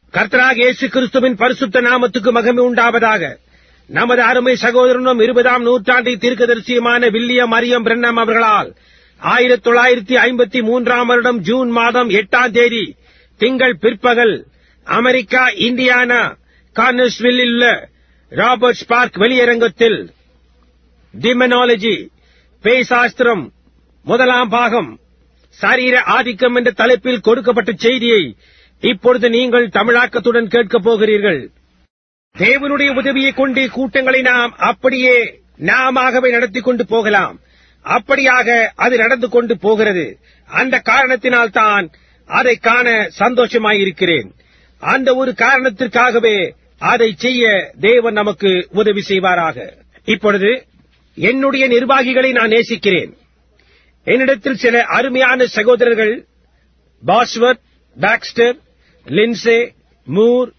கர்த்தராக இயேசு கிறிஸ்துவின் பரிசுத்த நாமத்துக்கு மகிமை உண்டாவதாக நமது அருமை சகோதரனும் இருபதாம் நூற்றாண்டை தீர்க்கதரிசியுமான வில்லியம் மரியம் பிரண்ணம் அவர்களால் ஆயிரத்தி தொள்ளாயிரத்தி ஐம்பத்தி மூன்றாம் வருடம் ஜூன் மாதம் எட்டாம் தேதி திங்கள் பிற்பகல் அமெரிக்கா இந்தியானா கார்னஸ்வில்லில் உள்ள ராபர்ட்ஸ் பார்க் வெளியரங்கத்தில் டிமெனாலஜி பேய்சாஸ்திரம் முதலாம் பாகம் சரீர ஆதிக்கம் என்ற தலைப்பில் கொடுக்கப்பட்ட செய்தியை இப்பொழுது நீங்கள் தமிழாக்கத்துடன் கேட்கப் போகிறீர்கள் தேவனுடைய உதவியைக் கொண்டு கூட்டங்களை நாம் அப்படியே நாமாகவே நடத்திக் கொண்டு போகலாம் அப்படியாக அது நடந்து கொண்டு போகிறது அந்த காரணத்தினால் தான் அதை காண சந்தோஷமாயிருக்கிறேன் அந்த ஒரு காரணத்திற்காகவே அதை செய்ய தேவன் நமக்கு உதவி செய்வாராக இப்பொழுது என்னுடைய நிர்வாகிகளை நான் நேசிக்கிறேன் என்னிடத்தில் சில அருமையான சகோதரர்கள் Bosworth Baxter Lindsay Moore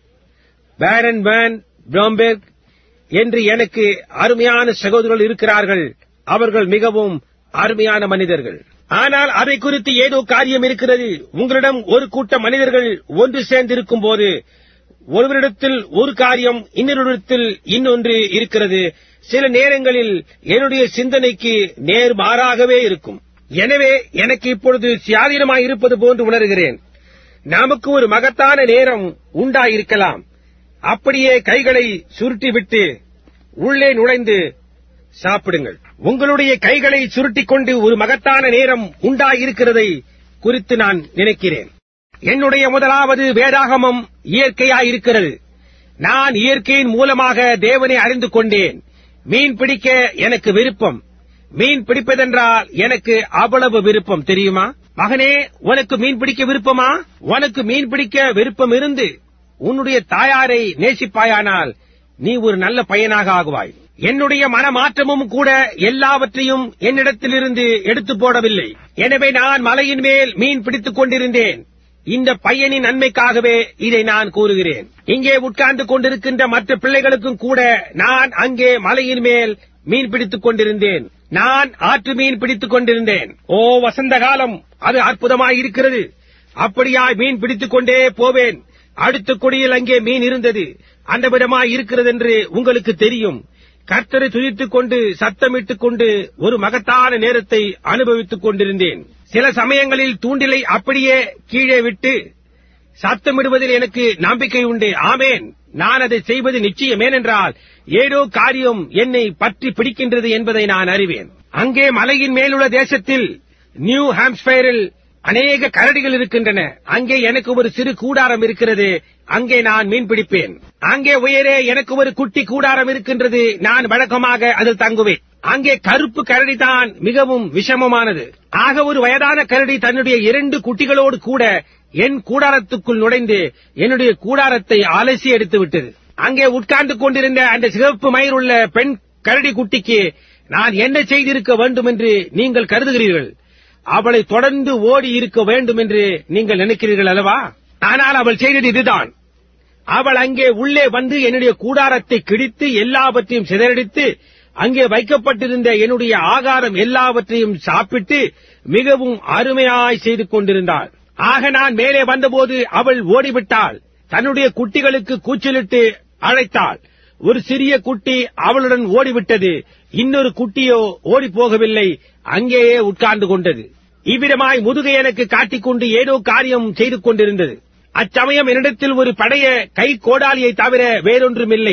Byron van Bramberg என்று எனக்கு அருமையான சகோதரர்கள் இருக்கிறார்கள் அவர்கள் மிகவும் அருமையான மனிதர்கள் ஆனால் அதை குறித்து ஏதோ காரியம் இருக்கிறது உங்களிடம் ஒரு கூட்ட மனிதர்கள் ஒன்று சேர்ந்திருக்கும் போது ஒருவரிடத்தில் ஒரு காரியம் இன்னொருடத்தில் இன்னொன்று இருக்கிறது சில நேரங்களில் என்னுடைய சிந்தனைக்கு நேர்மாறாகவே இருக்கும் எனவே எனக்கு இப்பொழுது சுயாதீனமாய் இருப்பது போன்று உணர்கிறேன் நமக்கு ஒரு மகத்தான நேரம் உண்டாயிருக்கலாம் அப்படியே கைகளை சுருட்டிவிட்டு உள்ளே நுழைந்து சாப்பிடுங்கள் உங்களுடைய கைகளை சுருட்டிக் கொண்டு ஒரு மகத்தான நேரம் உண்டாயிருக்கிறதை குறித்து நான் நினைக்கிறேன் என்னுடைய முதலாவது வேதாகமம் இயற்கையாயிருக்கிறது நான் இயற்கையின் மூலமாக தேவனை அறிந்து கொண்டேன் மீன் பிடிக்க எனக்கு விருப்பம் மீன் பிடிப்பதென்றால் எனக்கு அவ்வளவு விருப்பம் தெரியுமா மகனே உனக்கு மீன் பிடிக்க விருப்பமா உனக்கு மீன் பிடிக்க விருப்பம் இருந்து உன்னுடைய தாயாரை நேசிப்பாயானால் நீ ஒரு நல்ல பையனாக ஆகுவாய் என்னுடைய மனமாற்றமும் கூட எல்லாவற்றையும் என்னிடத்திலிருந்து எடுத்து போடவில்லை எனவே நான் மலையின் மேல் மீன் பிடித்துக் கொண்டிருந்தேன் இந்த பையனின் நன்மைக்காகவே இதை நான் கூறுகிறேன் இங்கே உட்கார்ந்து கொண்டிருக்கின்ற மற்ற பிள்ளைகளுக்கும் கூட நான் அங்கே மலையின் மேல் மீன் பிடித்துக் கொண்டிருந்தேன் நான் ஆற்று மீன் பிடித்துக் கொண்டிருந்தேன் ஓ வசந்த காலம் அது அற்புதமாய் இருக்கிறது அப்படியாய் மீன் பிடித்துக் கொண்டே போவேன் அடுத்த கொடியில் அங்கே மீன் இருந்தது அந்த விடமாய் இருக்கிறது என்று உங்களுக்கு தெரியும் கர்த்தரை துதித்துக் கொண்டு சத்தமிட்டுக் கொண்டு ஒரு மகத்தான நேரத்தை அனுபவித்துக் கொண்டிருந்தேன் சில சமயங்களில் தூண்டிலை அப்படியே கீழே விட்டு சத்தமிடுவதில் எனக்கு நம்பிக்கை உண்டு ஆமேன் நான் அதை செய்வது நிச்சயம் ஏனென்றால் ஏதோ காரியம் என்னை பற்றி பிடிக்கின்றது என்பதை நான் அறிவேன் அங்கே மலையின் மேலுள்ள தேசத்தில் நியூ ஹாம்ஸ்பயரில் அநேக கரடிகள் இருக்கின்றன அங்கே எனக்கு ஒரு சிறு கூடாரம் இருக்கிறது அங்கே நான் மீன் பிடிப்பேன் அங்கே உயரே எனக்கு ஒரு குட்டி கூடாரம் இருக்கின்றது நான் வழக்கமாக அதில் தங்குவேன் அங்கே கருப்பு கரடி தான் மிகவும் விஷமமானது ஆக ஒரு வயதான கரடி தன்னுடைய இரண்டு குட்டிகளோடு கூட என் கூடாரத்துக்குள் நுழைந்து என்னுடைய கூடாரத்தை அலசி எடுத்து விட்டது அங்கே உட்கார்ந்து கொண்டிருந்த அந்த சிவப்பு மயிருள்ள பெண் கரடி குட்டிக்கு நான் என்ன செய்திருக்க வேண்டும் என்று நீங்கள் கருதுகிறீர்கள் அவளை தொடர்ந்து ஓடி இருக்க வேண்டும் என்று நீங்கள் நினைக்கிறீர்கள் அல்லவா ஆனால் அவள் செய்தது இதுதான் அவள் அங்கே உள்ளே வந்து என்னுடைய கூடாரத்தை கிழித்து எல்லாவற்றையும் சிதறடித்து அங்கே வைக்கப்பட்டிருந்த என்னுடைய ஆகாரம் எல்லாவற்றையும் சாப்பிட்டு மிகவும் அருமையாய் செய்து கொண்டிருந்தாள் ஆக நான் மேலே வந்தபோது அவள் ஓடிவிட்டாள் தன்னுடைய குட்டிகளுக்கு கூச்சலிட்டு அழைத்தாள் ஒரு சிறிய குட்டி அவளுடன் ஓடிவிட்டது இன்னொரு குட்டியோ ஓடி போகவில்லை அங்கேயே உட்கார்ந்து கொண்டது இவ்விதமாய் முதுகை எனக்கு காட்டிக்கொண்டு ஏதோ காரியம் செய்து கொண்டிருந்தது அச்சமயம் என்னிடத்தில் ஒரு பழைய கை கோடாலியை தவிர வேறொன்றுமில்லை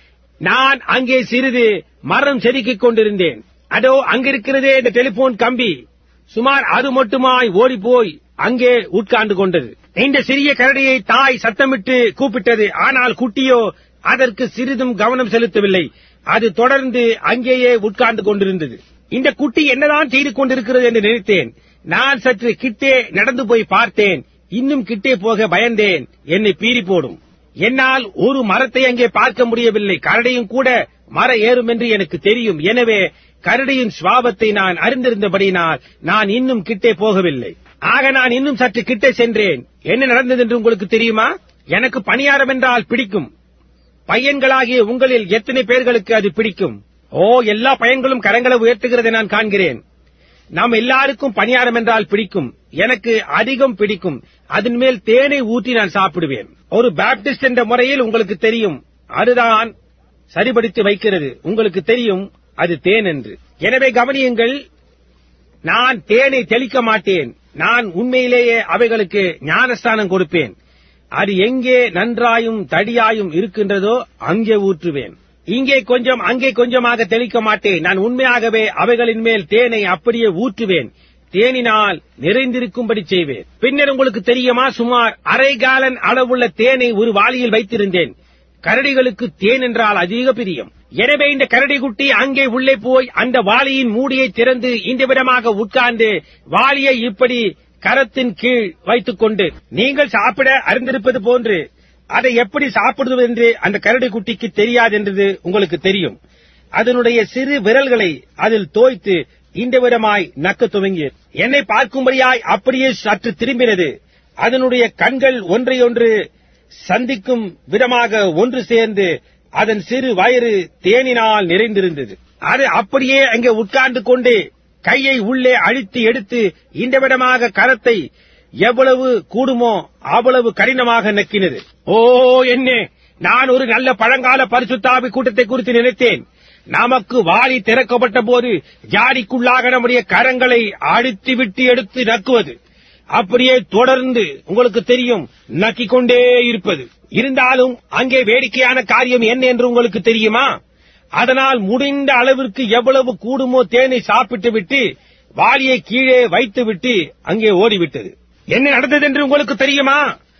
நான் அங்கே சிறிது மரம் செதுக்கிக் கொண்டிருந்தேன் அதோ அங்கிருக்கிறதே இந்த டெலிபோன் கம்பி சுமார் அது மட்டுமாய் ஓடிப்போய் அங்கே உட்கார்ந்து கொண்டது இந்த சிறிய கரடியை தாய் சத்தமிட்டு கூப்பிட்டது ஆனால் குட்டியோ அதற்கு சிறிதும் கவனம் செலுத்தவில்லை அது தொடர்ந்து அங்கேயே உட்கார்ந்து கொண்டிருந்தது இந்த குட்டி என்னதான் செய்து கொண்டிருக்கிறது என்று நினைத்தேன் நான் சற்று கிட்டே நடந்து போய் பார்த்தேன் இன்னும் கிட்டே போக பயந்தேன் என்னை பீறி போடும் என்னால் ஒரு மரத்தை அங்கே பார்க்க முடியவில்லை கரடியும் கூட மர ஏறும் என்று எனக்கு தெரியும் எனவே கரடியின் சுவாபத்தை நான் அறிந்திருந்தபடியினால் நான் இன்னும் கிட்டே போகவில்லை ஆக நான் இன்னும் சற்று கிட்டே சென்றேன் என்ன நடந்தது என்று உங்களுக்கு தெரியுமா எனக்கு பணியாரம் என்றால் பிடிக்கும் பையன்களாகிய உங்களில் எத்தனை பேர்களுக்கு அது பிடிக்கும் ஓ எல்லா பையன்களும் கரங்களை உயர்த்துகிறதை நான் காண்கிறேன் நாம் எல்லாருக்கும் பணியாரம் என்றால் பிடிக்கும் எனக்கு அதிகம் பிடிக்கும் அதன் மேல் தேனை ஊற்றி நான் சாப்பிடுவேன் ஒரு பாப்டிஸ்ட் என்ற முறையில் உங்களுக்கு தெரியும் அதுதான் சரிபடுத்தி வைக்கிறது உங்களுக்கு தெரியும் அது தேன் என்று எனவே கவனியுங்கள் நான் தேனை தெளிக்க மாட்டேன் நான் உண்மையிலேயே அவைகளுக்கு ஞானஸ்தானம் கொடுப்பேன் அது எங்கே நன்றாயும் தடியாயும் இருக்கின்றதோ அங்கே ஊற்றுவேன் இங்கே கொஞ்சம் அங்கே கொஞ்சமாக தெளிக்க மாட்டேன் நான் உண்மையாகவே அவைகளின் மேல் தேனை அப்படியே ஊற்றுவேன் தேனினால் நிறைந்திருக்கும்படி செய்வேன் பின்னர் உங்களுக்கு தெரியுமா சுமார் அரை காலன் அளவுள்ள தேனை ஒரு வாளியில் வைத்திருந்தேன் கரடிகளுக்கு தேன் என்றால் அதிக பிரியம் எனவே இந்த கரடி குட்டி அங்கே உள்ளே போய் அந்த வாளியின் மூடியை திறந்து இந்த விதமாக உட்கார்ந்து வாளியை இப்படி கரத்தின் கீழ் வைத்துக் கொண்டு நீங்கள் சாப்பிட அறிந்திருப்பது போன்று அதை எப்படி சாப்பிடுவது என்று அந்த கரடி குட்டிக்கு தெரியாது என்றது உங்களுக்கு தெரியும் அதனுடைய சிறு விரல்களை அதில் தோய்த்து இந்த விதமாய் நக்க துவங்கியது என்னை பார்க்கும்படியாய் அப்படியே சற்று திரும்பினது அதனுடைய கண்கள் ஒன்றையொன்று சந்திக்கும் விதமாக ஒன்று சேர்ந்து அதன் சிறு வயிறு தேனினால் நிறைந்திருந்தது அது அப்படியே அங்கே உட்கார்ந்து கொண்டு கையை உள்ளே அழித்து எடுத்து இந்த விதமாக கரத்தை எவ்வளவு கூடுமோ அவ்வளவு கடினமாக நக்கினது ஓ என்ன நான் ஒரு நல்ல பழங்கால பரிசுத்தாவி கூட்டத்தை குறித்து நினைத்தேன் நமக்கு வாளி திறக்கப்பட்ட போது ஜாடிக்குள்ளாக நம்முடைய கரங்களை அடித்து விட்டு எடுத்து நக்குவது அப்படியே தொடர்ந்து உங்களுக்கு தெரியும் நக்கிக் கொண்டே இருப்பது இருந்தாலும் அங்கே வேடிக்கையான காரியம் என்ன என்று உங்களுக்கு தெரியுமா அதனால் முடிந்த அளவிற்கு எவ்வளவு கூடுமோ தேனை சாப்பிட்டு விட்டு வாளியை கீழே வைத்துவிட்டு அங்கே ஓடிவிட்டது என்ன நடந்தது என்று உங்களுக்கு தெரியுமா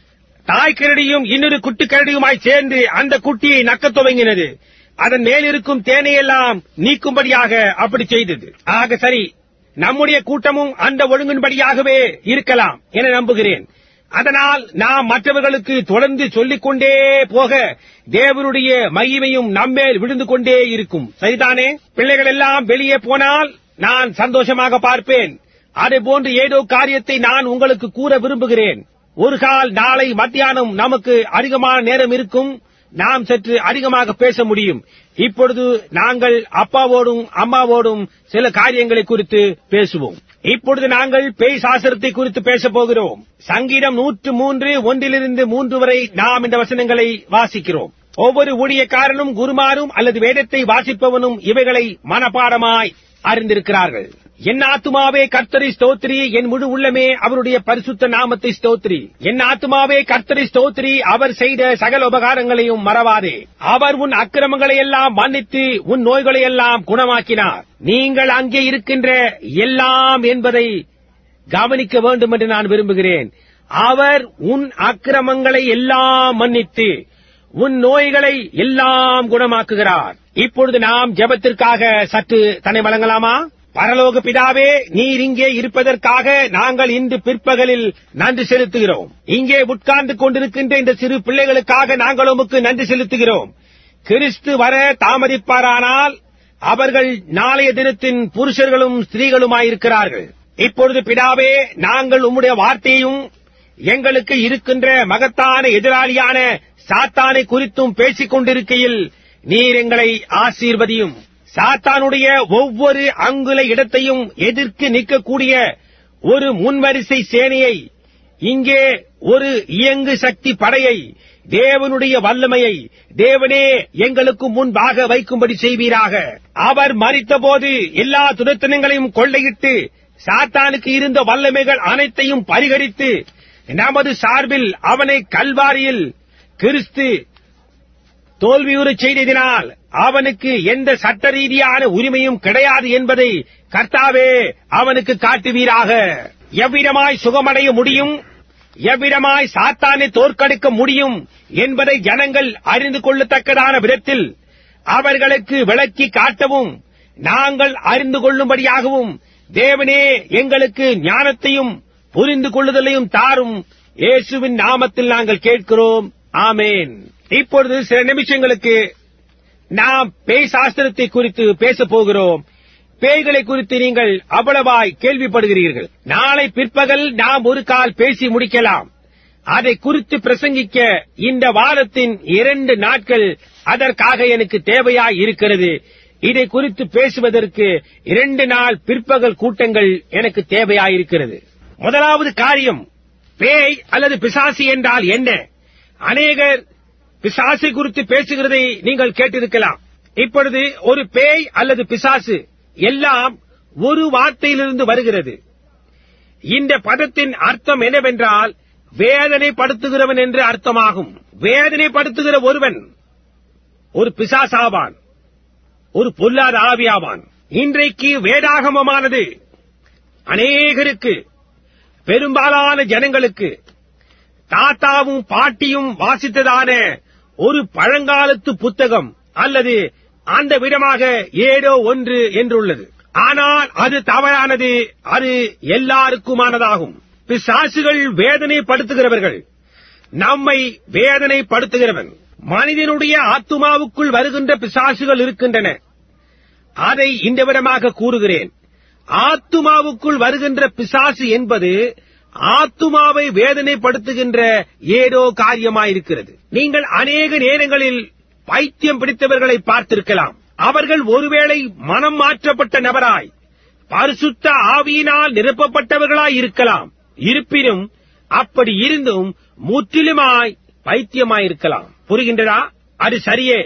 தாய் கரடியும் இன்னொரு குட்டி கரடியுமாய் சேர்ந்து அந்த குட்டியை நக்கத் துவங்கினது அதன் மேலிருக்கும் தேனையெல்லாம் நீக்கும்படியாக அப்படி செய்தது ஆக சரி நம்முடைய கூட்டமும் அந்த ஒழுங்கின்படியாகவே இருக்கலாம் என நம்புகிறேன் அதனால் நாம் மற்றவர்களுக்கு தொடர்ந்து சொல்லிக் கொண்டே போக தேவனுடைய மகிமையும் நம்மேல் விழுந்து கொண்டே இருக்கும் சரிதானே பிள்ளைகள் எல்லாம் வெளியே போனால் நான் சந்தோஷமாக பார்ப்பேன் அதே போன்று ஏதோ காரியத்தை நான் உங்களுக்கு கூற விரும்புகிறேன் ஒரு கால் நாளை மத்தியானம் நமக்கு அதிகமான நேரம் இருக்கும் நாம் சற்று அதிகமாக பேச முடியும் இப்பொழுது நாங்கள் அப்பாவோடும் அம்மாவோடும் சில காரியங்களை குறித்து பேசுவோம் இப்பொழுது நாங்கள் பேய் சாஸ்திரத்தை குறித்து பேசப் போகிறோம் சங்கீதம் நூற்று மூன்று ஒன்றிலிருந்து மூன்று வரை நாம் இந்த வசனங்களை வாசிக்கிறோம் ஒவ்வொரு ஊழியக்காரனும் குருமாரும் அல்லது வேதத்தை வாசிப்பவனும் இவைகளை மனப்பாடமாய் அறிந்திருக்கிறார்கள் என் ஆத்துமாவே கர்த்தரி ஸ்தோத்ரி என் முழு உள்ளமே அவருடைய பரிசுத்த நாமத்தை ஸ்தோத்ரி என் ஆத்துமாவே கர்த்தரி ஸ்தோத்ரி அவர் செய்த சகல உபகாரங்களையும் மறவாதே அவர் உன் அக்கிரமங்களை எல்லாம் மன்னித்து உன் நோய்களை எல்லாம் குணமாக்கினார் நீங்கள் அங்கே இருக்கின்ற எல்லாம் என்பதை கவனிக்க வேண்டும் என்று நான் விரும்புகிறேன் அவர் உன் அக்கிரமங்களை எல்லாம் மன்னித்து உன் நோய்களை எல்லாம் குணமாக்குகிறார் இப்பொழுது நாம் ஜெபத்திற்காக சற்று தன்னை வழங்கலாமா பரலோக பிதாவே நீர் இங்கே இருப்பதற்காக நாங்கள் இன்று பிற்பகலில் நன்றி செலுத்துகிறோம் இங்கே உட்கார்ந்து கொண்டிருக்கின்ற இந்த சிறு பிள்ளைகளுக்காக நாங்கள் உமக்கு நன்றி செலுத்துகிறோம் கிறிஸ்து வர தாமதிப்பாரானால் அவர்கள் நாளைய தினத்தின் புருஷர்களும் ஸ்திரீகளுமாயிருக்கிறார்கள் இப்பொழுது பிதாவே நாங்கள் உம்முடைய வார்த்தையும் எங்களுக்கு இருக்கின்ற மகத்தான எதிராளியான சாத்தானை குறித்தும் பேசிக் கொண்டிருக்கையில் நீர் எங்களை ஆசீர்வதியும் சாத்தானுடைய ஒவ்வொரு அங்குல இடத்தையும் எதிர்த்து நிற்கக்கூடிய ஒரு முன்வரிசை சேனையை இங்கே ஒரு இயங்கு சக்தி படையை தேவனுடைய வல்லமையை தேவனே எங்களுக்கு முன்பாக வைக்கும்படி செய்வீராக அவர் மறித்தபோது எல்லா துரத்தனங்களையும் கொள்ளையிட்டு சாத்தானுக்கு இருந்த வல்லமைகள் அனைத்தையும் பரிகரித்து நமது சார்பில் அவனை கல்வாரியில் கிறிஸ்து தோல்வியுறச் செய்ததினால் அவனுக்கு எந்த சட்ட ரீதியான உரிமையும் கிடையாது என்பதை கர்த்தாவே அவனுக்கு காட்டுவீராக எவ்விதமாய் சுகமடைய முடியும் எவ்விதமாய் சாத்தானை தோற்கடிக்க முடியும் என்பதை ஜனங்கள் அறிந்து கொள்ளத்தக்கதான விதத்தில் அவர்களுக்கு விளக்கி காட்டவும் நாங்கள் அறிந்து கொள்ளும்படியாகவும் தேவனே எங்களுக்கு ஞானத்தையும் புரிந்து கொள்ளுதலையும் தாரும் இயேசுவின் நாமத்தில் நாங்கள் கேட்கிறோம் ஆமேன் இப்பொழுது சில நிமிஷங்களுக்கு நாம் பேய் சாஸ்திரத்தை குறித்து பேசப் போகிறோம் பேய்களை குறித்து நீங்கள் அவ்வளவாய் கேள்விப்படுகிறீர்கள் நாளை பிற்பகல் நாம் ஒரு கால் பேசி முடிக்கலாம் அதை குறித்து பிரசங்கிக்க இந்த வாரத்தின் இரண்டு நாட்கள் அதற்காக எனக்கு தேவையாய் இருக்கிறது இதை குறித்து பேசுவதற்கு இரண்டு நாள் பிற்பகல் கூட்டங்கள் எனக்கு தேவையாயிருக்கிறது முதலாவது காரியம் பேய் அல்லது பிசாசு என்றால் என்ன அநேகர் பிசாசை குறித்து பேசுகிறதை நீங்கள் கேட்டிருக்கலாம் இப்பொழுது ஒரு பேய் அல்லது பிசாசு எல்லாம் ஒரு வார்த்தையிலிருந்து வருகிறது இந்த பதத்தின் அர்த்தம் என்னவென்றால் வேதனைப்படுத்துகிறவன் என்று அர்த்தமாகும் வேதனைப்படுத்துகிற ஒருவன் ஒரு பிசாசாவான் ஒரு பொல்லாத ஆவியாவான் இன்றைக்கு வேதாகமமானது அநேகருக்கு பெரும்பாலான ஜனங்களுக்கு தாத்தாவும் பாட்டியும் வாசித்ததான ஒரு பழங்காலத்து புத்தகம் அல்லது அந்த விதமாக ஏதோ ஒன்று என்றுள்ளது ஆனால் அது தவறானது அது எல்லாருக்குமானதாகும் பிசாசுகள் வேதனைப்படுத்துகிறவர்கள் நம்மை வேதனைப்படுத்துகிறவன் மனிதனுடைய ஆத்துமாவுக்குள் வருகின்ற பிசாசுகள் இருக்கின்றன அதை இந்த விதமாக கூறுகிறேன் ஆத்துமாவுக்குள் வருகின்ற பிசாசு என்பது ஆத்துமாவை வேதனைப்படுத்துகின்ற ஏதோ காரியமாயிருக்கிறது நீங்கள் அநேக நேரங்களில் பைத்தியம் பிடித்தவர்களை பார்த்திருக்கலாம் அவர்கள் ஒருவேளை மனம் மாற்றப்பட்ட நபராய் பரிசுத்த ஆவியினால் நிரப்பப்பட்டவர்களாய் இருக்கலாம் இருப்பினும் அப்படி இருந்தும் முற்றிலுமாய் பைத்தியமாயிருக்கலாம் புரிகின்றதா அது சரியே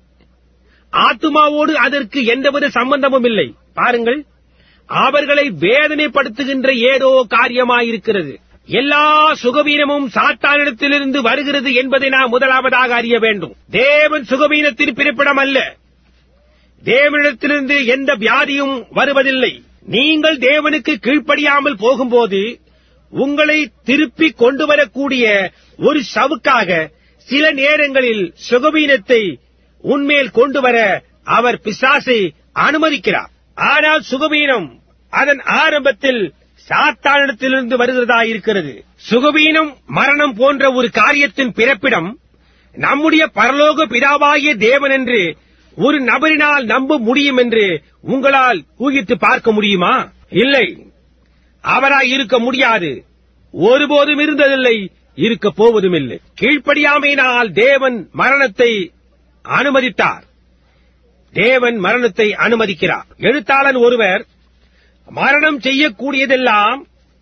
ஆத்துமாவோடு அதற்கு எந்தவித சம்பந்தமும் இல்லை பாருங்கள் அவர்களை வேதனைப்படுத்துகின்ற ஏதோ காரியமாயிருக்கிறது எல்லா சுகவீனமும் சாத்தானிடத்திலிருந்து வருகிறது என்பதை நாம் முதலாவதாக அறிய வேண்டும் தேவன் சுகவீனத்தின் பிறப்பிடம் அல்ல தேவனிடத்திலிருந்து எந்த வியாதியும் வருவதில்லை நீங்கள் தேவனுக்கு கீழ்ப்படியாமல் போகும்போது உங்களை திருப்பி கொண்டு வரக்கூடிய ஒரு சவுக்காக சில நேரங்களில் சுகவீனத்தை உன்மேல் கொண்டு வர அவர் பிசாசை அனுமதிக்கிறார் ஆனால் சுகவீனம் அதன் ஆரம்பத்தில் சாத்தானிடத்திலிருந்து வருகிறதா இருக்கிறது சுகவீனம் மரணம் போன்ற ஒரு காரியத்தின் பிறப்பிடம் நம்முடைய பரலோக பிதாவாகிய தேவன் என்று ஒரு நபரினால் நம்ப முடியும் என்று உங்களால் ஊகித்து பார்க்க முடியுமா இல்லை அவராய் இருக்க முடியாது ஒருபோதும் இருந்ததில்லை இருக்க போவதும் இல்லை கீழ்ப்படியாமையினால் தேவன் மரணத்தை அனுமதித்தார் தேவன் மரணத்தை அனுமதிக்கிறார் எழுத்தாளன் ஒருவர் மரணம் செய்யக்கூடியதெல்லாம்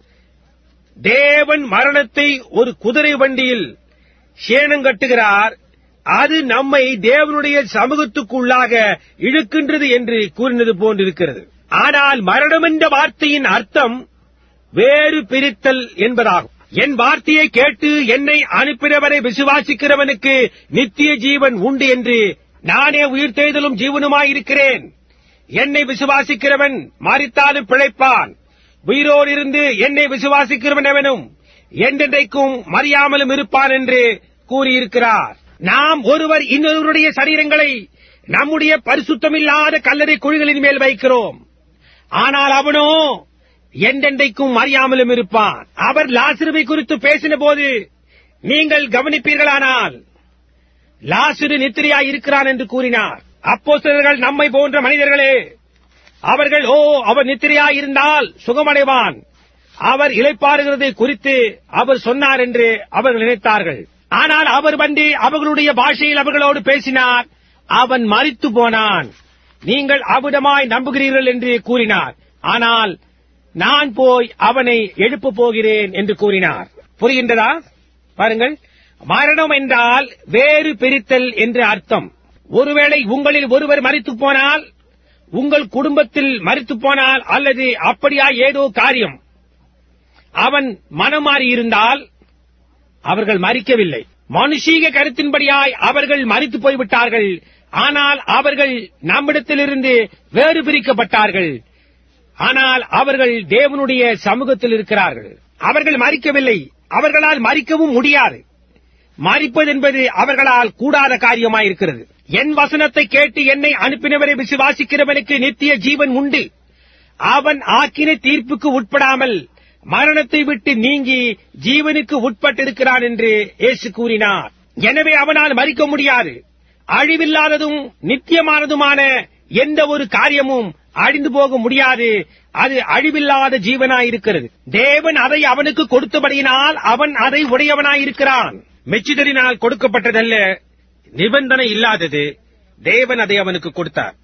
தேவன் மரணத்தை ஒரு குதிரை வண்டியில் சேணம் கட்டுகிறார் அது நம்மை தேவனுடைய சமூகத்துக்குள்ளாக இழுக்கின்றது என்று கூறினது போன்றிருக்கிறது ஆனால் மரணம் என்ற வார்த்தையின் அர்த்தம் வேறு பிரித்தல் என்பதாகும் என் வார்த்தையை கேட்டு என்னை அனுப்பினவரை விசுவாசிக்கிறவனுக்கு நித்திய ஜீவன் உண்டு என்று நானே உயிர்த்தெழுதலும் ஜீவனுமாயிருக்கிறேன் என்னை விசுவாசிக்கிறவன் மறித்தாலும் பிழைப்பான் உயிரோடு இருந்து என்னை விசுவாசிக்கிறவன் எவனும் என்றென்றைக்கும் மறியாமலும் இருப்பான் என்று கூறியிருக்கிறார் நாம் ஒருவர் இன்னொருவருடைய சரீரங்களை நம்முடைய பரிசுத்தமில்லாத கல்லறை குழிகளின் மேல் வைக்கிறோம் ஆனால் அவனோ என்றென்றைக்கும் அறியாமலும் இருப்பான் அவர் லாசிருவை குறித்து பேசின போது நீங்கள் கவனிப்பீர்களானால் லாசிரு நித்திரையாய் இருக்கிறான் என்று கூறினார் அப்போ நம்மை போன்ற மனிதர்களே அவர்கள் ஓ அவர் நித்திரையாய் இருந்தால் சுகமடைவான் அவர் இளைப்பாறுகிறதை குறித்து அவர் சொன்னார் என்று அவர்கள் நினைத்தார்கள் ஆனால் அவர் வந்து அவர்களுடைய பாஷையில் அவர்களோடு பேசினார் அவன் மறித்து போனான் நீங்கள் அவிடமாய் நம்புகிறீர்கள் என்று கூறினார் ஆனால் நான் போய் அவனை எழுப்பப் போகிறேன் என்று கூறினார் புரிகின்றதா பாருங்கள் மரணம் என்றால் வேறு பிரித்தல் என்று அர்த்தம் ஒருவேளை உங்களில் ஒருவர் மறித்து போனால் உங்கள் குடும்பத்தில் மறித்து போனால் அல்லது அப்படியா ஏதோ காரியம் அவன் மனம் மாறி இருந்தால் அவர்கள் மறிக்கவில்லை மனுஷீக கருத்தின்படியாய் அவர்கள் மறித்து போய்விட்டார்கள் ஆனால் அவர்கள் நம்மிடத்திலிருந்து வேறு பிரிக்கப்பட்டார்கள் ஆனால் அவர்கள் தேவனுடைய சமூகத்தில் இருக்கிறார்கள் அவர்கள் மறிக்கவில்லை அவர்களால் மறிக்கவும் முடியாது மறிப்பது என்பது அவர்களால் கூடாத காரியமாயிருக்கிறது என் வசனத்தை கேட்டு என்னை அனுப்பினவரை விசுவாசிக்கிறவனுக்கு நித்திய ஜீவன் உண்டு அவன் ஆக்கின தீர்ப்புக்கு உட்படாமல் மரணத்தை விட்டு நீங்கி ஜீவனுக்கு உட்பட்டிருக்கிறான் என்று இயேசு கூறினார் எனவே அவனால் மறிக்க முடியாது அழிவில்லாததும் நித்தியமானதுமான எந்த ஒரு காரியமும் அழிந்து போக முடியாது அது அழிவில்லாத ஜீவனாயிருக்கிறது தேவன் அதை அவனுக்கு கொடுத்தபடியினால் அவன் அதை உடையவனாயிருக்கிறான் மெச்சிதரினால் கொடுக்கப்பட்டதல்ல நிபந்தனை இல்லாதது தேவன் அதை அவனுக்கு கொடுத்தார்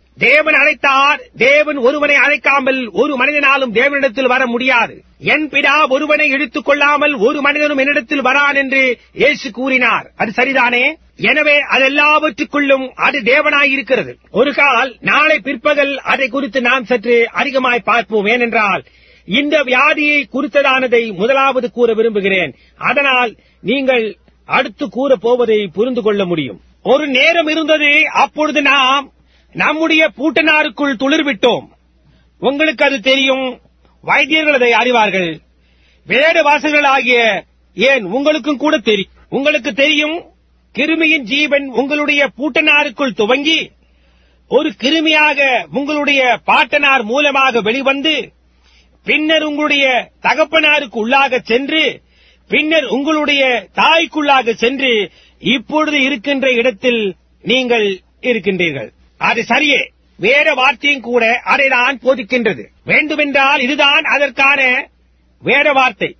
தேவன் அழைத்தார் தேவன் ஒருவனை அழைக்காமல் ஒரு மனிதனாலும் தேவனிடத்தில் வர முடியாது என் பிதா ஒருவனை இழுத்துக் கொள்ளாமல் ஒரு மனிதனும் என்னிடத்தில் வரான் என்று இயேசு கூறினார் அது சரிதானே எனவே அதெல்லாவற்றுக்குள்ளும் அது தேவனாயிருக்கிறது ஒரு கால் நாளை பிற்பகல் அதை குறித்து நாம் சற்று அதிகமாய் பார்ப்போம் ஏனென்றால் இந்த வியாதியை குறித்ததானதை முதலாவது கூற விரும்புகிறேன் அதனால் நீங்கள் அடுத்து கூற போவதை புரிந்து கொள்ள முடியும் ஒரு நேரம் இருந்தது அப்பொழுது நாம் நம்முடைய பூட்டனாருக்குள் துளிர்விட்டோம் உங்களுக்கு அது தெரியும் வைத்தியர்கள் அதை அறிவார்கள் வேத வாசகர்களாகிய ஏன் உங்களுக்கும் கூட தெரியும் உங்களுக்கு தெரியும் கிருமியின் ஜீவன் உங்களுடைய பூட்டனாருக்குள் துவங்கி ஒரு கிருமியாக உங்களுடைய பாட்டனார் மூலமாக வெளிவந்து பின்னர் உங்களுடைய தகப்பனாருக்கு உள்ளாக சென்று பின்னர் உங்களுடைய தாய்க்குள்ளாக சென்று இப்பொழுது இருக்கின்ற இடத்தில் நீங்கள் இருக்கின்றீர்கள் அது சரியே வேற வார்த்தையும் கூட அதை தான் போதிக்கின்றது வேண்டுமென்றால் இதுதான் அதற்கான வேற வார்த்தை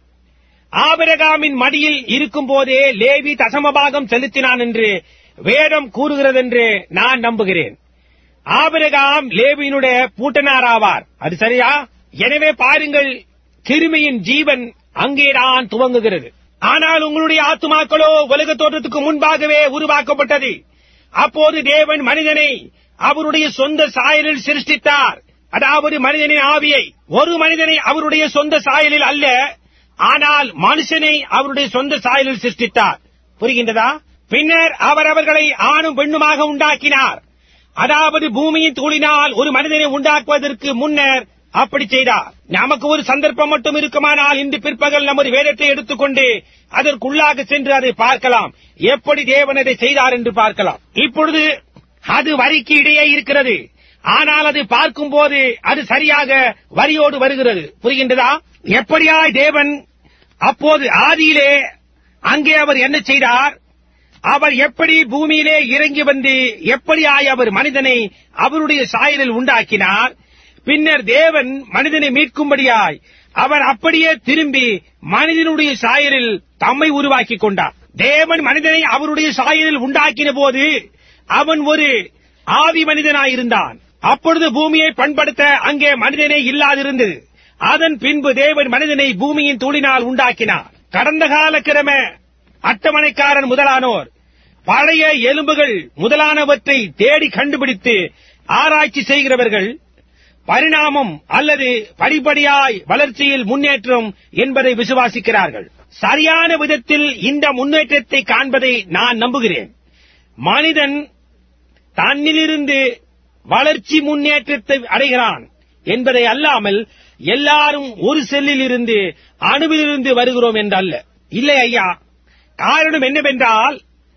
ஆபிரகாமின் மடியில் இருக்கும் போதே லேவி தசமபாகம் செலுத்தினான் என்று வேதம் கூறுகிறதென்று நான் நம்புகிறேன் ஆபிரகாம் லேவியினுடைய பூட்டனாராவார் அது சரியா எனவே பாருங்கள் கிருமியின் ஜீவன் அங்கேதான் துவங்குகிறது ஆனால் உங்களுடைய ஆத்துமாக்களோ உலக தோற்றத்துக்கு முன்பாகவே உருவாக்கப்பட்டது அப்போது தேவன் மனிதனை அவருடைய சொந்த சாயலில் சிருஷ்டித்தார் அதாவது மனிதனின் ஆவியை ஒரு மனிதனை அவருடைய சொந்த சாயலில் அல்ல ஆனால் மனுஷனை அவருடைய சொந்த சாயலில் சிருஷ்டித்தார் புரிகின்றதா பின்னர் அவர் அவர்களை ஆணும் பெண்ணுமாக உண்டாக்கினார் அதாவது பூமியின் தூளினால் ஒரு மனிதனை உண்டாக்குவதற்கு முன்னர் அப்படி செய்தார் நமக்கு ஒரு சந்தர்ப்பம் மட்டும் இருக்குமானால் இன்று பிற்பகல் நமது வேதத்தை எடுத்துக்கொண்டு அதற்குள்ளாக சென்று அதை பார்க்கலாம் எப்படி தேவன் அதை செய்தார் என்று பார்க்கலாம் இப்பொழுது அது வரிக்கு இடையே இருக்கிறது ஆனால் அது பார்க்கும்போது அது சரியாக வரியோடு வருகிறது புரிகின்றதா எப்படியாய் தேவன் அப்போது ஆதியிலே அங்கே அவர் என்ன செய்தார் அவர் எப்படி பூமியிலே இறங்கி வந்து எப்படியாய் அவர் மனிதனை அவருடைய சாயலில் உண்டாக்கினார் பின்னர் தேவன் மனிதனை மீட்கும்படியாய் அவர் அப்படியே திரும்பி மனிதனுடைய சாயலில் தம்மை உருவாக்கிக் கொண்டார் தேவன் மனிதனை அவருடைய சாயலில் உண்டாக்கின போது அவன் ஒரு ஆவி மனிதனாயிருந்தான் அப்பொழுது பூமியை பண்படுத்த அங்கே மனிதனே இல்லாதிருந்தது அதன் பின்பு தேவன் மனிதனை பூமியின் தூளினால் உண்டாக்கினார் கடந்த கால கிரம அட்டமனைக்காரன் முதலானோர் பழைய எலும்புகள் முதலானவற்றை தேடி கண்டுபிடித்து ஆராய்ச்சி செய்கிறவர்கள் பரிணாமம் அல்லது படிப்படியாய் வளர்ச்சியில் முன்னேற்றம் என்பதை விசுவாசிக்கிறார்கள் சரியான விதத்தில் இந்த முன்னேற்றத்தை காண்பதை நான் நம்புகிறேன் மனிதன் தன்னிலிருந்து வளர்ச்சி முன்னேற்றத்தை அடைகிறான் என்பதை அல்லாமல் எல்லாரும் ஒரு செல்லில் இருந்து அணுவிலிருந்து வருகிறோம் என்றல்ல இல்லை ஐயா காரணம் என்னவென்றால்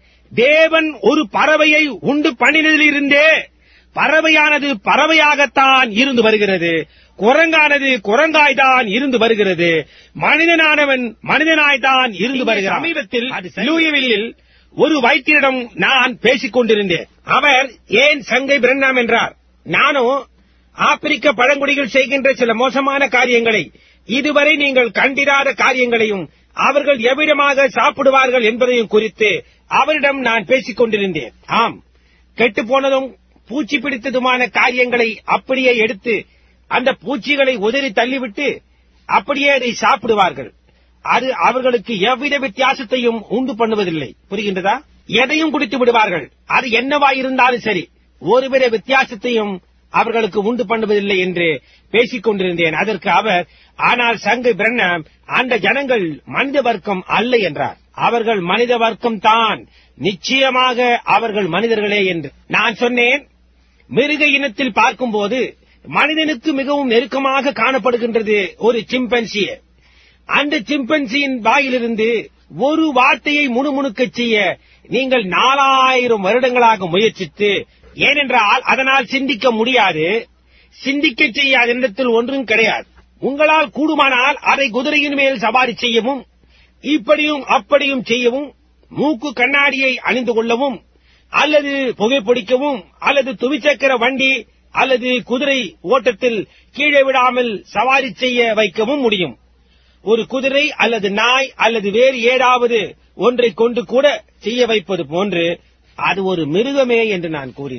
தேவன் ஒரு பறவையை உண்டு பண்ணினதிலிருந்தே பறவையானது பறவையாகத்தான் இருந்து வருகிறது குரங்கானது குரங்காய்தான் இருந்து வருகிறது மனிதனானவன் மனிதனாய்தான் இருந்து வருகிறான் சமீபத்தில் லூயிவில்லில் ஒரு வைத்தியரிடம் நான் பேசிக் கொண்டிருந்தேன் அவர் ஏன் சங்கை பிரண்ணாம் என்றார் நானும் ஆப்பிரிக்க பழங்குடிகள் செய்கின்ற சில மோசமான காரியங்களை இதுவரை நீங்கள் கண்டிராத காரியங்களையும் அவர்கள் எவ்விதமாக சாப்பிடுவார்கள் என்பதையும் குறித்து அவரிடம் நான் பேசிக் கொண்டிருந்தேன் ஆம் கெட்டுப் போனதும் பூச்சி பிடித்ததுமான காரியங்களை அப்படியே எடுத்து அந்த பூச்சிகளை உதறி தள்ளிவிட்டு அப்படியே அதை சாப்பிடுவார்கள் அது அவர்களுக்கு எவ்வித வித்தியாசத்தையும் உண்டு பண்ணுவதில்லை புரிகின்றதா எதையும் குடித்து விடுவார்கள் அது என்னவா இருந்தாலும் சரி ஒருவித வித்தியாசத்தையும் அவர்களுக்கு உண்டு பண்ணுவதில்லை என்று பேசிக் கொண்டிருந்தேன் அதற்கு அவர் ஆனால் சங்கு பிரண்ணம் அந்த ஜனங்கள் மனித வர்க்கம் அல்ல என்றார் அவர்கள் மனித வர்க்கம் தான் நிச்சயமாக அவர்கள் மனிதர்களே என்று நான் சொன்னேன் மிருக இனத்தில் பார்க்கும்போது மனிதனுக்கு மிகவும் நெருக்கமாக காணப்படுகின்றது ஒரு சிம்பன்சியே அந்த சிம்பன்சியின் வாயிலிருந்து ஒரு வார்த்தையை முணுமுணுக்கச் செய்ய நீங்கள் நாலாயிரம் வருடங்களாக முயற்சித்து ஏனென்றால் அதனால் சிந்திக்க முடியாது சிந்திக்க செய்ய அதனிடத்தில் ஒன்றும் கிடையாது உங்களால் கூடுமானால் அதை குதிரையின் மேல் சவாரி செய்யவும் இப்படியும் அப்படியும் செய்யவும் மூக்கு கண்ணாடியை அணிந்து கொள்ளவும் அல்லது புகைப்பிடிக்கவும் அல்லது துவிச்சக்கர வண்டி அல்லது குதிரை ஓட்டத்தில் கீழே விடாமல் சவாரி செய்ய வைக்கவும் முடியும் ஒரு குதிரை அல்லது நாய் அல்லது வேறு ஏதாவது ஒன்றை கொண்டு கூட செய்ய வைப்பது போன்று அது ஒரு மிருகமே என்று நான் கூறினேன்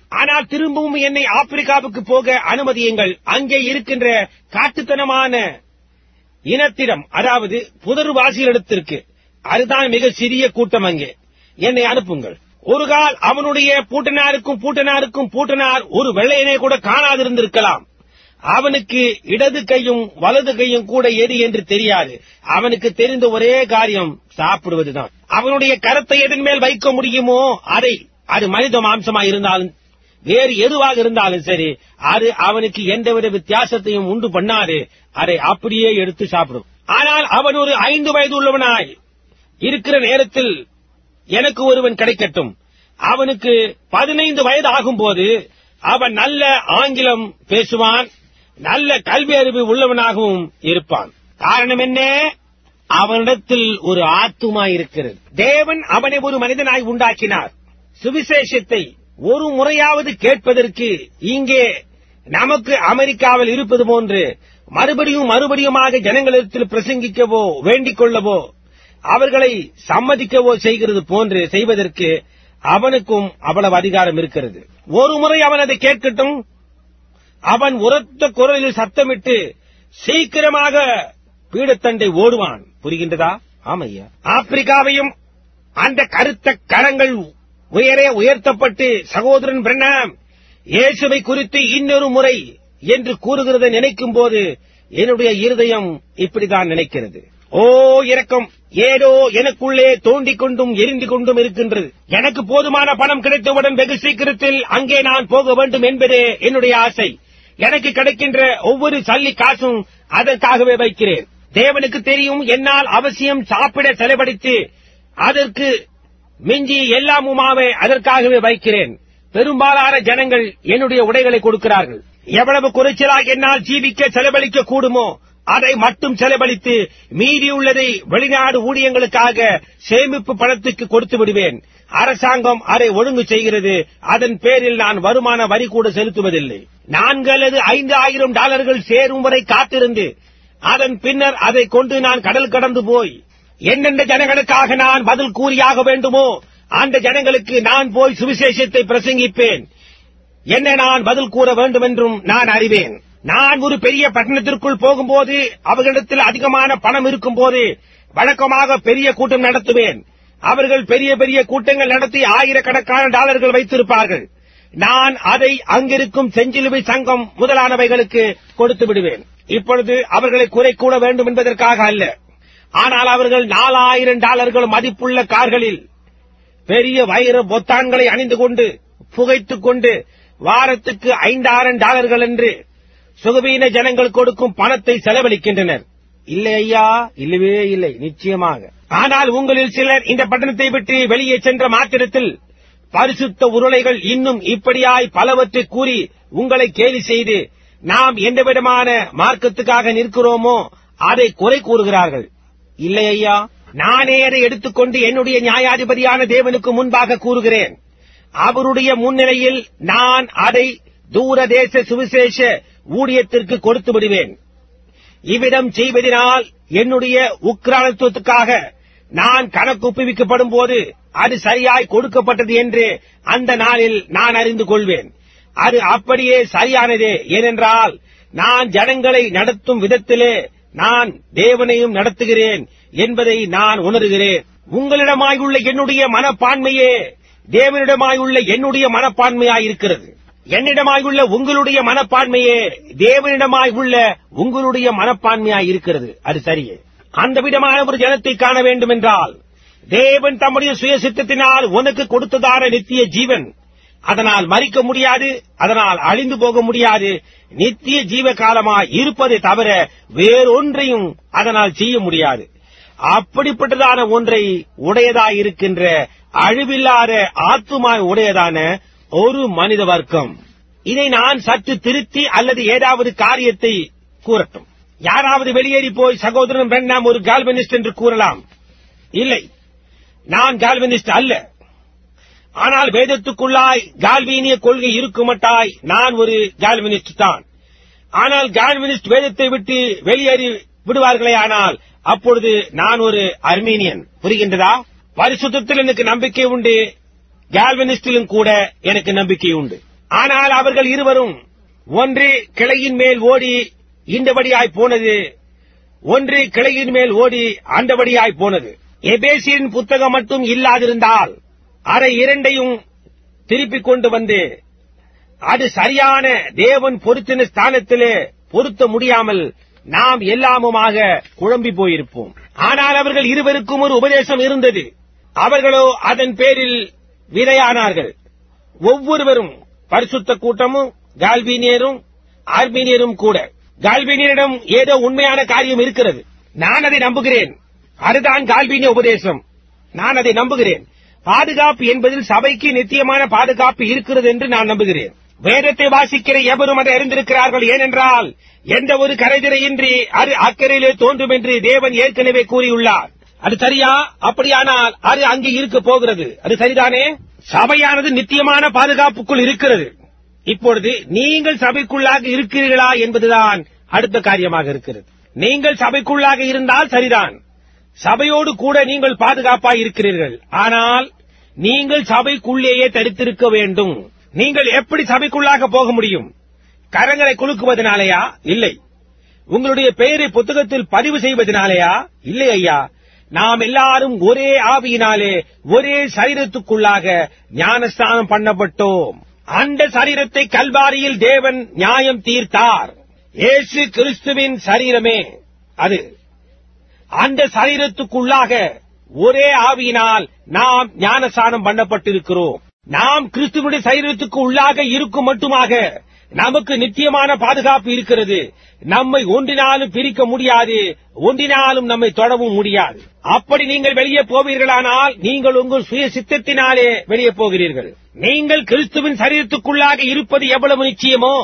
ஆனால் திரும்பவும் என்னை ஆப்பிரிக்காவுக்கு போக அனுமதியுங்கள் அங்கே இருக்கின்ற காட்டுத்தனமான இனத்திடம் அதாவது புதர்வாசிகளிடத்திற்கு அதுதான் மிக சிறிய கூட்டம் அங்கே என்னை அனுப்புங்கள் ஒரு கால் அவனுடைய பூட்டனாருக்கும் பூட்டனாருக்கும் பூட்டனார் ஒரு வெள்ளையனை கூட காணாதிருந்திருக்கலாம் அவனுக்கு இடது கையும் வலது கையும் கூட எது என்று தெரியாது அவனுக்கு தெரிந்த ஒரே காரியம் சாப்பிடுவதுதான் அவனுடைய கரத்தை எதன் மேல் வைக்க முடியுமோ அதை அது மனித மாம்சமா இருந்தாலும் வேறு எதுவாக இருந்தாலும் சரி அது அவனுக்கு எந்தவித வித்தியாசத்தையும் உண்டு பண்ணாது அதை அப்படியே எடுத்து சாப்பிடும் ஆனால் அவன் ஒரு ஐந்து வயது உள்ளவனாய் இருக்கிற நேரத்தில் எனக்கு ஒருவன் கிடைக்கட்டும் அவனுக்கு பதினைந்து வயது ஆகும்போது அவன் நல்ல ஆங்கிலம் பேசுவான் நல்ல கல்வி அறிவு உள்ளவனாகவும் இருப்பான் காரணம் என்ன அவனிடத்தில் ஒரு ஆத்துமா இருக்கிறது தேவன் அவனை ஒரு மனிதனாய் உண்டாக்கினார் சுவிசேஷத்தை ஒரு முறையாவது கேட்பதற்கு இங்கே நமக்கு அமெரிக்காவில் இருப்பது போன்று மறுபடியும் மறுபடியுமாக ஜனங்களிடத்தில் பிரசங்கிக்கவோ வேண்டிக் கொள்ளவோ அவர்களை சம்மதிக்கவோ செய்கிறது போன்று செய்வதற்கு அவனுக்கும் அவ்வளவு அதிகாரம் இருக்கிறது ஒரு முறை அவன் அதை கேட்கட்டும் அவன் உரத்த குரலில் சத்தமிட்டு சீக்கிரமாக பீடத்தண்டை ஓடுவான் புரிகின்றதா ஆமையா ஆப்பிரிக்காவையும் அந்த கருத்த கரங்கள் உயரே உயர்த்தப்பட்டு சகோதரன் பிரண்ணாம் இயேசுவை குறித்து இன்னொரு முறை என்று கூறுகிறதை நினைக்கும் போது என்னுடைய இருதயம் இப்படிதான் நினைக்கிறது ஓ இரக்கம் ஏதோ எனக்குள்ளே தோண்டிக் கொண்டும் எரிந்து கொண்டும் இருக்கின்றது எனக்கு போதுமான பணம் கிடைத்தவுடன் வெகு சீக்கிரத்தில் அங்கே நான் போக வேண்டும் என்பதே என்னுடைய ஆசை எனக்கு கிடைக்கின்ற ஒவ்வொரு சல்லி காசும் அதற்காகவே வைக்கிறேன் தேவனுக்கு தெரியும் என்னால் அவசியம் சாப்பிட செலவழித்து அதற்கு மிஞ்சி எல்லாமுமாவே அதற்காகவே வைக்கிறேன் பெரும்பாலான ஜனங்கள் என்னுடைய உடைகளை கொடுக்கிறார்கள் எவ்வளவு குறைச்சலாக என்னால் ஜீவிக்க செலவழிக்க கூடுமோ அதை மட்டும் செலவழித்து மீதியுள்ளதை வெளிநாடு ஊழியங்களுக்காக சேமிப்பு பணத்துக்கு கொடுத்து விடுவேன் அரசாங்கம் அதை ஒழுங்கு செய்கிறது அதன் பேரில் நான் வருமான வரி கூட செலுத்துவதில்லை நான்கு அல்லது ஐந்து ஆயிரம் டாலர்கள் சேரும் வரை காத்திருந்து அதன் பின்னர் அதை கொண்டு நான் கடல் கடந்து போய் எந்தெந்த ஜனங்களுக்காக நான் பதில் கூறியாக வேண்டுமோ அந்த ஜனங்களுக்கு நான் போய் சுவிசேஷத்தை பிரசங்கிப்பேன் என்ன நான் பதில் கூற வேண்டும் என்றும் நான் அறிவேன் நான் ஒரு பெரிய பட்டணத்திற்குள் போகும்போது அவர்களிடத்தில் அதிகமான பணம் இருக்கும்போது வழக்கமாக பெரிய கூட்டம் நடத்துவேன் அவர்கள் பெரிய பெரிய கூட்டங்கள் நடத்தி ஆயிரக்கணக்கான டாலர்கள் வைத்திருப்பார்கள் நான் அதை அங்கிருக்கும் செஞ்சிலுவை சங்கம் முதலானவைகளுக்கு கொடுத்து விடுவேன் இப்பொழுது அவர்களை குறை கூட வேண்டும் என்பதற்காக அல்ல ஆனால் அவர்கள் நாலாயிரம் டாலர்கள் மதிப்புள்ள கார்களில் பெரிய வைர பொத்தான்களை அணிந்து கொண்டு புகைத்துக் கொண்டு வாரத்துக்கு ஐந்தாயிரம் டாலர்கள் என்று சுகவீன ஜனங்கள் கொடுக்கும் பணத்தை செலவழிக்கின்றனர் இல்லை ஐயா இல்லவே இல்லை நிச்சயமாக ஆனால் உங்களில் சிலர் இந்த பட்டணத்தை விட்டு வெளியே சென்ற மாத்திரத்தில் பரிசுத்த உருளைகள் இன்னும் இப்படியாய் பலவற்றை கூறி உங்களை கேலி செய்து நாம் எந்த விதமான மார்க்கத்துக்காக நிற்கிறோமோ அதை குறை கூறுகிறார்கள் இல்லை ஐயா நானே அதை எடுத்துக்கொண்டு என்னுடைய நியாயாதிபதியான தேவனுக்கு முன்பாக கூறுகிறேன் அவருடைய முன்னிலையில் நான் அதை தூரதேச சுவிசேஷ ஊழியத்திற்கு கொடுத்து விடுவேன் இவ்விதம் செய்வதனால் என்னுடைய உக்ரானத்துவத்துக்காக நான் கணக்கு ஒப்புவிக்கப்படும் போது அது சரியாய் கொடுக்கப்பட்டது என்று அந்த நாளில் நான் அறிந்து கொள்வேன் அது அப்படியே சரியானதே ஏனென்றால் நான் ஜனங்களை நடத்தும் விதத்திலே நான் தேவனையும் நடத்துகிறேன் என்பதை நான் உணர்கிறேன் உங்களிடமாயுள்ள என்னுடைய மனப்பான்மையே தேவனிடமாயுள்ள என்னுடைய மனப்பான்மையாயிருக்கிறது என்னிடமாயுள்ள உங்களுடைய மனப்பான்மையே தேவனிடமாய் உள்ள உங்களுடைய மனப்பான்மையாய் இருக்கிறது அது சரியே அந்த விதமான ஒரு ஜனத்தை காண வேண்டும் என்றால் தேவன் தம்முடைய சுயசித்தத்தினால் உனக்கு கொடுத்ததான நித்திய ஜீவன் அதனால் மறிக்க முடியாது அதனால் அழிந்து போக முடியாது நித்திய ஜீவ காலமாய் இருப்பதை தவிர வேறொன்றையும் அதனால் செய்ய முடியாது அப்படிப்பட்டதான ஒன்றை உடையதாயிருக்கின்ற அழிவில்லாத ஆத்துமாய் உடையதான ஒரு மனித வர்க்கம் இதை நான் சற்று திருத்தி அல்லது ஏதாவது காரியத்தை கூறட்டும் யாராவது வெளியேறி போய் சகோதரன் பெண்ணாம் ஒரு கால்வனிஸ்ட் என்று கூறலாம் இல்லை நான் கால்வனிஸ்ட் அல்ல ஆனால் வேதத்துக்குள்ளாய் கால்வீனிய கொள்கை இருக்குமட்டாய் நான் ஒரு கால்வனிஸ்ட் தான் ஆனால் கால்வனிஸ்ட் வேதத்தை விட்டு வெளியேறி விடுவார்களே ஆனால் அப்பொழுது நான் ஒரு அர்மீனியன் புரிகின்றதா பரிசுத்தத்தில் எனக்கு நம்பிக்கை உண்டு கால்வனிஸ்டிலும் கூட எனக்கு நம்பிக்கை உண்டு ஆனால் அவர்கள் இருவரும் ஒன்று கிளையின் மேல் ஓடி இந்தபடியாய் போனது ஒன்று கிளையின் மேல் ஓடி அந்தபடியாய் போனது எபேசியின் புத்தகம் மட்டும் இல்லாதிருந்தால் அரை இரண்டையும் திருப்பிக் கொண்டு வந்து அது சரியான தேவன் பொருத்தின ஸ்தானத்திலே பொருத்த முடியாமல் நாம் எல்லாமுமாக குழம்பி போயிருப்போம் ஆனால் அவர்கள் இருவருக்கும் ஒரு உபதேசம் இருந்தது அவர்களோ அதன் பேரில் விதையானார்கள் ஒவ்வொருவரும் பரிசுத்த கூட்டமும் கால்பீனியரும் ஆர்மீனியரும் கூட கால்பீனியரிடம் ஏதோ உண்மையான காரியம் இருக்கிறது நான் அதை நம்புகிறேன் அதுதான் கால்பீனிய உபதேசம் நான் அதை நம்புகிறேன் பாதுகாப்பு என்பதில் சபைக்கு நித்தியமான பாதுகாப்பு இருக்கிறது என்று நான் நம்புகிறேன் வேதத்தை வாசிக்கிற எவரும் அதை அறிந்திருக்கிறார்கள் ஏனென்றால் எந்த ஒரு கரைதிரையின்றி அது அக்கறையிலே தோன்றும் என்று தேவன் ஏற்கனவே கூறியுள்ளார் அது சரியா அப்படியானால் அது அங்கே இருக்க போகிறது அது சரிதானே சபையானது நித்தியமான பாதுகாப்புக்குள் இருக்கிறது இப்பொழுது நீங்கள் சபைக்குள்ளாக இருக்கிறீர்களா என்பதுதான் அடுத்த காரியமாக இருக்கிறது நீங்கள் சபைக்குள்ளாக இருந்தால் சரிதான் சபையோடு கூட நீங்கள் பாதுகாப்பாய் இருக்கிறீர்கள் ஆனால் நீங்கள் சபைக்குள்ளேயே தடுத்திருக்க வேண்டும் நீங்கள் எப்படி சபைக்குள்ளாக போக முடியும் கரங்களை குலுக்குவதனாலேயா இல்லை உங்களுடைய பெயரை புத்தகத்தில் பதிவு செய்வதனாலேயா இல்லை ஐயா நாம் எல்லாரும் ஒரே ஆவியினாலே ஒரே சரீரத்துக்குள்ளாக ஞானஸ்தானம் பண்ணப்பட்டோம் அந்த சரீரத்தை கல்வாரியில் தேவன் நியாயம் தீர்த்தார் இயேசு கிறிஸ்துவின் சரீரமே அது அந்த சரீரத்துக்குள்ளாக ஒரே ஆவியினால் நாம் ஞானஸ்தானம் பண்ணப்பட்டிருக்கிறோம் நாம் கிறிஸ்துவனுடைய சரீரத்துக்கு உள்ளாக இருக்கும் மட்டுமாக நமக்கு நித்தியமான பாதுகாப்பு இருக்கிறது நம்மை ஒன்றினாலும் பிரிக்க முடியாது ஒன்றினாலும் நம்மை தொடவும் முடியாது அப்படி நீங்கள் வெளியே போவீர்களானால் நீங்கள் உங்கள் சுய சித்தத்தினாலே வெளியே போகிறீர்கள் நீங்கள் கிறிஸ்துவின் சரீரத்துக்குள்ளாக இருப்பது எவ்வளவு நிச்சயமோ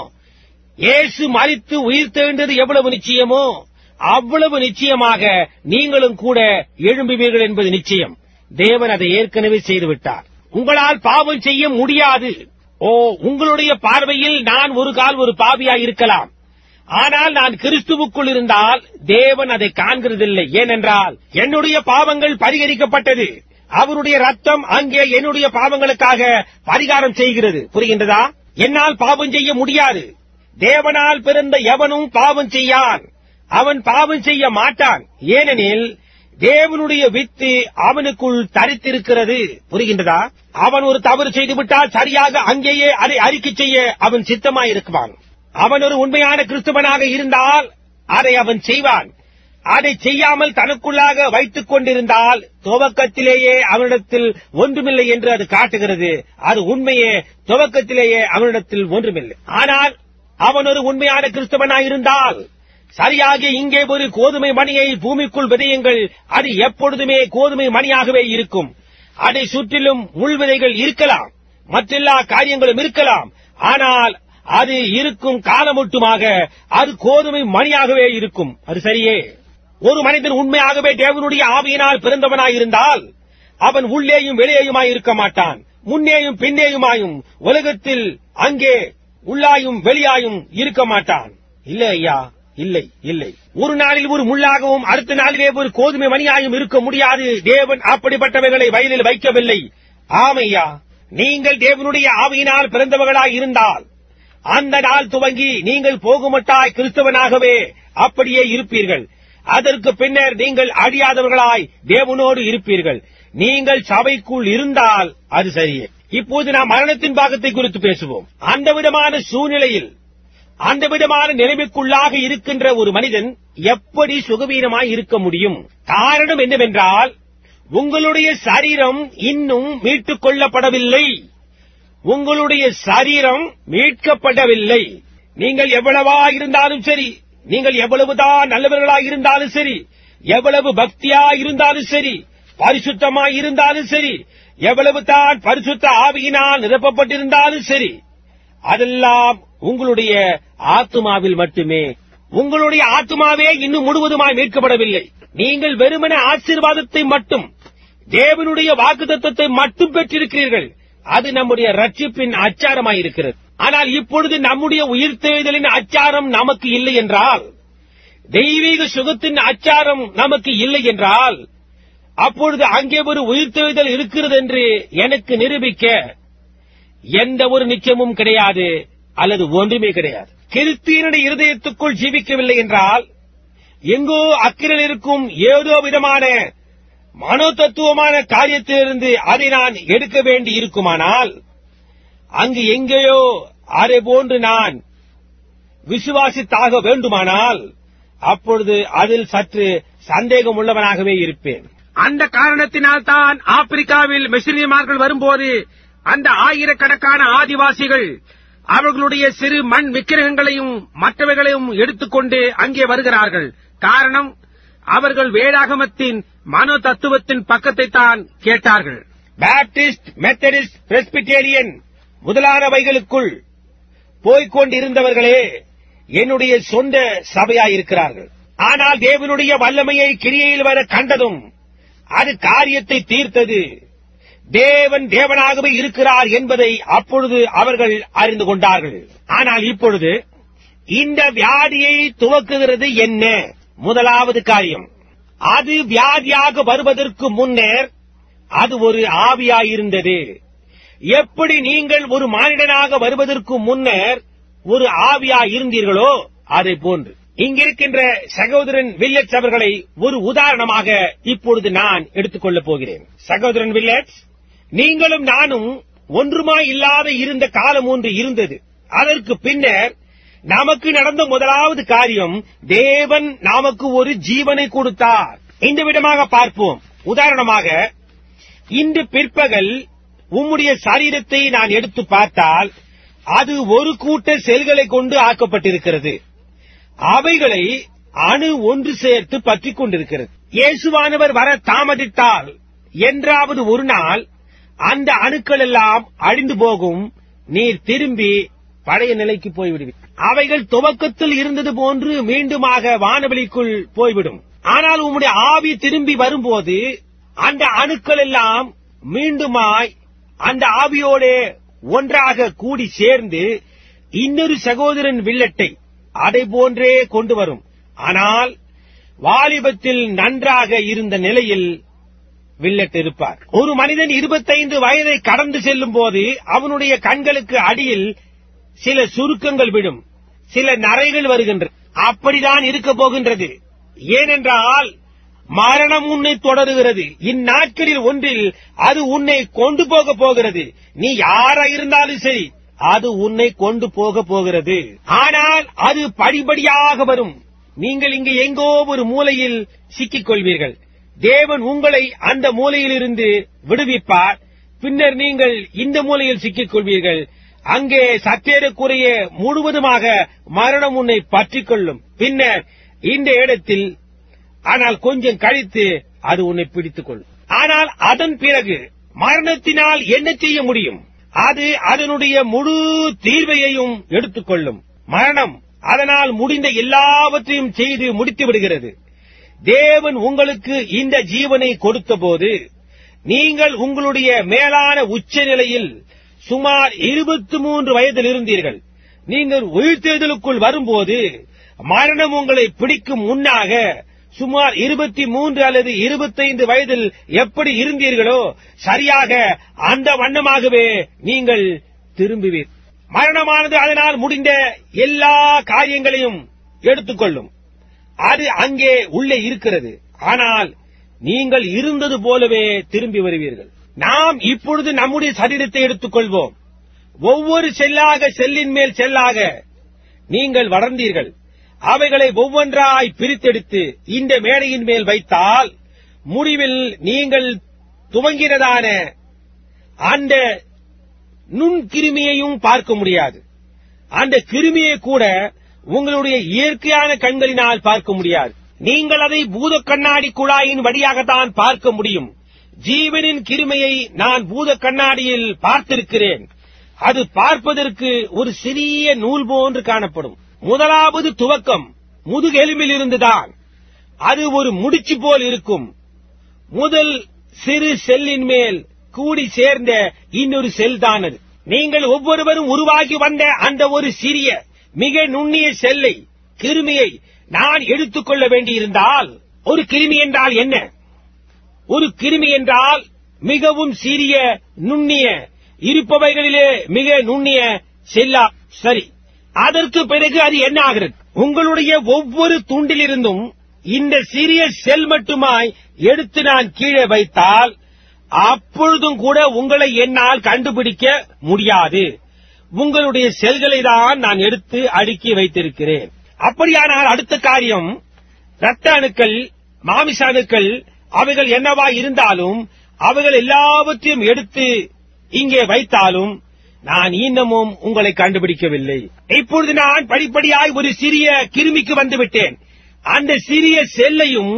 இயேசு மறித்து உயிர் தெழுந்தது எவ்வளவு நிச்சயமோ அவ்வளவு நிச்சயமாக நீங்களும் கூட எழும்புவீர்கள் என்பது நிச்சயம் தேவன் அதை ஏற்கனவே செய்துவிட்டார் உங்களால் பாவம் செய்ய முடியாது ஓ உங்களுடைய பார்வையில் நான் ஒரு கால் ஒரு பாவியாய் இருக்கலாம் ஆனால் நான் கிறிஸ்துவுக்குள் இருந்தால் தேவன் அதை காண்கிறதில்லை ஏனென்றால் என்னுடைய பாவங்கள் பரிகரிக்கப்பட்டது அவருடைய ரத்தம் அங்கே என்னுடைய பாவங்களுக்காக பரிகாரம் செய்கிறது புரிகின்றதா என்னால் பாவம் செய்ய முடியாது தேவனால் பிறந்த எவனும் பாவம் செய்யான் அவன் பாவம் செய்ய மாட்டான் ஏனெனில் தேவனுடைய வித்து அவனுக்குள் தரித்திருக்கிறது புரிகின்றதா அவன் ஒரு தவறு செய்துவிட்டால் சரியாக அங்கேயே அதை அறிக்கை செய்ய அவன் சித்தமாயிருக்குவான் அவன் ஒரு உண்மையான கிறிஸ்துவனாக இருந்தால் அதை அவன் செய்வான் அதை செய்யாமல் தனக்குள்ளாக வைத்துக் கொண்டிருந்தால் துவக்கத்திலேயே அவனிடத்தில் ஒன்றுமில்லை என்று அது காட்டுகிறது அது உண்மையே துவக்கத்திலேயே அவனிடத்தில் ஒன்றுமில்லை ஆனால் அவன் ஒரு உண்மையான கிறிஸ்தவனாயிருந்தால் சரியாக இங்கே ஒரு கோதுமை மணியை பூமிக்குள் விதையுங்கள் அது எப்பொழுதுமே கோதுமை மணியாகவே இருக்கும் அதை சுற்றிலும் முள்விதைகள் இருக்கலாம் மற்றெல்லா காரியங்களும் இருக்கலாம் ஆனால் அது இருக்கும் காலமொட்டுமாக அது கோதுமை மணியாகவே இருக்கும் அது சரியே ஒரு மனிதன் உண்மையாகவே தேவனுடைய ஆவியினால் பிறந்தவனாயிருந்தால் அவன் உள்ளேயும் வெளியேயுமாய் இருக்க மாட்டான் முன்னேயும் பின்னேயுமாயும் உலகத்தில் அங்கே உள்ளாயும் வெளியாயும் இருக்க மாட்டான் இல்லை ஐயா இல்லை இல்லை ஒரு நாளில் ஒரு முள்ளாகவும் அடுத்த நாளிலே ஒரு கோதுமை மணியாயும் இருக்க முடியாது தேவன் அப்படிப்பட்டவைகளை வயலில் வைக்கவில்லை ஆமையா நீங்கள் தேவனுடைய ஆவியினால் பிறந்தவர்களாய் இருந்தால் அந்த நாள் துவங்கி நீங்கள் போகுமட்டாய் கிறிஸ்தவனாகவே அப்படியே இருப்பீர்கள் அதற்கு பின்னர் நீங்கள் அழியாதவர்களாய் தேவனோடு இருப்பீர்கள் நீங்கள் சபைக்குள் இருந்தால் அது சரியே இப்போது நாம் மரணத்தின் பாகத்தை குறித்து பேசுவோம் அந்த விதமான சூழ்நிலையில் அந்த விதமான நிலைமைக்குள்ளாக இருக்கின்ற ஒரு மனிதன் எப்படி சுகவீனமாய் இருக்க முடியும் காரணம் என்னவென்றால் உங்களுடைய சரீரம் இன்னும் மீட்டுக் கொள்ளப்படவில்லை உங்களுடைய சரீரம் மீட்கப்படவில்லை நீங்கள் எவ்வளவா இருந்தாலும் சரி நீங்கள் எவ்வளவுதான் நல்லவர்களாய் இருந்தாலும் சரி எவ்வளவு பக்தியா இருந்தாலும் சரி பரிசுத்தமாய் இருந்தாலும் சரி எவ்வளவு தான் பரிசுத்த ஆவியினால் நிரப்பப்பட்டிருந்தாலும் சரி அதெல்லாம் உங்களுடைய ஆத்மாவில் மட்டுமே உங்களுடைய ஆத்மாவே இன்னும் முழுவதுமாய் மீட்கப்படவில்லை நீங்கள் வெறுமன ஆசீர்வாதத்தை மட்டும் தேவனுடைய வாக்குத்தத்தத்தை மட்டும் பெற்றிருக்கிறீர்கள் அது நம்முடைய ரட்சிப்பின் அச்சாரமாயிருக்கிறது ஆனால் இப்பொழுது நம்முடைய உயிர்த்தெழுதலின் அச்சாரம் நமக்கு இல்லை என்றால் தெய்வீக சுகத்தின் அச்சாரம் நமக்கு இல்லை என்றால் அப்பொழுது அங்கே ஒரு உயிர்த்தெழுதல் இருக்கிறது என்று எனக்கு நிரூபிக்க எந்த ஒரு நிச்சயமும் கிடையாது அல்லது ஒன்றுமே கிடையாது கிறிஸ்தியனுடைய இருதயத்துக்குள் ஜீவிக்கவில்லை என்றால் எங்கோ அக்கிரல் இருக்கும் ஏதோ விதமான மனோதத்துவமான காரியத்திலிருந்து அதை நான் எடுக்க வேண்டி இருக்குமானால் அங்கு எங்கேயோ அதை போன்று நான் விசுவாசித்தாக வேண்டுமானால் அப்பொழுது அதில் சற்று சந்தேகம் உள்ளவனாகவே இருப்பேன் அந்த காரணத்தினால் தான் ஆப்பிரிக்காவில் மிஷினியமார்கள் வரும்போது அந்த ஆயிரக்கணக்கான ஆதிவாசிகள் அவர்களுடைய சிறு மண் விக்கிரகங்களையும் மற்றவைகளையும் எடுத்துக்கொண்டு அங்கே வருகிறார்கள் காரணம் அவர்கள் வேதாகமத்தின் மனோ தத்துவத்தின் பக்கத்தை தான் கேட்டார்கள் பாப்டிஸ்ட் மெத்தடிஸ்ட் பிரெஸ்பிட்டேரியன் முதலானவைகளுக்குள் போய்க் கொண்டிருந்தவர்களே என்னுடைய சொந்த சபையாயிருக்கிறார்கள் ஆனால் தேவனுடைய வல்லமையை கிரியையில் வர கண்டதும் அது காரியத்தை தீர்த்தது தேவன் தேவனாகவே இருக்கிறார் என்பதை அப்பொழுது அவர்கள் அறிந்து கொண்டார்கள் ஆனால் இப்பொழுது இந்த வியாதியை துவக்குகிறது என்ன முதலாவது காரியம் அது வியாதியாக வருவதற்கு முன்னர் அது ஒரு ஆவியாயிருந்தது எப்படி நீங்கள் ஒரு மானிடனாக வருவதற்கு முன்னர் ஒரு ஆவியா இருந்தீர்களோ அதை போன்று இங்கிருக்கின்ற சகோதரன் வில்லட்ஸ் அவர்களை ஒரு உதாரணமாக இப்பொழுது நான் எடுத்துக்கொள்ளப் போகிறேன் சகோதரன் வில்லட்ஸ் நீங்களும் நானும் ஒன்றுமாய் இல்லாத இருந்த காலம் ஒன்று இருந்தது அதற்கு பின்னர் நமக்கு நடந்த முதலாவது காரியம் தேவன் நமக்கு ஒரு ஜீவனை கொடுத்தார் இந்த விதமாக பார்ப்போம் உதாரணமாக இன்று பிற்பகல் உம்முடைய சரீரத்தை நான் எடுத்து பார்த்தால் அது ஒரு கூட்ட செல்களை கொண்டு ஆக்கப்பட்டிருக்கிறது அவைகளை அணு ஒன்று சேர்த்து பற்றிக் கொண்டிருக்கிறது இயேசுவானவர் வர தாமதித்தால் என்றாவது ஒரு நாள் அந்த அணுக்கள் எல்லாம் அழிந்து போகும் நீர் திரும்பி பழைய நிலைக்கு போய்விடுவீர் அவைகள் துவக்கத்தில் இருந்தது போன்று மீண்டுமாக வானவெளிக்குள் போய்விடும் ஆனால் உம்முடைய ஆவி திரும்பி வரும்போது அந்த அணுக்கள் எல்லாம் மீண்டுமாய் அந்த ஆவியோடு ஒன்றாக கூடி சேர்ந்து இன்னொரு சகோதரன் வில்லட்டை அதை போன்றே கொண்டு வரும் ஆனால் வாலிபத்தில் நன்றாக இருந்த நிலையில் வில்லட் இருப்பார் ஒரு மனிதன் இருபத்தைந்து வயதை கடந்து செல்லும் போது அவனுடைய கண்களுக்கு அடியில் சில சுருக்கங்கள் விடும் சில நரைகள் வருகின்றன அப்படிதான் இருக்க போகின்றது ஏனென்றால் மரணம் உன்னை தொடருகிறது இந்நாட்களில் ஒன்றில் அது உன்னை கொண்டு போக போகிறது நீ யாரா இருந்தாலும் சரி அது உன்னை கொண்டு போக போகிறது ஆனால் அது படிப்படியாக வரும் நீங்கள் இங்கு எங்கோ ஒரு மூலையில் சிக்கிக் கொள்வீர்கள் தேவன் உங்களை அந்த மூலையிலிருந்து விடுவிப்பார் பின்னர் நீங்கள் இந்த மூலையில் சிக்கிக் கொள்வீர்கள் அங்கே சற்றேறக்குறைய முழுவதுமாக மரணம் உன்னை பற்றிக் கொள்ளும் பின்னர் இந்த இடத்தில் ஆனால் கொஞ்சம் கழித்து அது உன்னை பிடித்துக் கொள்ளும் ஆனால் அதன் பிறகு மரணத்தினால் என்ன செய்ய முடியும் அது அதனுடைய முழு தீர்வையையும் எடுத்துக்கொள்ளும் மரணம் அதனால் முடிந்த எல்லாவற்றையும் செய்து முடித்து விடுகிறது தேவன் உங்களுக்கு இந்த ஜீவனை கொடுத்தபோது நீங்கள் உங்களுடைய மேலான உச்ச நிலையில் சுமார் இருபத்தி மூன்று வயதில் இருந்தீர்கள் நீங்கள் உயிர்த்தெழுதலுக்குள் வரும்போது மரணம் உங்களை பிடிக்கும் முன்னாக சுமார் இருபத்தி மூன்று அல்லது இருபத்தைந்து வயதில் எப்படி இருந்தீர்களோ சரியாக அந்த வண்ணமாகவே நீங்கள் திரும்புவீர் மரணமானது அதனால் முடிந்த எல்லா காரியங்களையும் எடுத்துக்கொள்ளும் அது அங்கே உள்ளே இருக்கிறது ஆனால் நீங்கள் இருந்தது போலவே திரும்பி வருவீர்கள் நாம் இப்பொழுது நம்முடைய சரீரத்தை எடுத்துக்கொள்வோம் ஒவ்வொரு செல்லாக செல்லின் மேல் செல்லாக நீங்கள் வளர்ந்தீர்கள் அவைகளை ஒவ்வொன்றாய் பிரித்தெடுத்து இந்த மேடையின் மேல் வைத்தால் முடிவில் நீங்கள் துவங்கினதான அந்த நுண்கிருமியையும் பார்க்க முடியாது அந்த கிருமியை கூட உங்களுடைய இயற்கையான கண்களினால் பார்க்க முடியாது நீங்கள் அதை பூத கண்ணாடி குழாயின் வழியாகத்தான் பார்க்க முடியும் ஜீவனின் கிருமையை நான் பூத கண்ணாடியில் பார்த்திருக்கிறேன் அது பார்ப்பதற்கு ஒரு சிறிய நூல் போன்று காணப்படும் முதலாவது துவக்கம் முதுகெலும்பில் இருந்துதான் அது ஒரு முடிச்சு போல் இருக்கும் முதல் சிறு செல்லின் மேல் கூடி சேர்ந்த இன்னொரு செல் தான் அது நீங்கள் ஒவ்வொருவரும் உருவாகி வந்த அந்த ஒரு சிறிய மிக நுண்ணிய செல்லை கிருமியை நான் எடுத்துக்கொள்ள வேண்டியிருந்தால் ஒரு கிருமி என்றால் என்ன ஒரு கிருமி என்றால் மிகவும் சிறிய நுண்ணிய இருப்பவைகளிலே மிக நுண்ணிய செல்லா சரி அதற்கு பிறகு அது என்ன ஆகிறது உங்களுடைய ஒவ்வொரு துண்டிலிருந்தும் இந்த சிறிய செல் மட்டுமாய் எடுத்து நான் கீழே வைத்தால் அப்பொழுதும் கூட உங்களை என்னால் கண்டுபிடிக்க முடியாது உங்களுடைய செல்களை தான் நான் எடுத்து அடுக்கி வைத்திருக்கிறேன் அப்படியானால் அடுத்த காரியம் இரத்த அணுக்கள் மாமிச அணுக்கள் அவைகள் என்னவா இருந்தாலும் அவைகள் எல்லாவற்றையும் எடுத்து இங்கே வைத்தாலும் நான் இன்னமும் உங்களை கண்டுபிடிக்கவில்லை இப்பொழுது நான் படிப்படியாய் ஒரு சிறிய கிருமிக்கு வந்துவிட்டேன் அந்த சிறிய செல்லையும்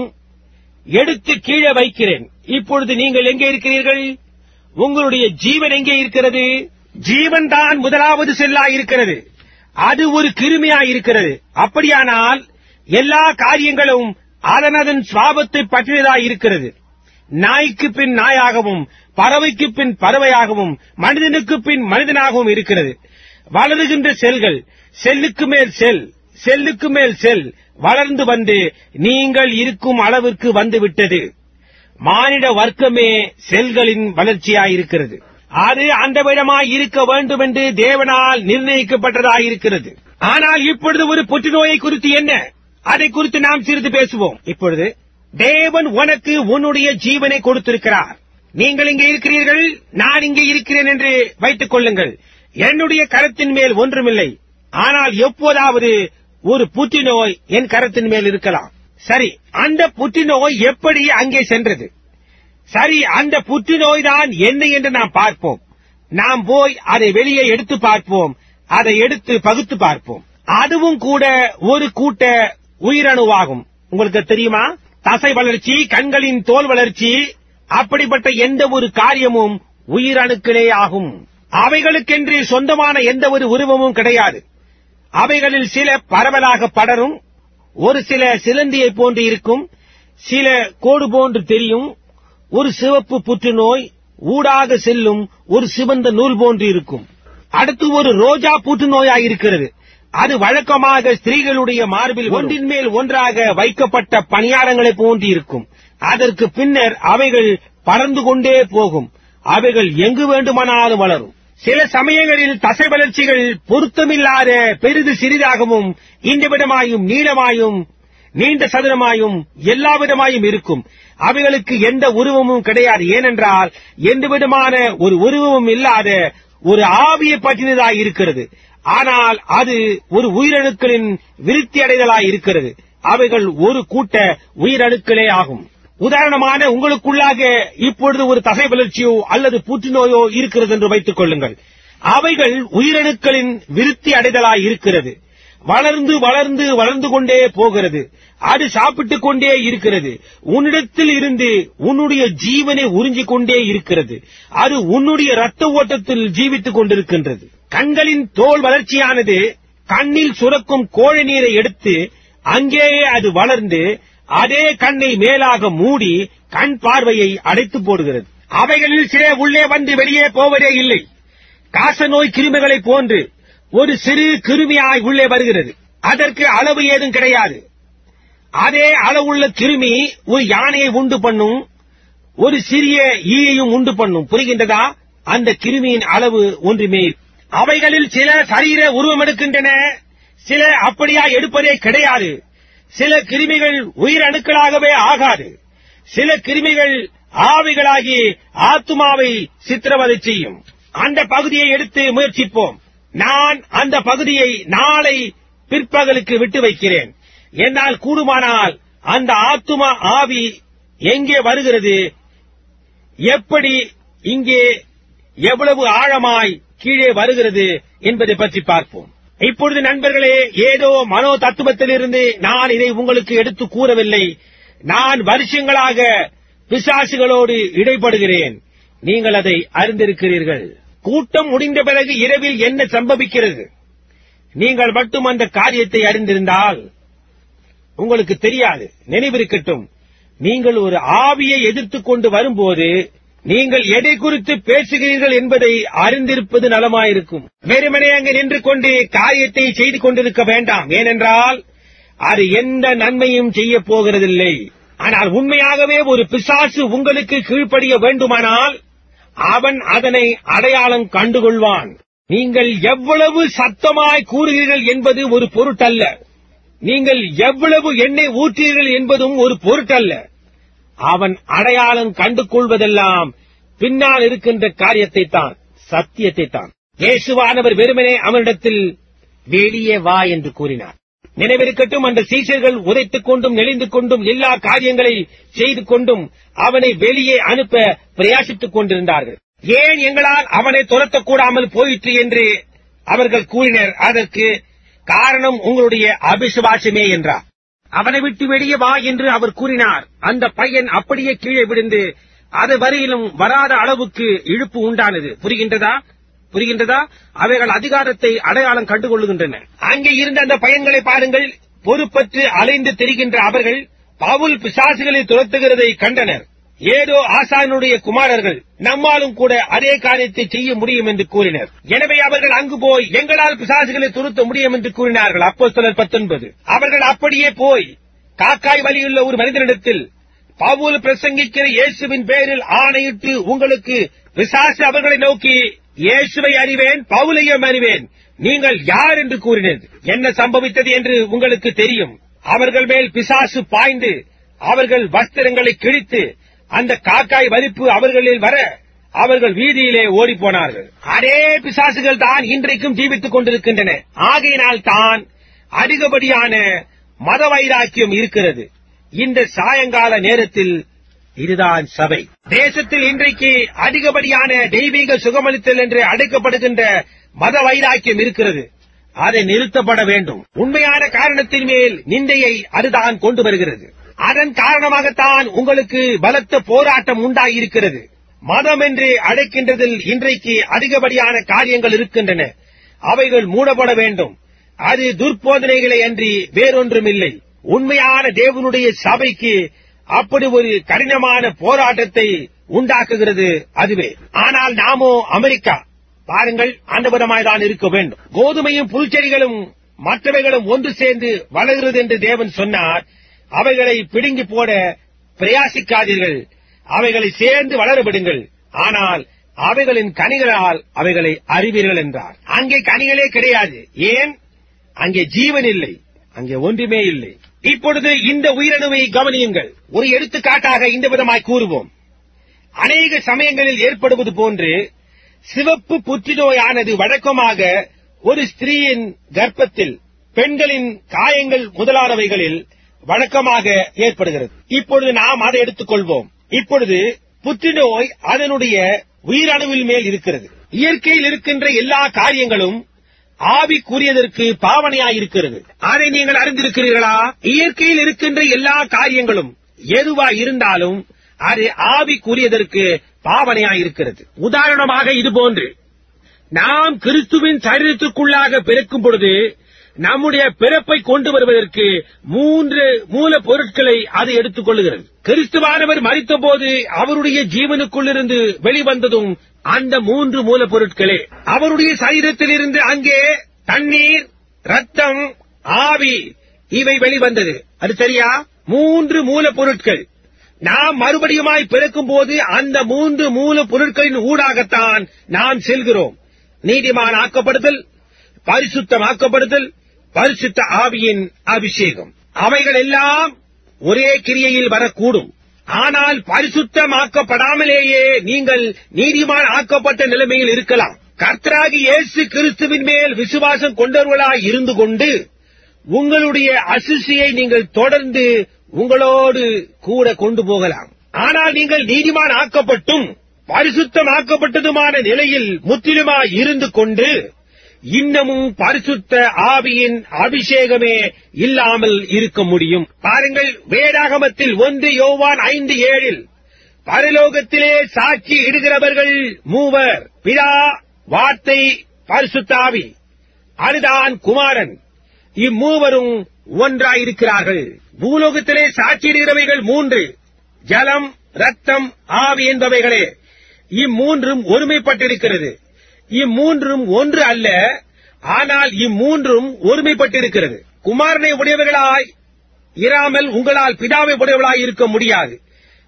எடுத்து கீழே வைக்கிறேன் இப்பொழுது நீங்கள் எங்கே இருக்கிறீர்கள் உங்களுடைய ஜீவன் எங்கே இருக்கிறது ஜீவன் தான் முதலாவது செல்லா இருக்கிறது அது ஒரு கிருமியா இருக்கிறது அப்படியானால் எல்லா காரியங்களும் அதனதன் சுவாபத்தை பற்றியதா இருக்கிறது நாய்க்கு பின் நாயாகவும் பறவைக்கு பின் பறவையாகவும் மனிதனுக்கு பின் மனிதனாகவும் இருக்கிறது வளருகின்ற செல்கள் செல்லுக்கு மேல் செல் செல்லுக்கு மேல் செல் வளர்ந்து வந்து நீங்கள் இருக்கும் அளவிற்கு வந்துவிட்டது மானிட வர்க்கமே செல்களின் வளர்ச்சியாயிருக்கிறது அது அந்த விடமாய் இருக்க வேண்டும் என்று தேவனால் நிர்ணயிக்கப்பட்டதாயிருக்கிறது ஆனால் இப்பொழுது ஒரு புற்றுநோயை குறித்து என்ன அதை குறித்து நாம் சிறிது பேசுவோம் இப்பொழுது தேவன் உனக்கு உன்னுடைய ஜீவனை கொடுத்திருக்கிறார் நீங்கள் இங்கே இருக்கிறீர்கள் நான் இங்கே இருக்கிறேன் என்று வைத்துக் கொள்ளுங்கள் என்னுடைய கரத்தின் மேல் ஒன்றுமில்லை ஆனால் எப்போதாவது ஒரு புற்றுநோய் என் கரத்தின் மேல் இருக்கலாம் சரி அந்த புற்றுநோய் எப்படி அங்கே சென்றது சரி அந்த புற்றுநோய் தான் என்ன என்று நாம் பார்ப்போம் நாம் போய் அதை வெளியே எடுத்து பார்ப்போம் அதை எடுத்து பகுத்து பார்ப்போம் அதுவும் கூட ஒரு கூட்ட உயிரணுவாகும் உங்களுக்கு தெரியுமா தசை வளர்ச்சி கண்களின் தோல் வளர்ச்சி அப்படிப்பட்ட எந்த ஒரு காரியமும் உயிரணுக்களே ஆகும் அவைகளுக்கென்று சொந்தமான எந்த ஒரு உருவமும் கிடையாது அவைகளில் சில பரவலாக படரும் ஒரு சில சிலந்தியை போன்று இருக்கும் சில கோடு போன்று தெரியும் ஒரு சிவப்பு புற்றுநோய் ஊடாக செல்லும் ஒரு சிவந்த நூல் போன்று இருக்கும் அடுத்து ஒரு ரோஜா புற்றுநோயாய் இருக்கிறது அது வழக்கமாக ஸ்திரீகளுடைய மார்பில் ஒன்றின் மேல் ஒன்றாக வைக்கப்பட்ட பணியாரங்களைப் போன்று இருக்கும் அதற்கு பின்னர் அவைகள் பறந்து கொண்டே போகும் அவைகள் எங்கு வேண்டுமானாலும் வளரும் சில சமயங்களில் தசை வளர்ச்சிகள் பொருத்தமில்லாத பெரிது சிறிதாகவும் இந்த விதமாயும் நீளமாயும் நீண்ட சதுரமாயும் எல்லா விதமாயும் இருக்கும் அவைகளுக்கு எந்த உருவமும் கிடையாது ஏனென்றால் எந்த விதமான ஒரு உருவமும் இல்லாத ஒரு ஆவியை பற்றினதாய் இருக்கிறது ஆனால் அது ஒரு உயிரணுக்களின் விருத்தி அடைதலாய் இருக்கிறது அவைகள் ஒரு கூட்ட உயிரணுக்களே ஆகும் உதாரணமான உங்களுக்குள்ளாக இப்பொழுது ஒரு தசை வளர்ச்சியோ அல்லது புற்றுநோயோ இருக்கிறது என்று வைத்துக் கொள்ளுங்கள் அவைகள் உயிரணுக்களின் விருத்தி அடைதலாய் இருக்கிறது வளர்ந்து வளர்ந்து வளர்ந்து கொண்டே போகிறது அது சாப்பிட்டுக் கொண்டே இருக்கிறது உன்னிடத்தில் இருந்து உன்னுடைய ஜீவனை உறிஞ்சிக் கொண்டே இருக்கிறது அது உன்னுடைய ரத்த ஓட்டத்தில் ஜீவித்துக் கொண்டிருக்கின்றது கண்களின் தோல் வளர்ச்சியானது கண்ணில் சுரக்கும் கோழை நீரை எடுத்து அங்கேயே அது வளர்ந்து அதே கண்ணை மேலாக மூடி கண் பார்வையை அடைத்து போடுகிறது அவைகளில் சில உள்ளே வந்து வெளியே போவதே இல்லை காசநோய் கிருமிகளைப் போன்று ஒரு சிறு கிருமியாய் உள்ளே வருகிறது அதற்கு அளவு ஏதும் கிடையாது அதே அளவுள்ள கிருமி ஒரு யானையை உண்டு பண்ணும் ஒரு சிறிய ஈயையும் உண்டு பண்ணும் புரிகின்றதா அந்த கிருமியின் அளவு ஒன்றுமே அவைகளில் சில சரீர உருவமெடுக்கின்றன சில அப்படியா எடுப்பதே கிடையாது சில கிருமிகள் உயிரணுக்களாகவே ஆகாது சில கிருமிகள் ஆவிகளாகி ஆத்துமாவை சித்திரவதை செய்யும் அந்த பகுதியை எடுத்து முயற்சிப்போம் நான் அந்த பகுதியை நாளை பிற்பகலுக்கு விட்டு வைக்கிறேன் என்னால் கூடுமானால் அந்த ஆத்துமா ஆவி எங்கே வருகிறது எப்படி இங்கே எவ்வளவு ஆழமாய் கீழே வருகிறது என்பதை பற்றி பார்ப்போம் இப்பொழுது நண்பர்களே ஏதோ மனோ தத்துவத்திலிருந்து நான் இதை உங்களுக்கு எடுத்து கூறவில்லை நான் வருஷங்களாக பிசாசுகளோடு இடைப்படுகிறேன் நீங்கள் அதை அறிந்திருக்கிறீர்கள் கூட்டம் முடிந்த பிறகு இரவில் என்ன சம்பவிக்கிறது நீங்கள் மட்டும் அந்த காரியத்தை அறிந்திருந்தால் உங்களுக்கு தெரியாது நினைவிருக்கட்டும் நீங்கள் ஒரு ஆவியை எதிர்த்துக் கொண்டு வரும்போது நீங்கள் எதை குறித்து பேசுகிறீர்கள் என்பதை அறிந்திருப்பது நலமாயிருக்கும் வெறுமனே அங்கு நின்று கொண்டு காரியத்தை செய்து கொண்டிருக்க வேண்டாம் ஏனென்றால் அது எந்த நன்மையும் செய்ய போகிறதில்லை ஆனால் உண்மையாகவே ஒரு பிசாசு உங்களுக்கு கீழ்ப்படிய வேண்டுமானால் அவன் அதனை அடையாளம் கண்டுகொள்வான் நீங்கள் எவ்வளவு சத்தமாய் கூறுகிறீர்கள் என்பது ஒரு பொருட்டல்ல நீங்கள் எவ்வளவு எண்ணெய் ஊற்றீர்கள் என்பதும் ஒரு பொருட்டல்ல அவன் அடையாளம் கண்டு கொள்வதெல்லாம் பின்னால் இருக்கின்ற காரியத்தை தான் சத்தியத்தை தான் இயேசுவானவர் வெறுமனே அவனிடத்தில் வெளியே வா என்று கூறினார் நினைவிருக்கட்டும் அந்த சீசர்கள் உதைத்துக் கொண்டும் நெளிந்து கொண்டும் எல்லா காரியங்களை செய்து கொண்டும் அவனை வெளியே அனுப்ப பிரயாசித்துக் கொண்டிருந்தார்கள் ஏன் எங்களால் அவனை துரத்தக்கூடாமல் போயிற்று என்று அவர்கள் கூறினர் அதற்கு காரணம் உங்களுடைய அபிசுவாசமே என்றார் அவனை விட்டு வெளியே வா என்று அவர் கூறினார் அந்த பையன் அப்படியே கீழே விழுந்து அது வரையிலும் வராத அளவுக்கு இழுப்பு உண்டானது புரிகின்றதா புரிகின்றதா அவைகள் அதிகாரத்தை அடையாளம் கண்டுகொள்ளுகின்றன அங்கே இருந்த அந்த பையன்களை பாருங்கள் பொறுப்பற்று அலைந்து திரிகின்ற அவர்கள் பவுல் பிசாசுகளை துரத்துகிறதை கண்டனர் ஏதோ ஆசானுடைய குமாரர்கள் நம்மாலும் கூட அதே காரியத்தை செய்ய முடியும் என்று கூறினர் எனவே அவர்கள் அங்கு போய் எங்களால் பிசாசுகளை துருத்த முடியும் என்று கூறினார்கள் அப்போ சிலர் பத்தொன்பது அவர்கள் அப்படியே போய் காக்காய் வலியுள்ள ஒரு மனிதனிடத்தில் பவுல் பிரசங்கிக்கிற இயேசுவின் பேரில் ஆணையிட்டு உங்களுக்கு பிசாசு அவர்களை நோக்கி இயேசுவை அறிவேன் பவுலையும் அறிவேன் நீங்கள் யார் என்று கூறினது என்ன சம்பவித்தது என்று உங்களுக்கு தெரியும் அவர்கள் மேல் பிசாசு பாய்ந்து அவர்கள் வஸ்திரங்களை கிழித்து அந்த காக்காய் வலிப்பு அவர்களில் வர அவர்கள் வீதியிலே ஓடிப் போனார்கள் அதே பிசாசுகள் தான் இன்றைக்கும் ஜீவித்துக் கொண்டிருக்கின்றன ஆகையினால் தான் அதிகப்படியான மத வைராக்கியம் இருக்கிறது இந்த சாயங்கால நேரத்தில் இதுதான் சபை தேசத்தில் இன்றைக்கு அதிகப்படியான தெய்வீக சுகமளித்தல் என்று அழைக்கப்படுகின்ற மத வைராக்கியம் இருக்கிறது அதை நிறுத்தப்பட வேண்டும் உண்மையான காரணத்தின் மேல் நிந்தையை அதுதான் கொண்டு வருகிறது அதன் காரணமாகத்தான் உங்களுக்கு பலத்த போராட்டம் உண்டாயிருக்கிறது மதம் என்று அழைக்கின்றதில் இன்றைக்கு அதிகப்படியான காரியங்கள் இருக்கின்றன அவைகள் மூடப்பட வேண்டும் அது துர்போதனைகளை அன்றி வேறொன்றுமில்லை உண்மையான தேவனுடைய சபைக்கு அப்படி ஒரு கடினமான போராட்டத்தை உண்டாக்குகிறது அதுவே ஆனால் நாமோ அமெரிக்கா பாருங்கள் அந்த விதமாய்தான் இருக்க வேண்டும் கோதுமையும் புல்செடிகளும் மற்றவைகளும் ஒன்று சேர்ந்து வளர்கிறது என்று தேவன் சொன்னார் அவைகளை பிடுங்கி போட பிரயாசிக்காதீர்கள் அவைகளை சேர்ந்து வளர விடுங்கள் ஆனால் அவைகளின் கனிகளால் அவைகளை அறிவீர்கள் என்றார் அங்கே கனிகளே கிடையாது ஏன் அங்கே ஜீவன் இல்லை அங்கே ஒன்றுமே இல்லை இப்பொழுது இந்த உயிரணுவை கவனியுங்கள் ஒரு எடுத்துக்காட்டாக இந்த விதமாய் கூறுவோம் அநேக சமயங்களில் ஏற்படுவது போன்று சிவப்பு புற்றுநோயானது வழக்கமாக ஒரு ஸ்திரீயின் கர்ப்பத்தில் பெண்களின் காயங்கள் முதலானவைகளில் வழக்கமாக ஏற்படுகிறது இப்பொழுது நாம் அதை எடுத்துக்கொள்வோம் இப்பொழுது புற்றுநோய் அதனுடைய உயிரணுவில் மேல் இருக்கிறது இயற்கையில் இருக்கின்ற எல்லா காரியங்களும் ஆவிக்குரியதற்கு பாவனையாயிருக்கிறது அதை நீங்கள் அறிந்திருக்கிறீர்களா இயற்கையில் இருக்கின்ற எல்லா காரியங்களும் எதுவா இருந்தாலும் அது ஆவிக்குரியதற்கு பாவனையாயிருக்கிறது உதாரணமாக இது போன்று நாம் கிறிஸ்துவின் சரீரத்துக்குள்ளாக பிறக்கும் பொழுது நம்முடைய பிறப்பை கொண்டு வருவதற்கு மூன்று மூல பொருட்களை அது எடுத்துக் கொள்ளுகிறது கிறிஸ்துவானவர் மறித்தபோது அவருடைய ஜீவனுக்குள்ளிருந்து வெளிவந்ததும் அந்த மூன்று மூலப்பொருட்களே அவருடைய சரீரத்திலிருந்து அங்கே தண்ணீர் ரத்தம் ஆவி இவை வெளிவந்தது அது சரியா மூன்று மூலப்பொருட்கள் நாம் மறுபடியுமாய் பிறக்கும் போது அந்த மூன்று மூல பொருட்களின் ஊடாகத்தான் நாம் செல்கிறோம் நீதிமான் ஆக்கப்படுதல் பரிசுத்தமாக்கப்படுதல் பரிசுத்த ஆவியின் அபிஷேகம் அவைகள் எல்லாம் ஒரே கிரியையில் வரக்கூடும் ஆனால் பரிசுத்தமாக்கப்படாமலேயே நீங்கள் நீதிமான் ஆக்கப்பட்ட நிலைமையில் இருக்கலாம் கர்த்தராகி இயேசு கிறிஸ்துவின் மேல் விசுவாசம் கொண்டவர்களாய் இருந்து கொண்டு உங்களுடைய அசிசியை நீங்கள் தொடர்ந்து உங்களோடு கூட கொண்டு போகலாம் ஆனால் நீங்கள் நீதிமான் ஆக்கப்பட்டும் பரிசுத்தமாக்கப்பட்டதுமான நிலையில் முற்றிலுமாய் இருந்து கொண்டு இன்னமும் பரிசுத்த ஆவியின் அபிஷேகமே இல்லாமல் இருக்க முடியும் பாருங்கள் வேதாகமத்தில் ஒன்று யோவான் ஐந்து ஏழில் பரலோகத்திலே சாட்சி இடுகிறவர்கள் மூவர் பிதா வார்த்தை பரிசுத்தாவி அதுதான் குமாரன் இம்மூவரும் ஒன்றாயிருக்கிறார்கள் பூலோகத்திலே சாட்சியிடுகிறவைகள் மூன்று ஜலம் ரத்தம் ஆவி என்பவைகளே இம்மூன்றும் ஒருமைப்பட்டிருக்கிறது இம்மூன்றும் ஒன்று அல்ல ஆனால் இம்மூன்றும் ஒருமைப்பட்டிருக்கிறது குமாரனை உடையவர்களாய் இராமல் உங்களால் பிதாவை உடையவர்களாய் இருக்க முடியாது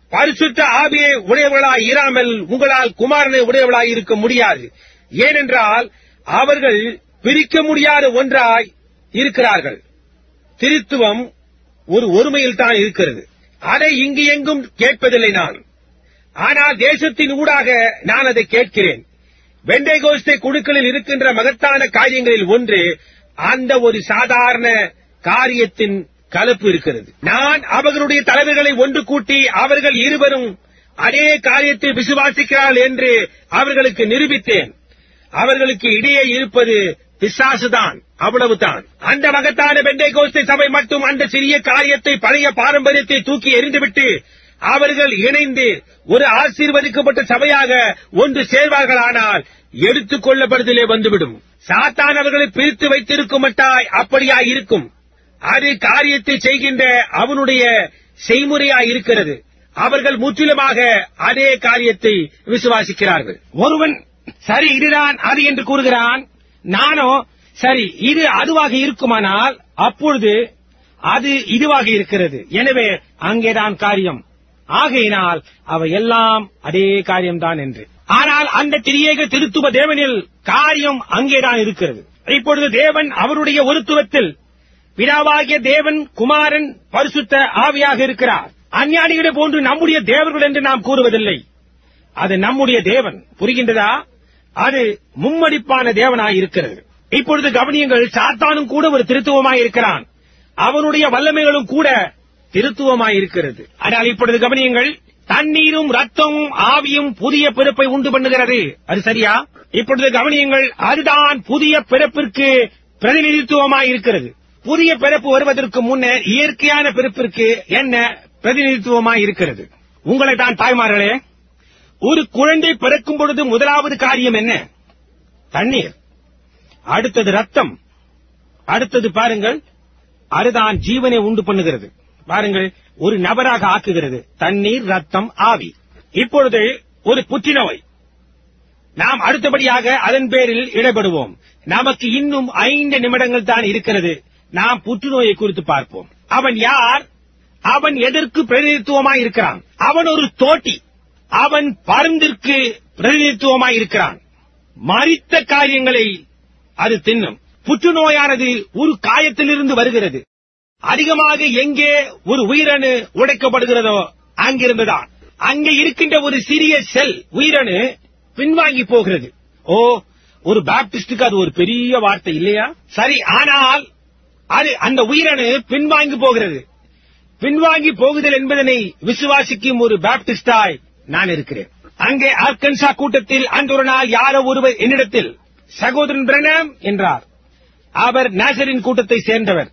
பரிசுத்த ஆவியை உடையவர்களாய் இராமல் உங்களால் குமாரனை உடையவர்களாய் இருக்க முடியாது ஏனென்றால் அவர்கள் பிரிக்க முடியாத ஒன்றாய் இருக்கிறார்கள் திருத்துவம் ஒரு ஒருமையில் தான் இருக்கிறது அதை இங்கு எங்கும் கேட்பதில்லை நான் ஆனால் தேசத்தின் ஊடாக நான் அதை கேட்கிறேன் வெண்டைகோஸ்தை குழுக்களில் இருக்கின்ற மகத்தான காரியங்களில் ஒன்று அந்த ஒரு சாதாரண காரியத்தின் கலப்பு இருக்கிறது நான் அவர்களுடைய தலைவர்களை ஒன்று கூட்டி அவர்கள் இருவரும் அதே காரியத்தை விசுவாசிக்கிறார்கள் என்று அவர்களுக்கு நிரூபித்தேன் அவர்களுக்கு இடையே இருப்பது பிசாசுதான் அவ்வளவுதான் அந்த மகத்தான வெண்டை கோஸ்தை சபை மட்டும் அந்த சிறிய காரியத்தை பழைய பாரம்பரியத்தை தூக்கி எறிந்துவிட்டு அவர்கள் இணைந்து ஒரு ஆசீர்வதிக்கப்பட்ட சபையாக ஒன்று சேர்வார்களானால் எடுத்துக் கொள்ளப்படுதலே வந்துவிடும் சாத்தான் அவர்களை பிரித்து வைத்திருக்கும் மட்டாய் அப்படியாய் இருக்கும் அது காரியத்தை செய்கின்ற அவனுடைய செய்முறையாய் இருக்கிறது அவர்கள் முற்றிலுமாக அதே காரியத்தை விசுவாசிக்கிறார்கள் ஒருவன் சரி இதுதான் அது என்று கூறுகிறான் நானோ சரி இது அதுவாக இருக்குமானால் அப்பொழுது அது இதுவாக இருக்கிறது எனவே அங்கேதான் காரியம் ஆகையினால் அவை எல்லாம் அதே காரியம்தான் என்று ஆனால் அந்த திரியேக திருத்துவ தேவனில் காரியம் அங்கேதான் இருக்கிறது இப்பொழுது தேவன் அவருடைய ஒருத்துவத்தில் பிதாவாகிய தேவன் குமாரன் பரிசுத்த ஆவியாக இருக்கிறார் அஞ்ஞானிகளை போன்று நம்முடைய தேவர்கள் என்று நாம் கூறுவதில்லை அது நம்முடைய தேவன் புரிகின்றதா அது மும்மடிப்பான தேவனாய் இருக்கிறது இப்பொழுது கவனியங்கள் சாத்தானும் கூட ஒரு திருத்துவமாய் இருக்கிறான் அவனுடைய வல்லமைகளும் கூட திருத்துவமாய் இருக்கிறது ஆனால் இப்பொழுது கவனியங்கள் தண்ணீரும் ரத்தமும் ஆவியும் புதிய பிறப்பை உண்டு பண்ணுகிறது அது சரியா இப்பொழுது கவனியங்கள் அதுதான் புதிய பிறப்பிற்கு பிரதிநிதித்துவமாய் இருக்கிறது புதிய பிறப்பு வருவதற்கு முன்னர் இயற்கையான பிறப்பிற்கு என்ன பிரதிநிதித்துவமாய் இருக்கிறது உங்களை தான் தாய்மார்களே ஒரு குழந்தை பிறக்கும் பொழுது முதலாவது காரியம் என்ன தண்ணீர் அடுத்தது ரத்தம் அடுத்தது பாருங்கள் அதுதான் ஜீவனை உண்டு பண்ணுகிறது பாருங்கள் ஒரு நபராக ஆக்குகிறது தண்ணீர் ரத்தம் ஆவி இப்பொழுது ஒரு புற்றுநோய் நாம் அடுத்தபடியாக அதன் பேரில் ஈடுபடுவோம் நமக்கு இன்னும் ஐந்து நிமிடங்கள் தான் இருக்கிறது நாம் புற்றுநோயை குறித்து பார்ப்போம் அவன் யார் அவன் எதற்கு பிரதிநிதித்துவமாய் இருக்கிறான் அவன் ஒரு தோட்டி அவன் பருந்திற்கு பிரதிநிதித்துவமாய் இருக்கிறான் மறித்த காரியங்களை அது தின்னும் புற்றுநோயானது ஒரு காயத்திலிருந்து வருகிறது அதிகமாக எங்கே ஒரு உயிரணு உடைக்கப்படுகிறதோ அங்கிருந்துதான் அங்கே இருக்கின்ற ஒரு சிறிய செல் உயிரணு பின்வாங்கி போகிறது ஓ ஒரு பாப்டிஸ்டுக்கு அது ஒரு பெரிய வார்த்தை இல்லையா சரி ஆனால் அது அந்த உயிரணு பின்வாங்கி போகிறது பின்வாங்கி போகுதல் என்பதனை விசுவாசிக்கும் ஒரு பாப்டிஸ்டாய் நான் இருக்கிறேன் அங்கே ஆர்கன்சா கூட்டத்தில் அன்று ஒரு நாள் யாரோ ஒருவர் என்னிடத்தில் சகோதரன் பிரணாம் என்றார் அவர் நாசரின் கூட்டத்தை சேர்ந்தவர்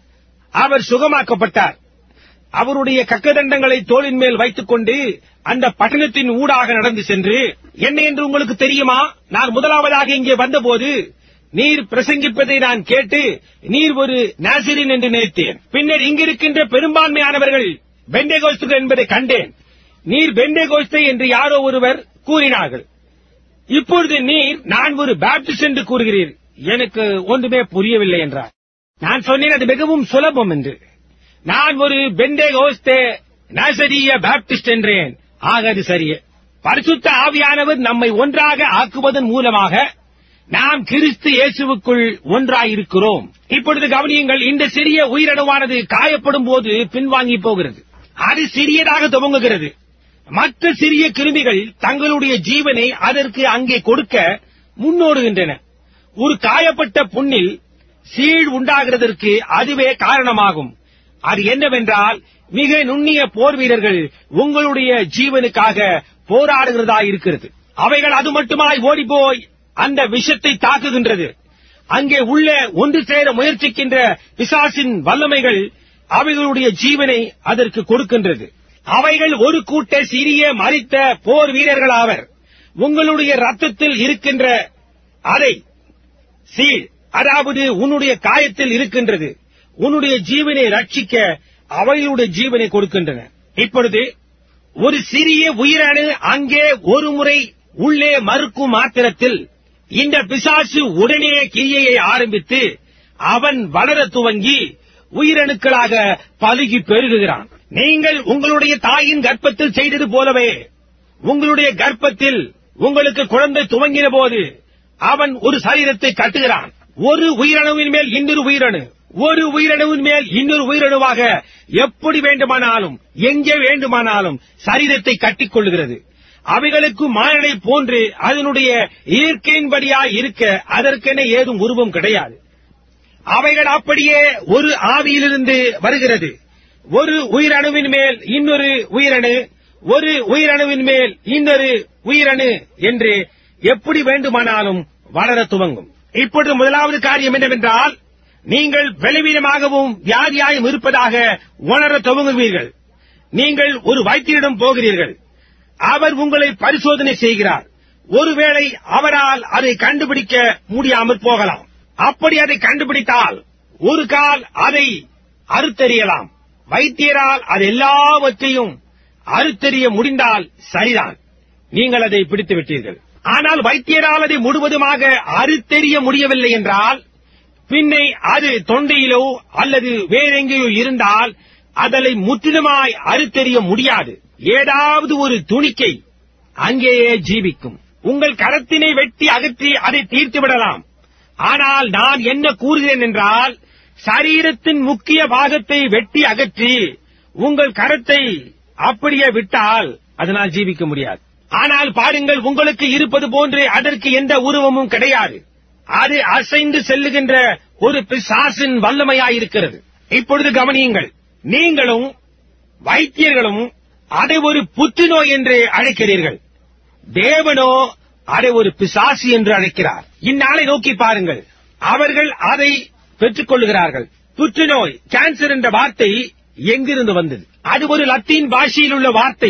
அவர் சுகமாக்கப்பட்டார் அவருடைய கக்கதண்டங்களை தோளின் மேல் வைத்துக் கொண்டு அந்த பட்டணத்தின் ஊடாக நடந்து சென்று என்ன என்று உங்களுக்கு தெரியுமா நான் முதலாவதாக இங்கே வந்தபோது நீர் பிரசங்கிப்பதை நான் கேட்டு நீர் ஒரு நாசிரின் என்று நினைத்தேன் பின்னர் இங்கிருக்கின்ற பெரும்பான்மையானவர்கள் பெண்டேகோஸ்துகள் என்பதை கண்டேன் நீர் பெண்டேகோஸ்தை என்று யாரோ ஒருவர் கூறினார்கள் இப்பொழுது நீர் நான் ஒரு பாப்டிஸ்ட் என்று கூறுகிறீர் எனக்கு ஒன்றுமே புரியவில்லை என்றார் நான் சொன்னேன் அது மிகவும் சுலபம் என்று நான் ஒரு பெண்டேகோஸ்தே நாசரிய பாப்டிஸ்ட் என்றேன் ஆக அது சரியே பரிசுத்த ஆவியானவர் நம்மை ஒன்றாக ஆக்குவதன் மூலமாக நாம் கிறிஸ்து இயேசுவுக்குள் ஒன்றாயிருக்கிறோம் இப்பொழுது கவனியுங்கள் இந்த சிறிய உயிரணுவானது காயப்படும் போது பின்வாங்கி போகிறது அது சிறியதாக துவங்குகிறது மற்ற சிறிய கிருமிகள் தங்களுடைய ஜீவனை அதற்கு அங்கே கொடுக்க முன்னோடுகின்றன ஒரு காயப்பட்ட புண்ணில் சீழ் உண்டாகிறதற்கு அதுவே காரணமாகும் அது என்னவென்றால் மிக நுண்ணிய போர் வீரர்கள் உங்களுடைய ஜீவனுக்காக போராடுகிறதா இருக்கிறது அவைகள் அது மட்டுமாய் ஓடிப்போய் அந்த விஷத்தை தாக்குகின்றது அங்கே உள்ள ஒன்று சேர முயற்சிக்கின்ற பிசாசின் வல்லமைகள் அவைகளுடைய ஜீவனை அதற்கு கொடுக்கின்றது அவைகள் ஒரு கூட்ட சிறிய மறித்த போர் வீரர்கள் ஆவர் உங்களுடைய ரத்தத்தில் இருக்கின்ற அதை சீழ் அதாவது உன்னுடைய காயத்தில் இருக்கின்றது உன்னுடைய ஜீவனை ரட்சிக்க அவைகளுடைய ஜீவனை கொடுக்கின்றன இப்பொழுது ஒரு சிறிய உயிரணு அங்கே ஒரு முறை உள்ளே மறுக்கும் மாத்திரத்தில் இந்த பிசாசு உடனே கிரியையை ஆரம்பித்து அவன் வளர துவங்கி உயிரணுக்களாக பலுகி பெருகுகிறான் நீங்கள் உங்களுடைய தாயின் கர்ப்பத்தில் செய்தது போலவே உங்களுடைய கர்ப்பத்தில் உங்களுக்கு குழந்தை துவங்கின போது அவன் ஒரு சரீரத்தை கட்டுகிறான் ஒரு உயிரணுவின் மேல் இன்னொரு உயிரணு ஒரு உயிரணுவின் மேல் இன்னொரு உயிரணுவாக எப்படி வேண்டுமானாலும் எங்கே வேண்டுமானாலும் சரீரத்தை கட்டிக் கொள்கிறது அவைகளுக்கு மானடை போன்று அதனுடைய இயற்கையின்படியாய் இருக்க அதற்கென ஏதும் உருவம் கிடையாது அவைகள் அப்படியே ஒரு ஆவியிலிருந்து வருகிறது ஒரு உயிரணுவின் மேல் இன்னொரு உயிரணு ஒரு உயிரணுவின் மேல் இன்னொரு உயிரணு என்று எப்படி வேண்டுமானாலும் வளர துவங்கும் இப்பொழுது முதலாவது காரியம் என்னவென்றால் நீங்கள் பலவீனமாகவும் வியாதியாயும் இருப்பதாக உணர துவங்குவீர்கள் நீங்கள் ஒரு வைத்தியரிடம் போகிறீர்கள் அவர் உங்களை பரிசோதனை செய்கிறார் ஒருவேளை அவரால் அதை கண்டுபிடிக்க முடியாமல் போகலாம் அப்படி அதை கண்டுபிடித்தால் ஒரு கால் அதை அறுத்தறியலாம் வைத்தியரால் அது எல்லாவற்றையும் அறுத்தறிய முடிந்தால் சரிதான் நீங்கள் அதை பிடித்து விட்டீர்கள் ஆனால் வைத்தியரால் அதை முழுவதுமாக அறுத்தெறிய முடியவில்லை என்றால் பின்னை அது தொண்டையிலோ அல்லது வேறெங்கேயோ இருந்தால் அதனை முற்றிலுமாய் அறுத்தெறிய முடியாது ஏதாவது ஒரு துணிக்கை அங்கேயே ஜீவிக்கும் உங்கள் கரத்தினை வெட்டி அகற்றி அதை தீர்த்து விடலாம் ஆனால் நான் என்ன கூறுகிறேன் என்றால் சரீரத்தின் முக்கிய பாகத்தை வெட்டி அகற்றி உங்கள் கரத்தை அப்படியே விட்டால் அதனால் ஜீவிக்க முடியாது ஆனால் பாருங்கள் உங்களுக்கு இருப்பது போன்று அதற்கு எந்த உருவமும் கிடையாது அது அசைந்து செல்லுகின்ற ஒரு பிசாசின் வல்லமையாயிருக்கிறது இப்பொழுது கவனியுங்கள் நீங்களும் வைத்தியர்களும் அதை ஒரு புற்றுநோய் என்று அழைக்கிறீர்கள் தேவனோ அதை ஒரு பிசாசு என்று அழைக்கிறார் இந்நாளை நோக்கி பாருங்கள் அவர்கள் அதை பெற்றுக் கொள்கிறார்கள் புற்றுநோய் கேன்சர் என்ற வார்த்தை எங்கிருந்து வந்தது அது ஒரு லத்தீன் பாஷையில் உள்ள வார்த்தை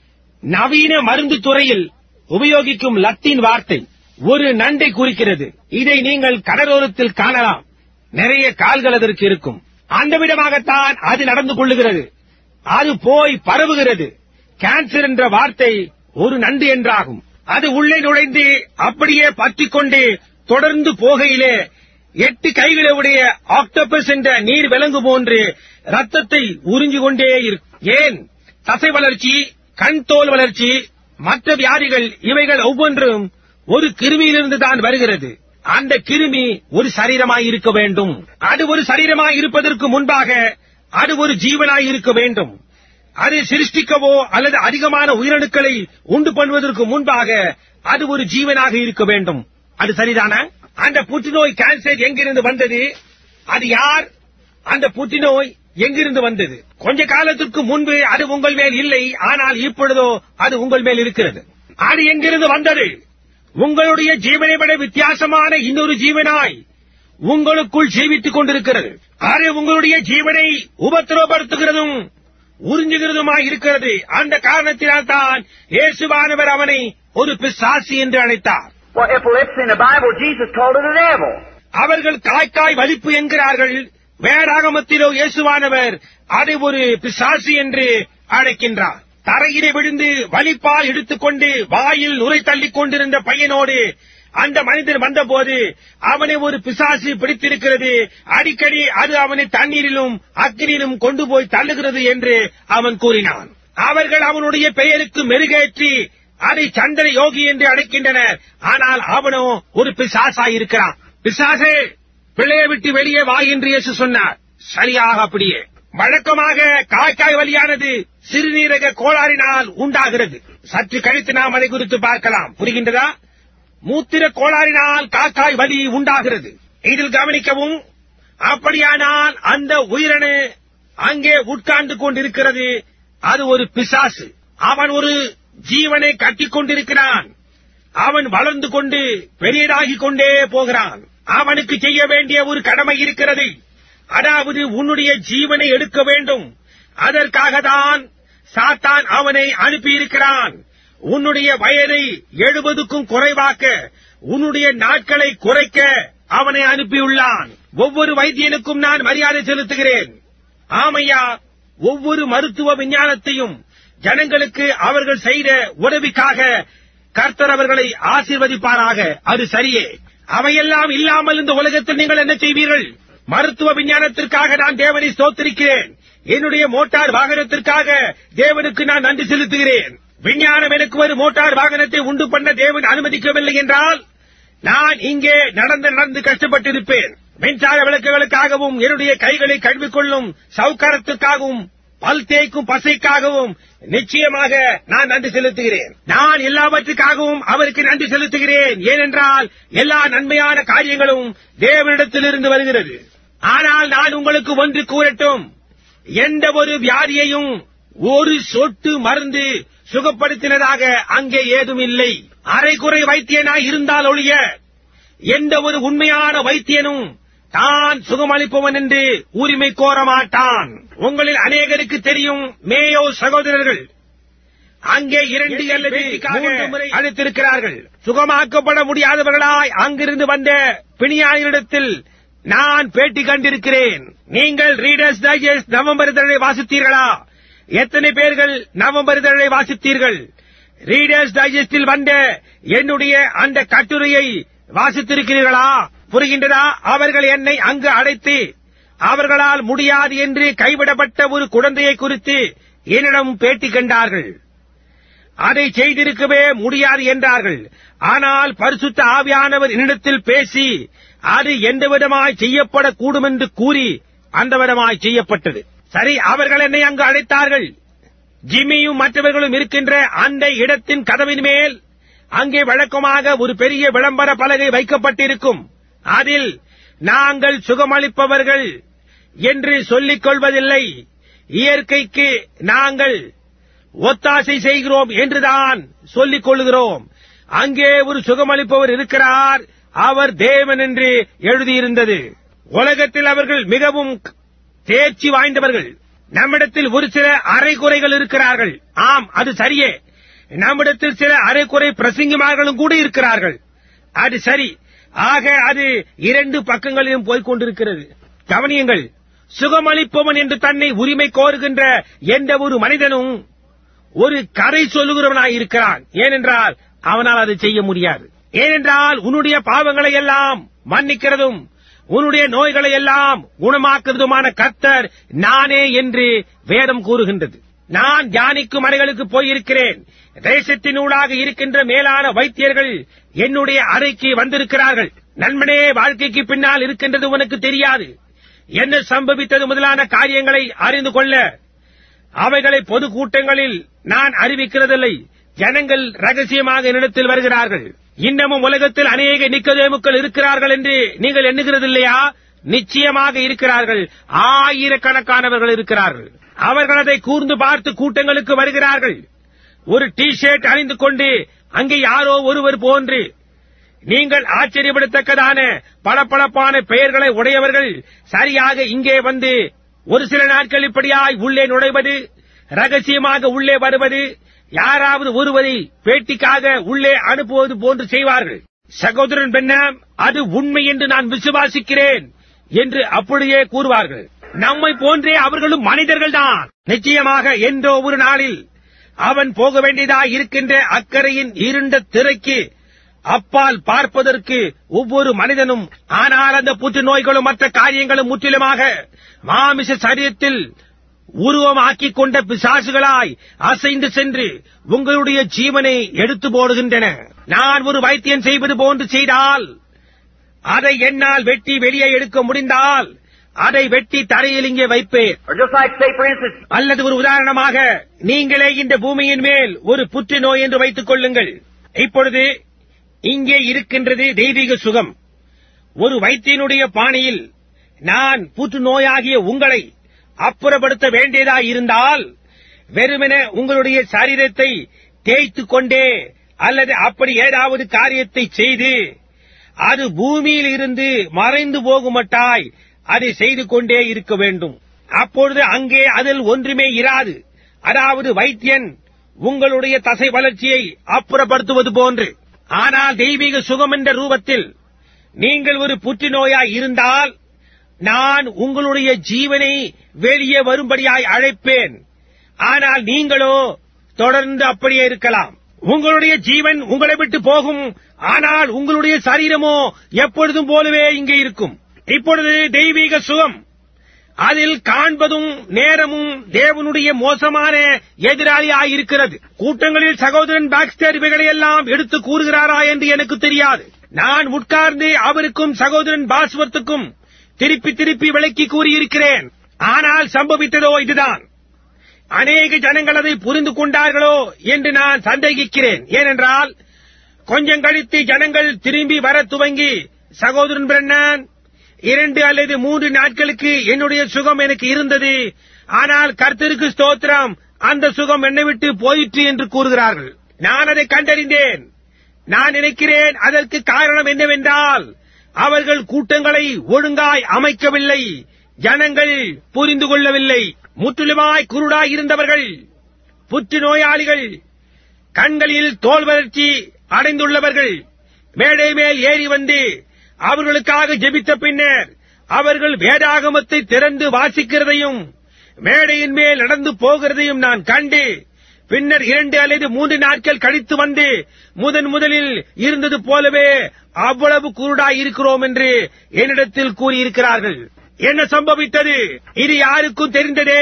நவீன மருந்து துறையில் உபயோகிக்கும் லத்தீன் வார்த்தை ஒரு நண்டை குறிக்கிறது இதை நீங்கள் கடலோரத்தில் காணலாம் நிறைய கால்கள் அதற்கு இருக்கும் அந்த விதமாகத்தான் அது நடந்து கொள்ளுகிறது அது போய் பரவுகிறது கேன்சர் என்ற வார்த்தை ஒரு நண்டு என்றாகும் அது உள்ளே நுழைந்து அப்படியே பற்றிக் கொண்டு தொடர்ந்து போகையிலே எட்டு கைகளை உடைய ஆக்டோபஸ் என்ற நீர் விலங்கு போன்று ரத்தத்தை உறிஞ்சு கொண்டே இருக்கும் ஏன் தசை வளர்ச்சி கண் தோல் வளர்ச்சி மற்ற வியாதிகள் இவைகள் ஒவ்வொன்றும் ஒரு கிருமியிலிருந்து தான் வருகிறது அந்த கிருமி ஒரு சரீரமாய் இருக்க வேண்டும் அது ஒரு சரீரமாய் இருப்பதற்கு முன்பாக அது ஒரு ஜீவனாய் இருக்க வேண்டும் அது சிருஷ்டிக்கவோ அல்லது அதிகமான உயிரணுக்களை உண்டு பண்ணுவதற்கு முன்பாக அது ஒரு ஜீவனாக இருக்க வேண்டும் அது சரிதானா அந்த புற்றுநோய் கேன்சர் எங்கிருந்து வந்தது அது யார் அந்த புற்றுநோய் எங்கிருந்து வந்தது கொஞ்ச காலத்திற்கு முன்பு அது உங்கள் மேல் இல்லை ஆனால் இப்பொழுதோ அது உங்கள் மேல் இருக்கிறது அது எங்கிருந்து வந்தது உங்களுடைய ஜீவனை விட வித்தியாசமான இன்னொரு ஜீவனாய் உங்களுக்குள் ஜீவித்துக் கொண்டிருக்கிறது அது உங்களுடைய ஜீவனை உபத்திரவப்படுத்துகிறதும் உறிஞ்சுகிறதுமாய் இருக்கிறது அந்த காரணத்தினால் தான் இயேசுவானவர் அவனை ஒரு பிசாசி என்று அழைத்தார் Well, epilepsy in the Bible, Jesus called it a devil. அவர்கள் காய்க்காய் வலிப்பு என்கிறார்கள் வேதாகமத்திலோ இயேசுவானவர் அதை ஒரு பிசாசு என்று அழைக்கின்றார் தரையிலே விழுந்து வலிப்பால் எடுத்துக்கொண்டு வாயில் நுரை தள்ளிக் கொண்டிருந்த பையனோடு அந்த மனிதன் வந்தபோது அவனை ஒரு பிசாசு பிடித்திருக்கிறது அடிக்கடி அது அவனை தண்ணீரிலும் அக்கினியிலும் கொண்டு போய் தள்ளுகிறது என்று அவன் கூறினான் அவர்கள் அவனுடைய பெயருக்கு மெருகேற்றி அதை சந்திர யோகி என்று அழைக்கின்றனர் ஆனால் அவனோ ஒரு பிசாசாய் இருக்கிறான் பிசாசே பிள்ளையை விட்டு வெளியே வா என்று இயேசு சொன்னார் சரியாக அப்படியே வழக்கமாக காய்க்காய் வலியானது சிறுநீரக கோளாறினால் உண்டாகிறது சற்று கழித்து நாம் அதை குறித்து பார்க்கலாம் புரிகின்றதா மூத்திர கோளாறினால் காக்காய் வலி உண்டாகிறது இதில் கவனிக்கவும் அப்படியானால் அந்த உயிரணு அங்கே உட்கார்ந்து கொண்டிருக்கிறது அது ஒரு பிசாசு அவன் ஒரு ஜீவனை கட்டிக் கொண்டிருக்கிறான் அவன் வளர்ந்து கொண்டு பெரியதாகிக் கொண்டே போகிறான் அவனுக்கு செய்ய வேண்டிய ஒரு கடமை இருக்கிறது அதாவது உன்னுடைய ஜீவனை எடுக்க வேண்டும் அதற்காக தான் சாத்தான் அவனை அனுப்பியிருக்கிறான் உன்னுடைய வயதை எழுபதுக்கும் குறைவாக்க உன்னுடைய நாட்களை குறைக்க அவனை அனுப்பியுள்ளான் ஒவ்வொரு வைத்தியனுக்கும் நான் மரியாதை செலுத்துகிறேன் ஆமையா ஒவ்வொரு மருத்துவ விஞ்ஞானத்தையும் ஜனங்களுக்கு அவர்கள் செய்த உதவிக்காக கர்த்தர் அவர்களை ஆசீர்வதிப்பாராக அது சரியே அவையெல்லாம் இல்லாமல் இந்த உலகத்தில் நீங்கள் என்ன செய்வீர்கள் மருத்துவ விஞ்ஞானத்திற்காக நான் தேவனை ஸ்தோத்திரிக்கிறேன் என்னுடைய மோட்டார் வாகனத்திற்காக தேவனுக்கு நான் நன்றி செலுத்துகிறேன் விஞ்ஞானம் எனக்கு ஒரு மோட்டார் வாகனத்தை உண்டு பண்ண தேவன் அனுமதிக்கவில்லை என்றால் நான் இங்கே நடந்து நடந்து கஷ்டப்பட்டிருப்பேன் மின்சார விளக்குகளுக்காகவும் என்னுடைய கைகளை கழுவிக்கொள்ளும் சவுக்காரத்துக்காகவும் பல் தேய்க்கும் பசைக்காகவும் நிச்சயமாக நான் நன்றி செலுத்துகிறேன் நான் எல்லாவற்றுக்காகவும் அவருக்கு நன்றி செலுத்துகிறேன் ஏனென்றால் எல்லா நன்மையான காரியங்களும் தேவனிடத்திலிருந்து வருகிறது ஆனால் நான் உங்களுக்கு ஒன்று கூறட்டும் எந்த ஒரு வியாதியையும் ஒரு சொட்டு மருந்து சுகப்படுத்தினதாக அங்கே ஏதும் இல்லை அரைக்குறை வைத்தியனாய் இருந்தால் ஒழிய எந்த ஒரு உண்மையான வைத்தியனும் தான் சுகமளிப்பவன் என்று உரிமை கோர மாட்டான் உங்களில் அநேகருக்கு தெரியும் மேயோ சகோதரர்கள் அங்கே இரண்டு அல்லது மூன்று முறை அழைத்திருக்கிறார்கள் சுகமாக்கப்பட முடியாதவர்களாய் அங்கிருந்து வந்த பிணியாளரிடத்தில் நான் பேட்டி கண்டிருக்கிறேன் நீங்கள் ரீடர்ஸ் டைஜஸ்ட் நவம்பர் இதழை வாசித்தீர்களா எத்தனை பேர்கள் நவம்பர் இதழை வாசித்தீர்கள் ரீடர்ஸ் டைஜஸ்டில் வந்த என்னுடைய அந்த கட்டுரையை வாசித்திருக்கிறீர்களா புரிகின்றதா அவர்கள் என்னை அங்கு அடைத்து அவர்களால் முடியாது என்று கைவிடப்பட்ட ஒரு குழந்தையை குறித்து என்னிடம் பேட்டி கண்டார்கள் அதை செய்திருக்கவே முடியாது என்றார்கள் ஆனால் பரிசுத்த ஆவியானவர் என்னிடத்தில் பேசி அது எந்த விதமாய் செய்யப்படக்கூடும் என்று கூறி அந்த விதமாய் செய்யப்பட்டது சரி அவர்கள் என்னை அங்கு அழைத்தார்கள் ஜிம்மியும் மற்றவர்களும் இருக்கின்ற அந்த இடத்தின் கதவின் மேல் அங்கே வழக்கமாக ஒரு பெரிய விளம்பர பலகை வைக்கப்பட்டிருக்கும் அதில் நாங்கள் சுகமளிப்பவர்கள் என்று சொல்லிக் கொள்வதில்லை இயற்கைக்கு நாங்கள் ஒத்தாசை செய்கிறோம் என்றுதான் சொல்லிக் கொள்கிறோம் அங்கே ஒரு சுகமளிப்பவர் இருக்கிறார் அவர் தேவன் என்று எழுதியிருந்தது உலகத்தில் அவர்கள் மிகவும் தேர்ச்சி வாய்ந்தவர்கள் நம்மிடத்தில் ஒரு சில அரைகுறைகள் இருக்கிறார்கள் ஆம் அது சரியே நம்மிடத்தில் சில அரைக்குறை பிரசங்கிமார்களும் கூட இருக்கிறார்கள் அது சரி ஆக அது இரண்டு பக்கங்களிலும் போய்க் கொண்டிருக்கிறது கவனியுங்கள் சுகமளிப்பவன் என்று தன்னை உரிமை கோருகின்ற எந்த ஒரு மனிதனும் ஒரு கதை சொல்லுகிறவனாய் இருக்கிறான் ஏனென்றால் அவனால் அதை செய்ய முடியாது ஏனென்றால் உன்னுடைய பாவங்களை எல்லாம் மன்னிக்கிறதும் உன்னுடைய நோய்களை எல்லாம் குணமாக்குறதுமான கர்த்தர் நானே என்று வேதம் கூறுகின்றது நான் தியானிக்கும் அறைகளுக்கு போயிருக்கிறேன் தேசத்தினூடாக இருக்கின்ற மேலான வைத்தியர்கள் என்னுடைய அறைக்கு வந்திருக்கிறார்கள் நண்பனே வாழ்க்கைக்கு பின்னால் இருக்கின்றது உனக்கு தெரியாது என்ன சம்பவித்தது முதலான காரியங்களை அறிந்து கொள்ள அவைகளை பொது கூட்டங்களில் நான் அறிவிக்கிறதில்லை ஜனங்கள் ரகசியமாக என்னிடத்தில் வருகிறார்கள் இன்னமும் உலகத்தில் அநேக நிக்கதேமுக்கள் இருக்கிறார்கள் என்று நீங்கள் எண்ணுகிறது இல்லையா நிச்சயமாக இருக்கிறார்கள் ஆயிரக்கணக்கானவர்கள் இருக்கிறார்கள் அவர்கள் அதை கூர்ந்து பார்த்து கூட்டங்களுக்கு வருகிறார்கள் ஒரு டி ஷர்ட் அணிந்து கொண்டு அங்கே யாரோ ஒருவர் போன்று நீங்கள் ஆச்சரியப்படத்தக்கதான பளபளப்பான பெயர்களை உடையவர்கள் சரியாக இங்கே வந்து ஒரு சில நாட்கள் இப்படியாய் உள்ளே நுழைவது ரகசியமாக உள்ளே வருவது யாராவது ஒருவரை பேட்டிக்காக உள்ளே அனுப்புவது போன்று செய்வார்கள் சகோதரன் பெண்ணாம் அது உண்மை என்று நான் விசுவாசிக்கிறேன் என்று அப்படியே கூறுவார்கள் நம்மை போன்றே அவர்களும் மனிதர்கள்தான் நிச்சயமாக என்றோ ஒரு நாளில் அவன் போக வேண்டியதாய் இருக்கின்ற அக்கறையின் இருண்ட திரைக்கு அப்பால் பார்ப்பதற்கு ஒவ்வொரு மனிதனும் ஆனால் அந்த புற்றுநோய்களும் மற்ற காரியங்களும் முற்றிலுமாக மாமிச சரீரத்தில் உருவமாக்கிக் கொண்ட பிசாசுகளாய் அசைந்து சென்று உங்களுடைய ஜீவனை எடுத்து போடுகின்றன நான் ஒரு வைத்தியம் செய்வது போன்று செய்தால் அதை என்னால் வெட்டி வெளியே எடுக்க முடிந்தால் அதை வெட்டி தரையில் இங்கே வைப்பேன் Or just like, say, for instance, அல்லது ஒரு உதாரணமாக நீங்களே இந்த பூமியின் மேல் ஒரு புற்றுநோய் என்று வைத்துக் கொள்ளுங்கள் இப்பொழுது இங்கே இருக்கின்றது தெய்வீக சுகம் ஒரு வைத்தியனுடைய பாணியில் நான் புற்றுநோயாகிய உங்களை அப்புறப்படுத்த வேண்டியதாய் இருந்தால் வெறுமென உங்களுடைய சரீரத்தை தேய்த்துக் கொண்டே அல்லது அப்படி ஏதாவது காரியத்தை செய்து அது பூமியில் இருந்து மறைந்து போகுமட்டாய் அதை செய்து கொண்டே இருக்க வேண்டும் அப்பொழுது அங்கே அதில் ஒன்றுமே இராது அதாவது வைத்தியன் உங்களுடைய தசை வளர்ச்சியை அப்புறப்படுத்துவது போன்று ஆனால் தெய்வீக சுகம் என்ற ரூபத்தில் நீங்கள் ஒரு புற்றுநோயாய் இருந்தால் நான் உங்களுடைய ஜீவனை வெளியே வரும்படியாய் அழைப்பேன் ஆனால் நீங்களோ தொடர்ந்து அப்படியே இருக்கலாம் உங்களுடைய ஜீவன் உங்களை விட்டு போகும் ஆனால் உங்களுடைய சரீரமோ எப்பொழுதும் போலவே இங்கே இருக்கும் இப்பொழுது தெய்வீக சுகம் அதில் காண்பதும் நேரமும் தேவனுடைய மோசமான எதிராளியாயிருக்கிறது கூட்டங்களில் சகோதரன் பாக்ஸ்டர் இவைகளை எல்லாம் எடுத்து கூறுகிறாரா என்று எனக்கு தெரியாது நான் உட்கார்ந்து அவருக்கும் சகோதரன் பாஸ்வர்த்துக்கும் திருப்பி திருப்பி விளக்கி கூறியிருக்கிறேன் ஆனால் சம்பவித்ததோ இதுதான் அநேக ஜனங்கள் அதை புரிந்து கொண்டார்களோ என்று நான் சந்தேகிக்கிறேன் ஏனென்றால் கொஞ்சம் கழித்து ஜனங்கள் திரும்பி வர துவங்கி சகோதரன் பிரண்ணன் இரண்டு அல்லது மூன்று நாட்களுக்கு என்னுடைய சுகம் எனக்கு இருந்தது ஆனால் கர்த்தருக்கு ஸ்தோத்திரம் அந்த சுகம் என்னை விட்டு போயிற்று என்று கூறுகிறார்கள் நான் அதை கண்டறிந்தேன் நான் நினைக்கிறேன் அதற்கு காரணம் என்னவென்றால் அவர்கள் கூட்டங்களை ஒழுங்காய் அமைக்கவில்லை ஜனங்கள் புரிந்து கொள்ளவில்லை முற்றிலுமாய் குருடாய் இருந்தவர்கள் புற்று நோயாளிகள் கண்களில் தோல் வளர்ச்சி அடைந்துள்ளவர்கள் மேடை மேல் ஏறி வந்து அவர்களுக்காக ஜெபித்த பின்னர் அவர்கள் வேதாகமத்தை திறந்து வாசிக்கிறதையும் மேடையின் மேல் நடந்து போகிறதையும் நான் கண்டு பின்னர் இரண்டு அல்லது மூன்று நாட்கள் கழித்து வந்து முதன் முதலில் இருந்தது போலவே அவ்வளவு குருடாய் இருக்கிறோம் என்று என்னிடத்தில் கூறியிருக்கிறார்கள் என்ன சம்பவித்தது இது யாருக்கும் தெரிந்ததே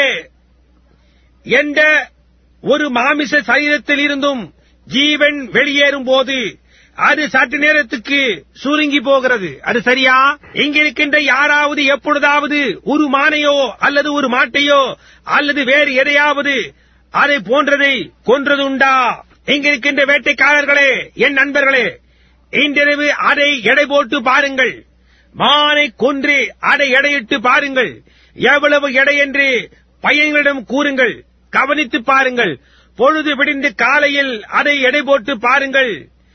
எந்த ஒரு மாமிச சரீரத்தில் இருந்தும் ஜீவன் வெளியேறும் போது அது சற்று நேரத்துக்கு சுருங்கி போகிறது அது சரியா இங்கிருக்கின்ற யாராவது எப்பொழுதாவது ஒரு மானையோ அல்லது ஒரு மாட்டையோ அல்லது வேறு எதையாவது அதை போன்றதை கொன்றதுண்டா இங்கிருக்கின்ற வேட்டைக்காரர்களே என் நண்பர்களே இன்றிரவு அதை எடை போட்டு பாருங்கள் மானை கொன்று அதை எடையிட்டு பாருங்கள் எவ்வளவு எடை என்று பையன்களிடம் கூறுங்கள் கவனித்து பாருங்கள் பொழுது விடிந்து காலையில் அதை எடை போட்டு பாருங்கள்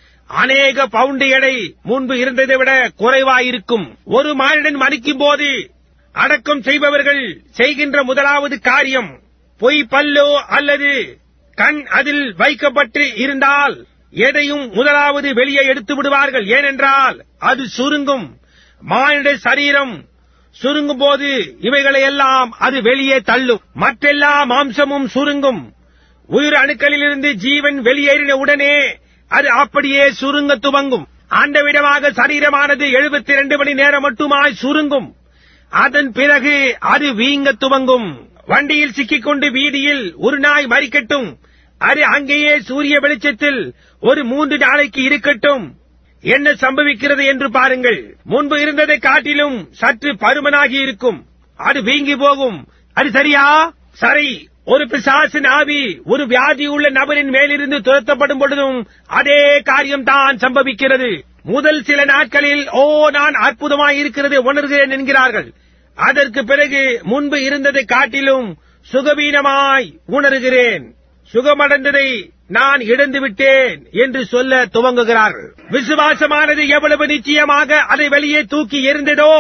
அநேக பவுண்டு எடை முன்பு இருந்ததை விட குறைவாயிருக்கும் ஒரு மானிடன் மறிக்கும் போது அடக்கம் செய்பவர்கள் செய்கின்ற முதலாவது காரியம் பொய் பல்லோ அல்லது கண் அதில் வைக்கப்பட்டு இருந்தால் எதையும் முதலாவது வெளியே எடுத்து விடுவார்கள் ஏனென்றால் அது சுருங்கும் மானிட சரீரம் சுருங்கும் போது இவைகளை எல்லாம் அது வெளியே தள்ளும் மற்றெல்லா மாம்சமும் சுருங்கும் உயிர் அணுக்களிலிருந்து ஜீவன் வெளியேறின உடனே அது அப்படியே சுருங்க துவங்கும் அந்த விதமாக சரீரமானது 72 மணி நேரம் மட்டுமாய் சுருங்கும் அதன் பிறகு அது வீங்க துவங்கும் வண்டியில் சிக்கிக்கொண்டு வீதியில் ஒரு நாய் மறிக்கட்டும் அது அங்கேயே சூரிய வெளிச்சத்தில் ஒரு மூன்று நாளைக்கு இருக்கட்டும் என்ன சம்பவிக்கிறது என்று பாருங்கள் முன்பு இருந்ததை காட்டிலும் சற்று பருமனாகி இருக்கும் அது வீங்கி போகும் அது சரியா சரி ஒரு பிசாசின் ஆவி ஒரு வியாதி உள்ள நபரின் மேலிருந்து துரத்தப்படும் பொழுதும் அதே காரியம் தான் சம்பவிக்கிறது முதல் சில நாட்களில் ஓ நான் அற்புதமாய் இருக்கிறது உணர்கிறேன் என்கிறார்கள் அதற்கு பிறகு முன்பு இருந்ததை காட்டிலும் சுகவீனமாய் உணர்கிறேன் சுகமடைந்ததை நான் இழந்து விட்டேன் என்று சொல்ல துவங்குகிறார்கள் விசுவாசமானது எவ்வளவு நிச்சயமாக அதை வெளியே தூக்கி எறிந்ததோ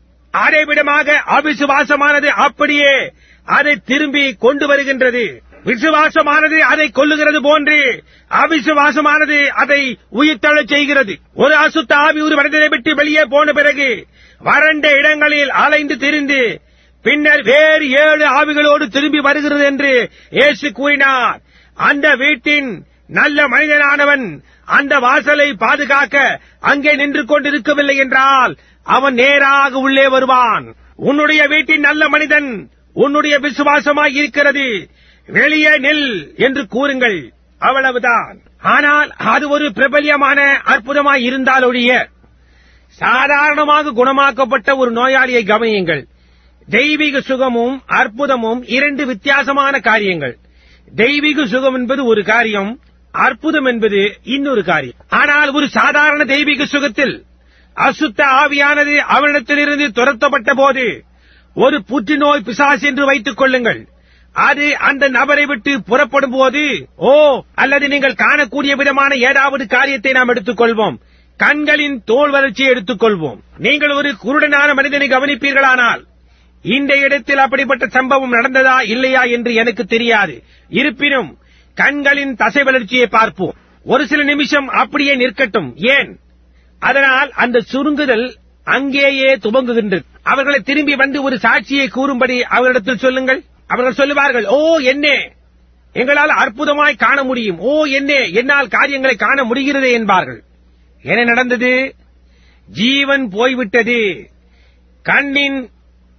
அதே விடமாக அவிசுவாசமானது அப்படியே அதை திரும்பி கொண்டு வருகின்றது விசுவாசமானது அதை கொல்லுகிறது போன்று அவிசுவாசமானது அதை உயிர்த்தழச் செய்கிறது ஒரு அசுத்த ஆவி ஒரு மனிதனை விட்டு வெளியே போன பிறகு வறண்ட இடங்களில் அலைந்து திரிந்து பின்னர் வேறு ஏழு ஆவிகளோடு திரும்பி வருகிறது என்று இயேசு கூறினார் அந்த வீட்டின் நல்ல மனிதனானவன் அந்த வாசலை பாதுகாக்க அங்கே நின்று கொண்டிருக்கவில்லை என்றால் அவன் நேராக உள்ளே வருவான் உன்னுடைய வீட்டின் நல்ல மனிதன் உன்னுடைய விசுவாசமாய் இருக்கிறது வெளியே நில் என்று கூறுங்கள் அவ்வளவுதான் ஆனால் அது ஒரு பிரபல்யமான அற்புதமாய் இருந்தால் ஒழிய சாதாரணமாக குணமாக்கப்பட்ட ஒரு நோயாளியை கவனியுங்கள் தெய்வீக சுகமும் அற்புதமும் இரண்டு வித்தியாசமான காரியங்கள் தெய்வீக சுகம் என்பது ஒரு காரியம் அற்புதம் என்பது இன்னொரு காரியம் ஆனால் ஒரு சாதாரண தெய்வீக சுகத்தில் அசுத்த ஆவியானது அவனிடத்திலிருந்து துரத்தப்பட்ட போது ஒரு புற்றுநோய் பிசாசு என்று வைத்துக் கொள்ளுங்கள் அது அந்த நபரை விட்டு புறப்படும் போது ஓ அல்லது நீங்கள் காணக்கூடிய விதமான ஏதாவது காரியத்தை நாம் எடுத்துக்கொள்வோம் கண்களின் தோல் வளர்ச்சியை எடுத்துக்கொள்வோம் நீங்கள் ஒரு குருடனான மனிதனை கவனிப்பீர்களானால் இந்த இடத்தில் அப்படிப்பட்ட சம்பவம் நடந்ததா இல்லையா என்று எனக்கு தெரியாது இருப்பினும் கண்களின் தசை வளர்ச்சியை பார்ப்போம் ஒரு சில நிமிஷம் அப்படியே நிற்கட்டும் ஏன் அதனால் அந்த சுருங்குதல் அங்கேயே துவங்குகின்றது அவர்களை திரும்பி வந்து ஒரு சாட்சியை கூறும்படி அவர்களிடத்தில் சொல்லுங்கள் அவர்கள் சொல்லுவார்கள் ஓ என்னே எங்களால் அற்புதமாய் காண முடியும் ஓ என்னே என்னால் காரியங்களை காண முடிகிறது என்பார்கள் என்ன நடந்தது ஜீவன் போய்விட்டது கண்ணின்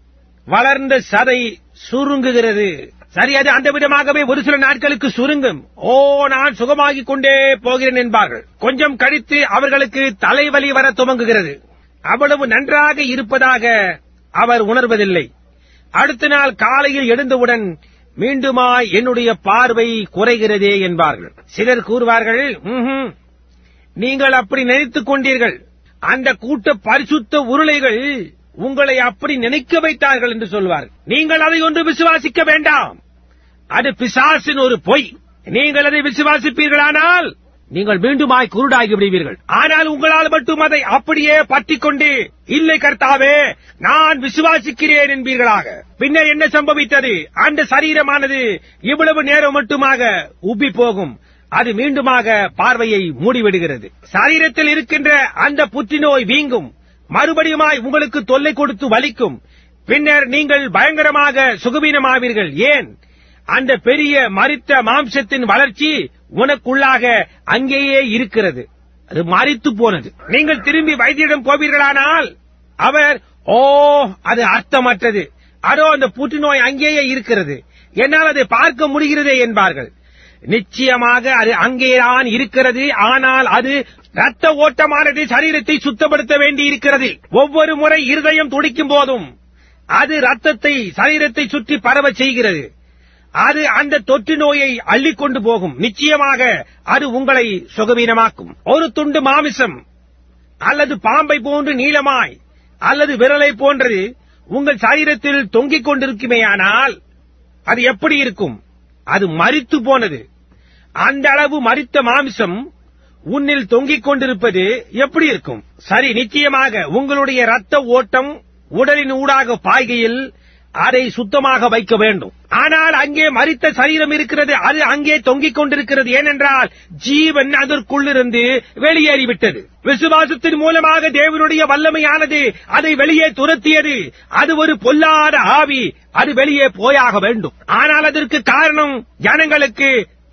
வளர்ந்த சதை சுருங்குகிறது சரி அது அந்த விதமாகவே ஒரு சில நாட்களுக்கு சுருங்கும் ஓ நான் சுகமாகிக் கொண்டே போகிறேன் என்பார்கள் கொஞ்சம் கழித்து அவர்களுக்கு தலைவலி வர துவங்குகிறது அவ்வளவு நன்றாக இருப்பதாக அவர் உணர்வதில்லை அடுத்த நாள் காலையில் எழுந்தவுடன் மீண்டுமா என்னுடைய பார்வை குறைகிறதே என்பார்கள் சிலர் கூறுவார்கள் "ம்ஹும், நீங்கள் அப்படி நினைத்துக் கொண்டீர்கள் அந்த கூட்ட பரிசுத்த உருளைகள் உங்களை அப்படி நினைக்க வைத்தார்கள் என்று சொல்வார் நீங்கள் அதை ஒன்று விசுவாசிக்க வேண்டாம் அது பிசாசின் ஒரு பொய் நீங்கள் அதை விசுவாசிப்பீர்களானால் நீங்கள் மீண்டுமாய் குருடாகி விடுவீர்கள் ஆனால் உங்களால் மட்டும் அதை அப்படியே பற்றிக் கொண்டு இல்லை கர்த்தாவே நான் விசுவாசிக்கிறேன் என்பீர்களாக பின்னர் என்ன சம்பவித்தது அந்த சரீரமானது இவ்வளவு நேரம் மட்டுமாக உப்பி போகும் அது மீண்டுமாக பார்வையை மூடிவிடுகிறது சரீரத்தில் இருக்கின்ற அந்த புற்றுநோய் வீங்கும் மறுபடியுமாய் உங்களுக்கு தொல்லை கொடுத்து வலிக்கும் பின்னர் நீங்கள் பயங்கரமாக சுகவீனமாவீர்கள் ஏன் அந்த பெரிய மரித்த மாம்சத்தின் வளர்ச்சி உனக்குள்ளாக அங்கேயே இருக்கிறது அது மறித்து போனது நீங்கள் திரும்பி வைத்தியிடம் போவீர்களானால் அவர் ஓ அது அர்த்தமற்றது அதோ அந்த புற்றுநோய் அங்கேயே இருக்கிறது என்னால் அதை பார்க்க முடிகிறதே என்பார்கள் நிச்சயமாக அது அங்கேதான் இருக்கிறது ஆனால் அது ரத்த ஓட்டமானது சரீரத்தை சுத்தப்படுத்த வேண்டி இருக்கிறது ஒவ்வொரு முறை இருதயம் துடிக்கும் போதும் அது ரத்தத்தை சரீரத்தை சுற்றி பரவ செய்கிறது அது அந்த தொற்று நோயை அள்ளிக்கொண்டு போகும் நிச்சயமாக அது உங்களை சுகவீனமாக்கும் ஒரு துண்டு மாமிசம் அல்லது பாம்பை போன்று நீளமாய் அல்லது விரலை போன்றது உங்கள் சரீரத்தில் தொங்கிக் கொண்டிருக்குமேயானால் அது எப்படி இருக்கும் அது மரித்து போனது அந்த அளவு மரித்த மாமிசம் உன்னில் தொங்கிக் கொண்டிருப்பது எப்படி இருக்கும் சரி நிச்சயமாக உங்களுடைய ரத்த ஓட்டம் உடலின் ஊடாக பாய்கையில் அதை சுத்தமாக வைக்க வேண்டும் ஆனால் அங்கே மரித்த சரீரம் இருக்கிறது அது அங்கே தொங்கிக் கொண்டிருக்கிறது ஏனென்றால் ஜீவன் அதற்குள்ளிருந்து வெளியேறிவிட்டது விசுவாசத்தின் மூலமாக தேவனுடைய வல்லமையானது அதை வெளியே துரத்தியது அது ஒரு பொல்லாத ஆவி அது வெளியே போயாக வேண்டும் ஆனால் அதற்கு காரணம் ஜனங்களுக்கு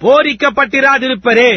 போரிக்கப்பட்டிராதிருப்பரே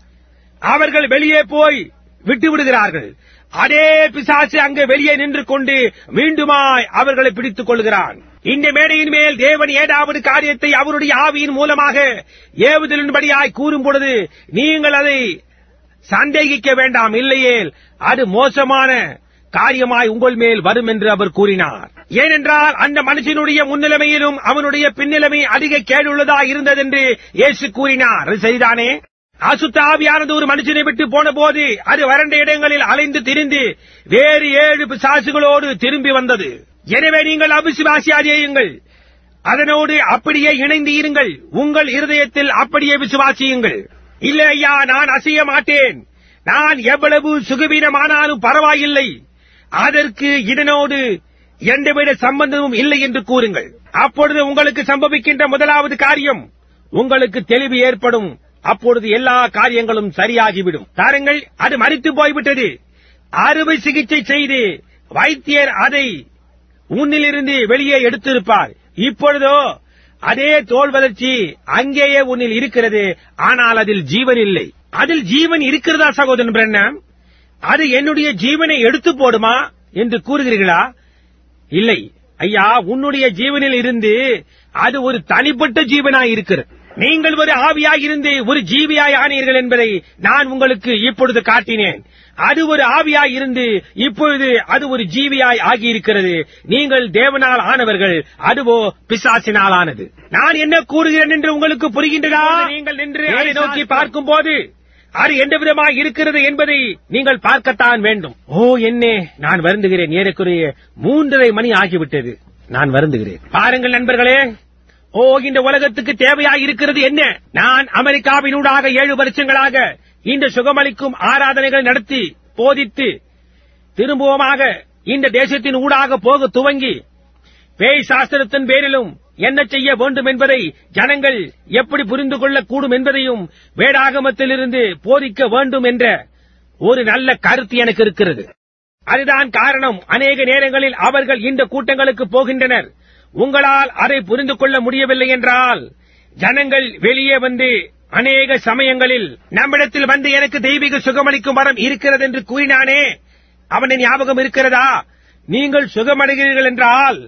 அவர்கள் வெளியே போய் விட்டு விடுகிறார்கள் அதே பிசாசு அங்கே வெளியே நின்று கொண்டு மீண்டுமாய் அவர்களை பிடித்துக் கொள்கிறான் இந்த மேடையின் மேல் தேவன் ஏதாவது காரியத்தை அவருடைய ஆவியின் மூலமாக ஏவுதலின்படியாய் கூறும் பொழுது நீங்கள் அதை சந்தேகிக்க வேண்டாம் இல்லையேல் அது மோசமான காரியமாய் உங்கள் மேல் வரும் என்று அவர் கூறினார் ஏனென்றால் அந்த மனுஷனுடைய முன்னிலைமையிலும் அவனுடைய பின்னிலைமை அதிக கேடுள்ளதா இருந்ததென்று இயேசு கூறினார் அது சரிதானே அசுத்த ஆவியானது ஒரு மனுஷனை விட்டு போன போது அது வறண்ட இடங்களில் அலைந்து திரிந்து வேறு ஏழு பிசாசுகளோடு திரும்பி வந்தது எனவே நீங்கள் அவிசுவாசியாதேயுங்கள் அதனோடு அப்படியே இணைந்து இருங்கள் உங்கள் இருதயத்தில் அப்படியே விசுவாசியுங்கள் இல்லை ஐயா நான் அசைய மாட்டேன் நான் எவ்வளவு சுகவீனமானாலும் பரவாயில்லை அதற்கு இதனோடு எந்தவித சம்பந்தமும் இல்லை என்று கூறுங்கள் அப்பொழுது உங்களுக்கு சம்பவிக்கின்ற முதலாவது காரியம் உங்களுக்கு தெளிவு ஏற்படும் அப்பொழுது எல்லா காரியங்களும் சரியாகிவிடும் தாருங்கள் அது மறித்து போய்விட்டது அறுவை சிகிச்சை செய்து வைத்தியர் அதை உன்னிலிருந்து வெளியே எடுத்திருப்பார் இப்பொழுதோ அதே தோல் வளர்ச்சி அங்கேயே உன்னில் இருக்கிறது ஆனால் அதில் ஜீவன் இல்லை அதில் ஜீவன் இருக்கிறதா சகோதரன் பிரண்ணம் அது என்னுடைய ஜீவனை எடுத்து போடுமா என்று கூறுகிறீர்களா இல்லை ஐயா உன்னுடைய ஜீவனில் இருந்து அது ஒரு தனிப்பட்ட ஜீவனாய் இருக்கிறது நீங்கள் ஒரு ஆவியாய் இருந்து ஒரு ஜீவியாய் ஆனீர்கள் என்பதை நான் உங்களுக்கு இப்பொழுது காட்டினேன் அது ஒரு ஆவியாய் இருந்து இப்பொழுது அது ஒரு ஜீவியாய் ஆகியிருக்கிறது நீங்கள் தேவனால் ஆனவர்கள் அதுவோ பிசாசினால் ஆனது நான் என்ன கூறுகிறேன் என்று உங்களுக்கு புரிகின்றதா நீங்கள் நின்று அதை நோக்கி பார்க்கும் போது அது எந்த விதமாக இருக்கிறது என்பதை நீங்கள் பார்க்கத்தான் வேண்டும் ஓ என்னே நான் வருந்துகிறேன் ஏறக்குறைய மூன்றரை மணி ஆகிவிட்டது நான் வருந்துகிறேன் பாருங்கள் நண்பர்களே ஓ இந்த உலகத்துக்கு தேவையாய் இருக்கிறது என்ன நான் அமெரிக்காவினூடாக ஏழு வருஷங்களாக இந்த சுகமளிக்கும் ஆராதனைகள் நடத்தி போதித்து திரும்பவுமாக இந்த தேசத்தின் ஊடாக போக துவங்கி பேய் சாஸ்திரத்தின் பேரிலும் என்ன செய்ய வேண்டும் என்பதை ஜனங்கள் எப்படி புரிந்து கொள்ளக்கூடும் என்பதையும் வேடாகமத்திலிருந்து போதிக்க வேண்டும் என்ற ஒரு நல்ல கருத்து எனக்கு இருக்கிறது அதுதான் காரணம் அநேக நேரங்களில் அவர்கள் இந்த கூட்டங்களுக்கு போகின்றனர் உங்களால் அதை புரிந்து கொள்ள முடியவில்லை என்றால் ஜனங்கள் வெளியே வந்து அநேக சமயங்களில் நம்மிடத்தில் வந்து எனக்கு தெய்வீக சுகமளிக்கும் வரம் இருக்கிறது என்று கூறினானே அவனை ஞாபகம் இருக்கிறதா நீங்கள் சுகமடைகிறீர்கள் என்றால்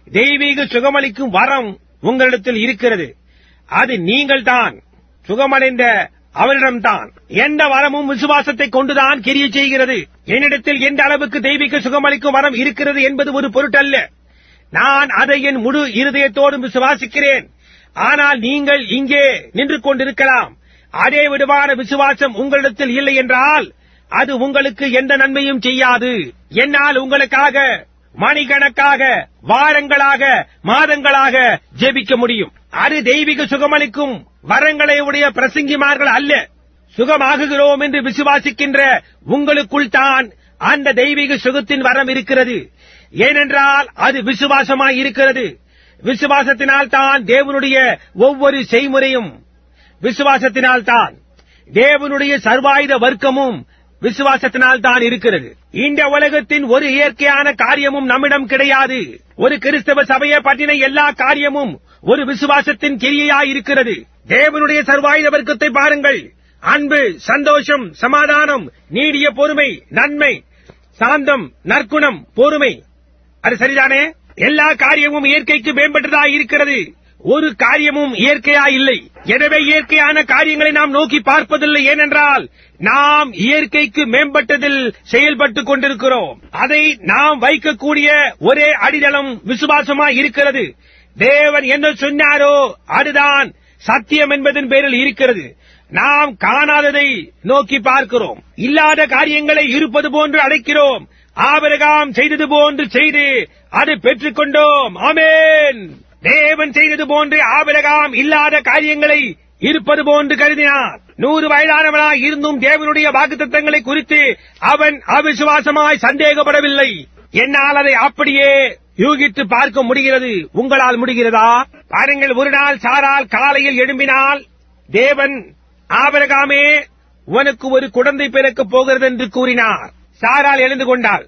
தெய்வீக சுகமளிக்கும் வரம் உங்களிடத்தில் இருக்கிறது அது நீங்கள்தான் சுகமடைந்த அவரிடம்தான் எந்த வரமும் விசுவாசத்தை கொண்டுதான் கிரிய செய்கிறது என்னிடத்தில் எந்த அளவுக்கு தெய்வீக சுகமளிக்கும் வரம் இருக்கிறது என்பது ஒரு பொருட்டல்ல நான் அதை என் முழு இருதயத்தோடும் விசுவாசிக்கிறேன் ஆனால் நீங்கள் இங்கே நின்று கொண்டிருக்கலாம் அதே விடுவான விசுவாசம் உங்களிடத்தில் இல்லை என்றால் அது உங்களுக்கு எந்த நன்மையும் செய்யாது என்னால் உங்களுக்காக மணிக்கணக்காக வாரங்களாக மாதங்களாக ஜெபிக்க முடியும் அது தெய்வீக சுகமளிக்கும் வரங்களை உடைய பிரசங்கிமார்கள் அல்ல சுகமாகுகிறோம் என்று விசுவாசிக்கின்ற உங்களுக்குள் தான் அந்த தெய்வீக சுகத்தின் வரம் இருக்கிறது ஏனென்றால் அது விசுவாசமாய் இருக்கிறது விசுவாசத்தினால் தான் தேவனுடைய ஒவ்வொரு செய்முறையும் விசுவாசத்தினால் தான் தேவனுடைய சர்வாயுத வர்க்கமும் விசுவாசத்தினால் தான் இருக்கிறது இந்த உலகத்தின் ஒரு இயற்கையான காரியமும் நம்மிடம் கிடையாது ஒரு கிறிஸ்தவ சபையை பற்றின எல்லா காரியமும் ஒரு விசுவாசத்தின் கிரியையாய் இருக்கிறது தேவனுடைய சர்வாயுத வர்க்கத்தை பாருங்கள் அன்பு சந்தோஷம் சமாதானம் நீடிய பொறுமை நன்மை சாந்தம் நற்குணம் பொறுமை அது சரிதானே எல்லா காரியமும் இயற்கைக்கு மேம்பட்டதாய் இருக்கிறது ஒரு காரியமும் இயற்கையா இல்லை எனவே இயற்கையான காரியங்களை நாம் நோக்கி பார்ப்பதில்லை ஏனென்றால் நாம் இயற்கைக்கு மேம்பட்டதில் செயல்பட்டுக் கொண்டிருக்கிறோம் அதை நாம் வைக்கக்கூடிய ஒரே அடித்தளம் விசுவாசமா இருக்கிறது தேவன் என்ன சொன்னாரோ அதுதான் சத்தியம் என்பதன் பேரில் இருக்கிறது நாம் காணாததை நோக்கி பார்க்கிறோம் இல்லாத காரியங்களை இருப்பது போன்று அழைக்கிறோம் ஆபரகாம் செய்தது போன்று செய்து அதை பெற்றுக் கொண்டோம் ஆமேன் தேவன் செய்தது போன்று ஆபரகாம் இல்லாத காரியங்களை இருப்பது போன்று கருதினார் நூறு வயதானவனாய் இருந்தும் தேவனுடைய வாக்குத்தத்தங்களை குறித்து அவன் அவிசுவாசமாய் சந்தேகப்படவில்லை என்னால் அதை அப்படியே யூகித்து பார்க்க முடிகிறது உங்களால் முடிகிறதா பாருங்கள் ஒரு நாள் சாரால் காலையில் எழும்பினால் தேவன் ஆபரகாமே உனக்கு ஒரு குழந்தை பிறக்கப் போகிறது என்று கூறினார் சாரால் எழுந்து கொண்டாள்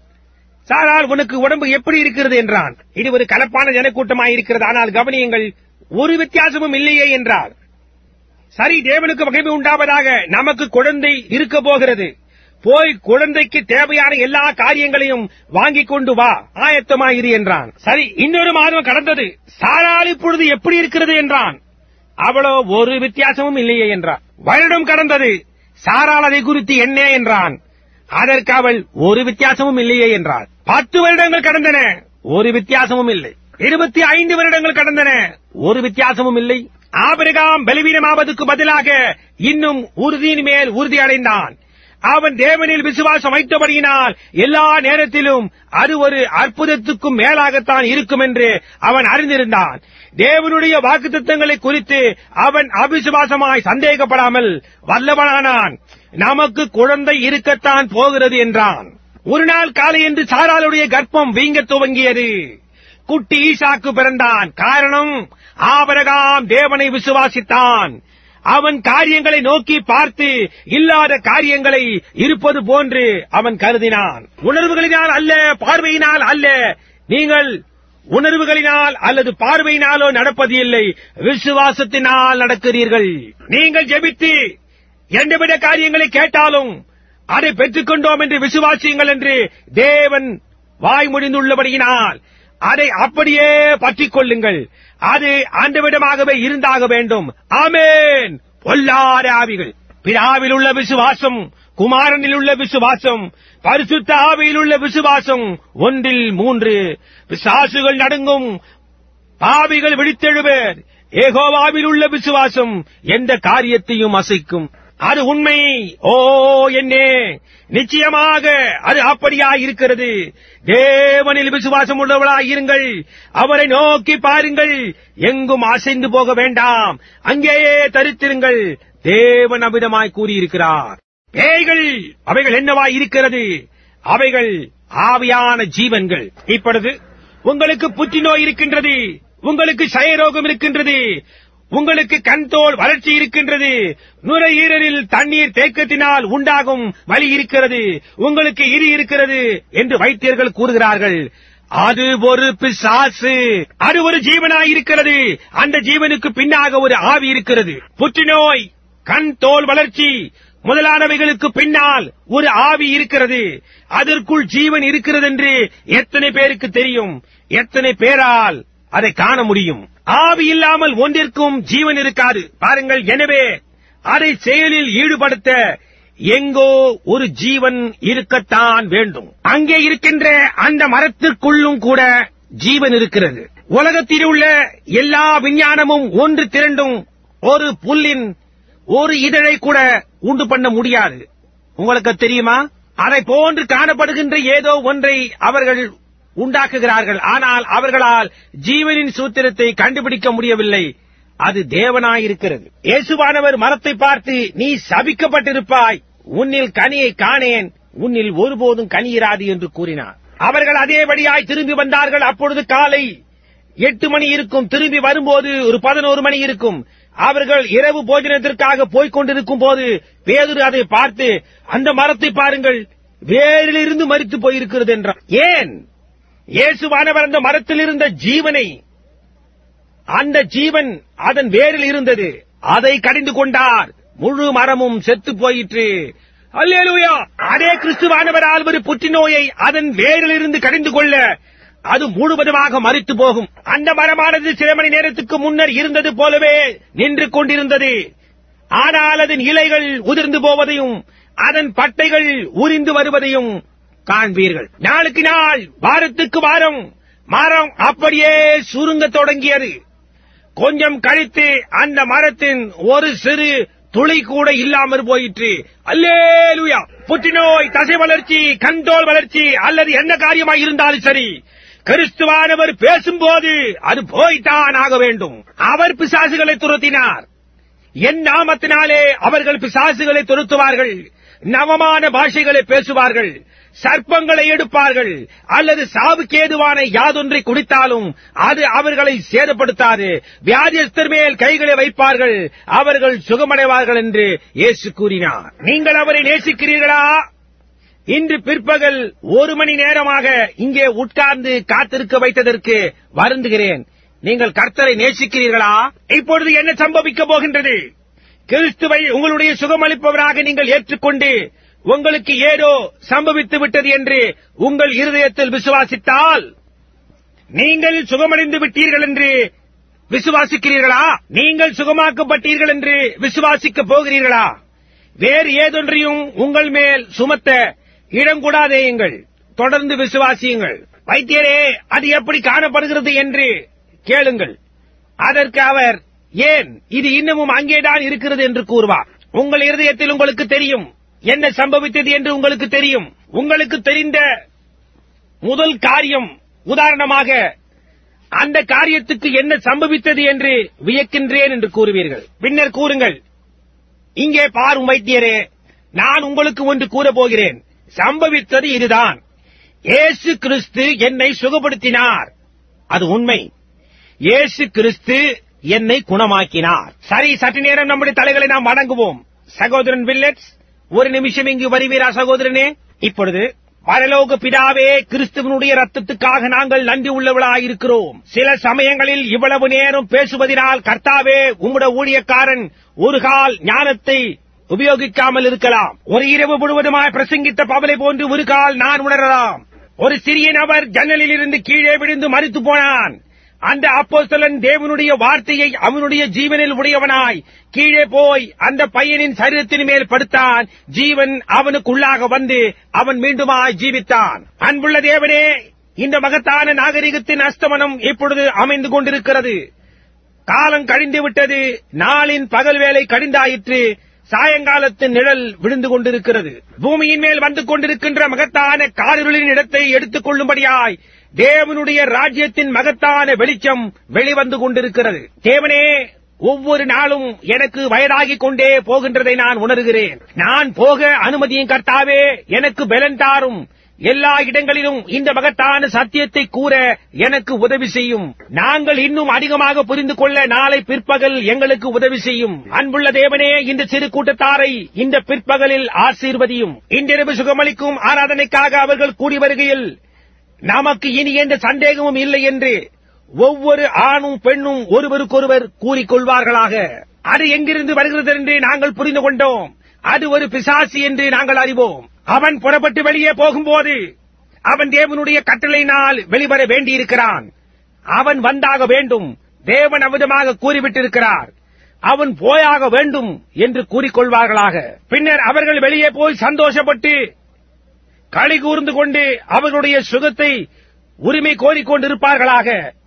சாரால் உனக்கு உடம்பு எப்படி இருக்கிறது என்றான் இது ஒரு கலப்பான ஜனக்கூட்டமாய் இருக்கிறது ஆனால் கவனியுங்கள் ஒரு வித்தியாசமும் இல்லையே என்றார் சரி தேவனுக்கு மகிமை உண்டாவதாக நமக்கு குழந்தை இருக்க போகிறது போய் குழந்தைக்கு தேவையான எல்லா காரியங்களையும் வாங்கிக் கொண்டு வா ஆயத்தமாயிரு என்றான் சரி இன்னொரு மாதம் கடந்தது சாரால் இப்பொழுது எப்படி இருக்கிறது என்றான் அவளோ ஒரு வித்தியாசமும் இல்லையே என்றார் வருடம் கடந்தது சாரால் அதை குறித்து என்ன என்றான் அதற்கு அவள் ஒரு வித்தியாசமும் இல்லையே என்றாள் பத்து வருடங்கள் கடந்தன ஒரு வித்தியாசமும் இல்லை இருபத்தி ஐந்து வருடங்கள் கடந்தன ஒரு வித்தியாசமும் இல்லை ஆபிரகாம் பலவீனமாவதற்கு பதிலாக இன்னும் உறுதியின் மேல் உறுதி அடைந்தான் அவன் தேவனில் விசுவாசம் வைத்தபடியினால் எல்லா நேரத்திலும் அது ஒரு அற்புதத்துக்கும் மேலாகத்தான் இருக்கும் என்று அவன் அறிந்திருந்தான் தேவனுடைய வாக்குத்தத்தங்களை குறித்து அவன் அவிசுவாசமாய் சந்தேகப்படாமல் வல்லவனானான் நமக்கு குழந்தை இருக்கத்தான் போகிறது என்றான் ஒரு நாள் காலை என்று சாராளுடைய கர்ப்பம் வீங்க துவங்கியது குட்டி ஈசாக்கு பிறந்தான் காரணம் ஆபரகாம் தேவனை விசுவாசித்தான் அவன் காரியங்களை நோக்கி பார்த்து இல்லாத காரியங்களை இருப்பது போன்று அவன் கருதினான் உணர்வுகளினால் அல்ல பார்வையினால் அல்ல நீங்கள் உணர்வுகளினால் அல்லது பார்வையினாலோ நடப்பது இல்லை விசுவாசத்தினால் நடக்கிறீர்கள் நீங்கள் ஜெபித்து எந்தவித காரியங்களை கேட்டாலும் அதை பெற்றுக்கொண்டோம் என்று விசுவாசியுங்கள் என்று தேவன் வாய் முடிந்துள்ளபடியினால் அதை அப்படியே பற்றிக் கொள்ளுங்கள் அது அந்த விடமாகவே இருந்தாக வேண்டும் ஆமேன் பொல்லாத ஆவிகள் பிதாவில் உள்ள விசுவாசம் குமாரனில் உள்ள விசுவாசம் பரிசுத்த ஆவியில் உள்ள விசுவாசம் ஒன்றில் மூன்று பிசாசுகள் நடுங்கும் பாவிகள் விழித்தெழுவர் ஏகோவாவில் உள்ள விசுவாசம் எந்த காரியத்தையும் அசைக்கும் அது உண்மை ஓ என்னே நிச்சயமாக அது அப்படியா இருக்கிறது தேவனில் விசுவாசம் உள்ளவளாய் இருங்கள் அவரை நோக்கி பாருங்கள் எங்கும் அசைந்து போக வேண்டாம் அங்கேயே தரித்திருங்கள் தேவன் அமிதமாய் கூறியிருக்கிறார் பேய்கள் அவைகள் என்னவாய் இருக்கிறது அவைகள் ஆவியான ஜீவன்கள் இப்பொழுது உங்களுக்கு புற்றுநோய் இருக்கின்றது உங்களுக்கு சயரோகம் இருக்கின்றது உங்களுக்கு கண் தோல் வறட்சி இருக்கின்றது நுரையீரலில் தண்ணீர் தேக்கத்தினால் உண்டாகும் வலி இருக்கிறது உங்களுக்கு இரு இருக்கிறது என்று வைத்தியர்கள் கூறுகிறார்கள் அது ஒரு பிசாசு அது ஒரு ஜீவனாய் இருக்கிறது அந்த ஜீவனுக்கு பின்னாக ஒரு ஆவி இருக்கிறது புற்றுநோய் கண் தோல் வளர்ச்சி முதலானவைகளுக்கு பின்னால் ஒரு ஆவி இருக்கிறது அதற்குள் ஜீவன் இருக்கிறது என்று எத்தனை பேருக்கு தெரியும் எத்தனை பேரால் அதை காண முடியும் ஆவி இல்லாமல் ஒன்றிற்கும் ஜீவன் இருக்காது பாருங்கள் எனவே அதை செயலில் ஈடுபடுத்த எங்கோ ஒரு ஜீவன் இருக்கத்தான் வேண்டும் அங்கே இருக்கின்ற அந்த மரத்திற்குள்ளும் கூட ஜீவன் இருக்கிறது உலகத்தில் உள்ள எல்லா விஞ்ஞானமும் ஒன்று திரண்டும் ஒரு புல்லின் ஒரு இதழை கூட உண்டு பண்ண முடியாது உங்களுக்கு தெரியுமா அதை போன்று காணப்படுகின்ற ஏதோ ஒன்றை அவர்கள் உண்டாக்குகிறார்கள் ஆனால் அவர்களால் ஜீவனின் சூத்திரத்தை கண்டுபிடிக்க முடியவில்லை அது தேவனாயிருக்கிறது இயேசுவானவர் மரத்தை பார்த்து நீ சபிக்கப்பட்டிருப்பாய் உன்னில் கனியை காணேன் உன்னில் ஒருபோதும் கனி இராது என்று கூறினார் அவர்கள் அதேபடியாய் திரும்பி வந்தார்கள் அப்பொழுது காலை எட்டு மணி இருக்கும் திரும்பி வரும்போது ஒரு பதினோரு மணி இருக்கும் அவர்கள் இரவு போஜனத்திற்காக போய்க் கொண்டிருக்கும் போது பேதுரு அதை பார்த்து அந்த மரத்தை பாருங்கள் வேரிலிருந்து மறித்து போயிருக்கிறது என்றார் ஏன் இயேசுவானவர் அந்த மரத்தில் இருந்த ஜீவனை அந்த ஜீவன் அதன் வேரில் இருந்தது அதை கடிந்து கொண்டார் முழு மரமும் செத்து போயிற்று அல்லேலூயா அதே கிறிஸ்துவானவரால் ஒரு புற்றுநோயை அதன் வேரிலிருந்து கடிந்து கொள்ள அது முழுவதுமாக மறித்து போகும் அந்த மரமானது சில மணி நேரத்துக்கு முன்னர் இருந்தது போலவே நின்று கொண்டிருந்தது ஆனால் அதன் இலைகள் உதிர்ந்து போவதையும் அதன் பட்டைகள் உரிந்து வருவதையும் காண்பீர்கள் நாளுக்கு நாள் வாரத்துக்கு வாரம் மரம் அப்படியே சுருங்கத் தொடங்கியது கொஞ்சம் கழித்து அந்த மரத்தின் ஒரு சிறு துளி கூட இல்லாமற் போயிற்று அல்லேலுயா புற்றுநோய் தசை வளர்ச்சி கண்தோல் வளர்ச்சி அல்லது என்ன காரியமாய் இருந்தாலும் சரி கிறிஸ்துவானவர் பேசும்போது அது போய்த்தான் ஆக வேண்டும் அவர் பிசாசுகளை துரத்தினார் என் நாமத்தினாலே அவர்கள் பிசாசுகளை துரத்துவார்கள் நவமான பாஷைகளை பேசுவார்கள் சர்ப்பங்களை எடுப்பார்கள் அல்லது சாவுக்கேதுவான யாதொன்றை குடித்தாலும் அது அவர்களை சேதப்படுத்தாது வியாதியஸ்தர் மேல் கைகளை வைப்பார்கள் அவர்கள் சுகமடைவார்கள் என்று இயேசு கூறினார் நீங்கள் அவரை நேசிக்கிறீர்களா இன்று பிற்பகல் ஒரு மணி நேரமாக இங்கே உட்கார்ந்து காத்திருக்க வைத்ததற்கு வருந்துகிறேன் நீங்கள் கர்த்தரை நேசிக்கிறீர்களா இப்பொழுது என்ன சம்பவிக்கப் போகின்றது கிறிஸ்துவை உங்களுடைய சுகமளிப்பவராக நீங்கள் ஏற்றுக்கொண்டு உங்களுக்கு ஏதோ சம்பவித்து விட்டது என்று உங்கள் இருதயத்தில் விசுவாசித்தால் நீங்கள் சுகமடைந்து விட்டீர்கள் என்று விசுவாசிக்கிறீர்களா நீங்கள் சுகமாக்கப்பட்டீர்கள் என்று விசுவாசிக்கப் போகிறீர்களா வேறு ஏதொன்றையும் உங்கள் மேல் சுமத்த இடங்கூடாதேயுங்கள் தொடர்ந்து விசுவாசியுங்கள் வைத்தியரே அது எப்படி காணப்படுகிறது என்று கேளுங்கள் அதற்கு அவர் ஏன் இது இன்னமும் அங்கேதான் இருக்கிறது என்று கூறுவார் உங்கள் இருதயத்தில் உங்களுக்கு தெரியும் என்ன சம்பவித்தது என்று உங்களுக்கு தெரியும் உங்களுக்கு தெரிந்த முதல் காரியம் உதாரணமாக அந்த காரியத்துக்கு என்ன சம்பவித்தது என்று வியக்கின்றேன் என்று கூறுவீர்கள் பின்னர் கூறுங்கள் இங்கே பாரும் வைத்தியரே நான் உங்களுக்கு ஒன்று கூறப் போகிறேன் சம்பவித்தது இதுதான் இயேசு கிறிஸ்து என்னை சுகப்படுத்தினார் அது உண்மை இயேசு கிறிஸ்து என்னை குணமாக்கினார் சரி சற்று நேரம் நம்முடைய தலைகளை நாம் வணங்குவோம் சகோதரன் வில்லட்ஸ் ஒரு நிமிஷம் இங்கு வருவீரா சகோதரனே இப்பொழுது பரலோக பிதாவே கிறிஸ்துவனுடைய ரத்தத்துக்காக நாங்கள் நன்றி உள்ளவளாயிருக்கிறோம் சில சமயங்களில் இவ்வளவு நேரம் பேசுவதனால் கர்த்தாவே உம்முடைய ஊழியக்காரன் ஒரு கால் ஞானத்தை உபயோகிக்காமல் இருக்கலாம் ஒரு இரவு முழுவதுமாய் பிரசங்கித்த பவலை போன்று ஒரு கால் நான் உணரலாம் ஒரு சிறிய நபர் ஜன்னலில் இருந்து கீழே விழுந்து மறித்து போனான் அந்த அப்போஸ்தலன் தேவனுடைய வார்த்தையை அவனுடைய ஜீவனில் உடையவனாய் கீழே போய் அந்த பையனின் சரீரத்தின் மேல் படுத்தான் ஜீவன் அவனுக்குள்ளாக வந்து அவன் மீண்டுமாய் ஜீவித்தான் அன்புள்ள தேவனே இந்த மகத்தான நாகரிகத்தின் அஸ்தமனம் இப்பொழுது அமைந்து கொண்டிருக்கிறது காலம் கழிந்து விட்டது நாளின் பகல் வேலை கடிந்தாயிற்று சாயங்காலத்தின் நிழல் விழுந்து கொண்டிருக்கிறது பூமியின் மேல் வந்து கொண்டிருக்கின்ற மகத்தான காரிருளின் இடத்தை எடுத்துக் கொள்ளும்படியாய் தேவனுடைய ராஜ்யத்தின் மகத்தான வெளிச்சம் வெளிவந்து கொண்டிருக்கிறது தேவனே ஒவ்வொரு நாளும் எனக்கு வயதாகிக் கொண்டே போகின்றதை நான் உணர்கிறேன் நான் போக அனுமதியும் கர்த்தாவே எனக்கு பலன் தாரும் எல்லா இடங்களிலும் இந்த மகத்தான சத்தியத்தை கூற எனக்கு உதவி செய்யும் நாங்கள் இன்னும் அதிகமாக புரிந்து கொள்ள நாளை பிற்பகல் எங்களுக்கு உதவி செய்யும் அன்புள்ள தேவனே இந்த சிறு கூட்டத்தாரை இந்த பிற்பகலில் ஆசீர்வதியும் இன்றிரவு சுகமளிக்கும் ஆராதனைக்காக அவர்கள் கூடி வருகையில் நமக்கு இனி எந்த சந்தேகமும் இல்லை என்று ஒவ்வொரு ஆணும் பெண்ணும் ஒருவருக்கொருவர் கூறிக்கொள்வார்களாக அது எங்கிருந்து வருகிறது என்று நாங்கள் புரிந்து கொண்டோம் அது ஒரு பிசாசு என்று நாங்கள் அறிவோம் அவன் புறப்பட்டு வெளியே போகும்போது அவன் தேவனுடைய கட்டளையினால் வெளிவர வேண்டியிருக்கிறான் அவன் வந்தாக வேண்டும் தேவன் அவிதமாக கூறிவிட்டிருக்கிறார் அவன் போயாக வேண்டும் என்று கூறிக்கொள்வார்களாக பின்னர் அவர்கள் வெளியே போய் சந்தோஷப்பட்டு களி கூர்ந்து கொண்டு அவர்களுடைய சுகத்தை உரிமை கோரிக்கொண்டிருப்பார்களாக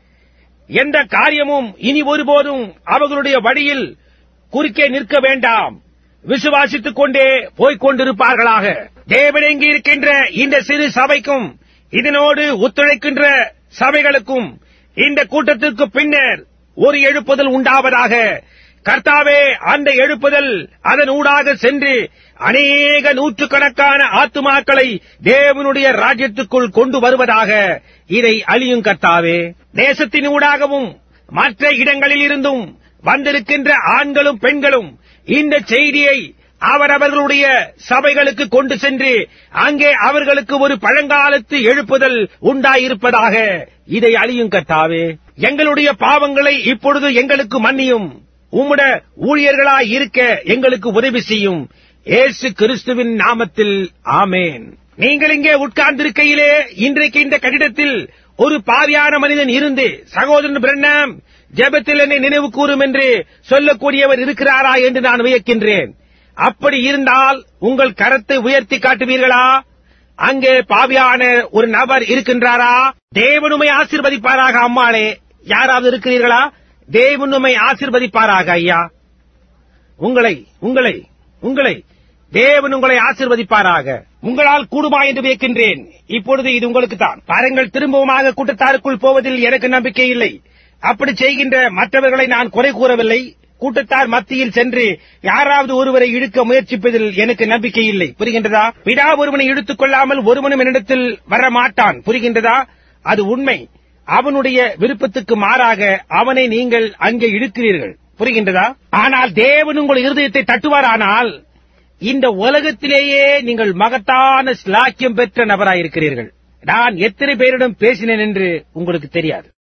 எந்த காரியமும் இனி ஒருபோதும் அவர்களுடைய வழியில் குறுக்கே நிற்க வேண்டாம் விசுவாசித்துக் கொண்டே போய்க் கொண்டிருப்பார்களாக தேவன் எங்கே இருக்கின்ற இந்த சிறு சபைக்கும் இதனோடு ஒத்துழைக்கின்ற சபைகளுக்கும் இந்த கூட்டத்திற்கு பின்னர் ஒரு எழுப்புதல் உண்டாவதாக கர்த்தாவே அந்த எழுப்புதல் அதன் ஊடாக சென்று அநேக நூற்றுக்கணக்கான ஆத்துமாக்களை தேவனுடைய ராஜ்யத்துக்குள் கொண்டு வருவதாக இதை அழியும் கர்த்தாவே தேசத்தின் ஊடாகவும் மற்ற இடங்களில் இருந்தும் வந்திருக்கின்ற ஆண்களும் பெண்களும் இந்த செய்தியை அவரவர்களுடைய சபைகளுக்கு கொண்டு சென்று அங்கே அவர்களுக்கு ஒரு பழங்காலத்து எழுப்புதல் உண்டாயிருப்பதாக இதை அழியும் கர்த்தாவே எங்களுடைய பாவங்களை இப்பொழுது எங்களுக்கு மன்னியும் உம்முட ஊழியர்களாய் இருக்க எங்களுக்கு உதவி செய்யும் ஏசு கிறிஸ்துவின் நாமத்தில் ஆமேன் நீங்கள் இங்கே உட்கார்ந்திருக்கையிலே இன்றைக்கு இந்த கட்டிடத்தில் ஒரு பாவியான மனிதன் இருந்து சகோதரன் பிரண்ணாம் ஜெபத்தில் என்னை நினைவு கூறும் என்று சொல்லக்கூடியவர் இருக்கிறாரா என்று நான் வியக்கின்றேன் அப்படி இருந்தால் உங்கள் கரத்தை உயர்த்தி காட்டுவீர்களா அங்கே பாவியான ஒரு நபர் இருக்கின்றாரா தேவனுமை ஆசீர்வதிப்பாராக அம்மாளே யாராவது இருக்கிறீர்களா தேவனுமை ஆசீர்வதிப்பாராக ஐயா உங்களை உங்களை உங்களை தேவன் உங்களை ஆசீர்வதிப்பாராக உங்களால் கூடுமா என்று வியக்கின்றேன் இப்பொழுது இது உங்களுக்கு தான் பாருங்கள் திரும்பவுமாக கூட்டத்தாருக்குள் போவதில் எனக்கு நம்பிக்கை இல்லை அப்படி செய்கின்ற மற்றவர்களை நான் குறை கூறவில்லை கூட்டத்தார் மத்தியில் சென்று யாராவது ஒருவரை இழுக்க முயற்சிப்பதில் எனக்கு நம்பிக்கை இல்லை புரிகின்றதா பிதா ஒருவனை இழுத்துக் கொள்ளாமல் ஒருவனும் என்னிடத்தில் வர மாட்டான் புரிகின்றதா அது உண்மை அவனுடைய விருப்பத்துக்கு மாறாக அவனை நீங்கள் அங்கே இழுக்கிறீர்கள் புரிகின்றதா ஆனால் தேவன் உங்கள் இருதயத்தை தட்டுவாரானால் இந்த உலகத்திலேயே நீங்கள் மகத்தான ஸ்லாக்கியம் பெற்ற நபராயிருக்கிறீர்கள் நான் எத்தனை பேரிடம் பேசினேன் என்று உங்களுக்கு தெரியாது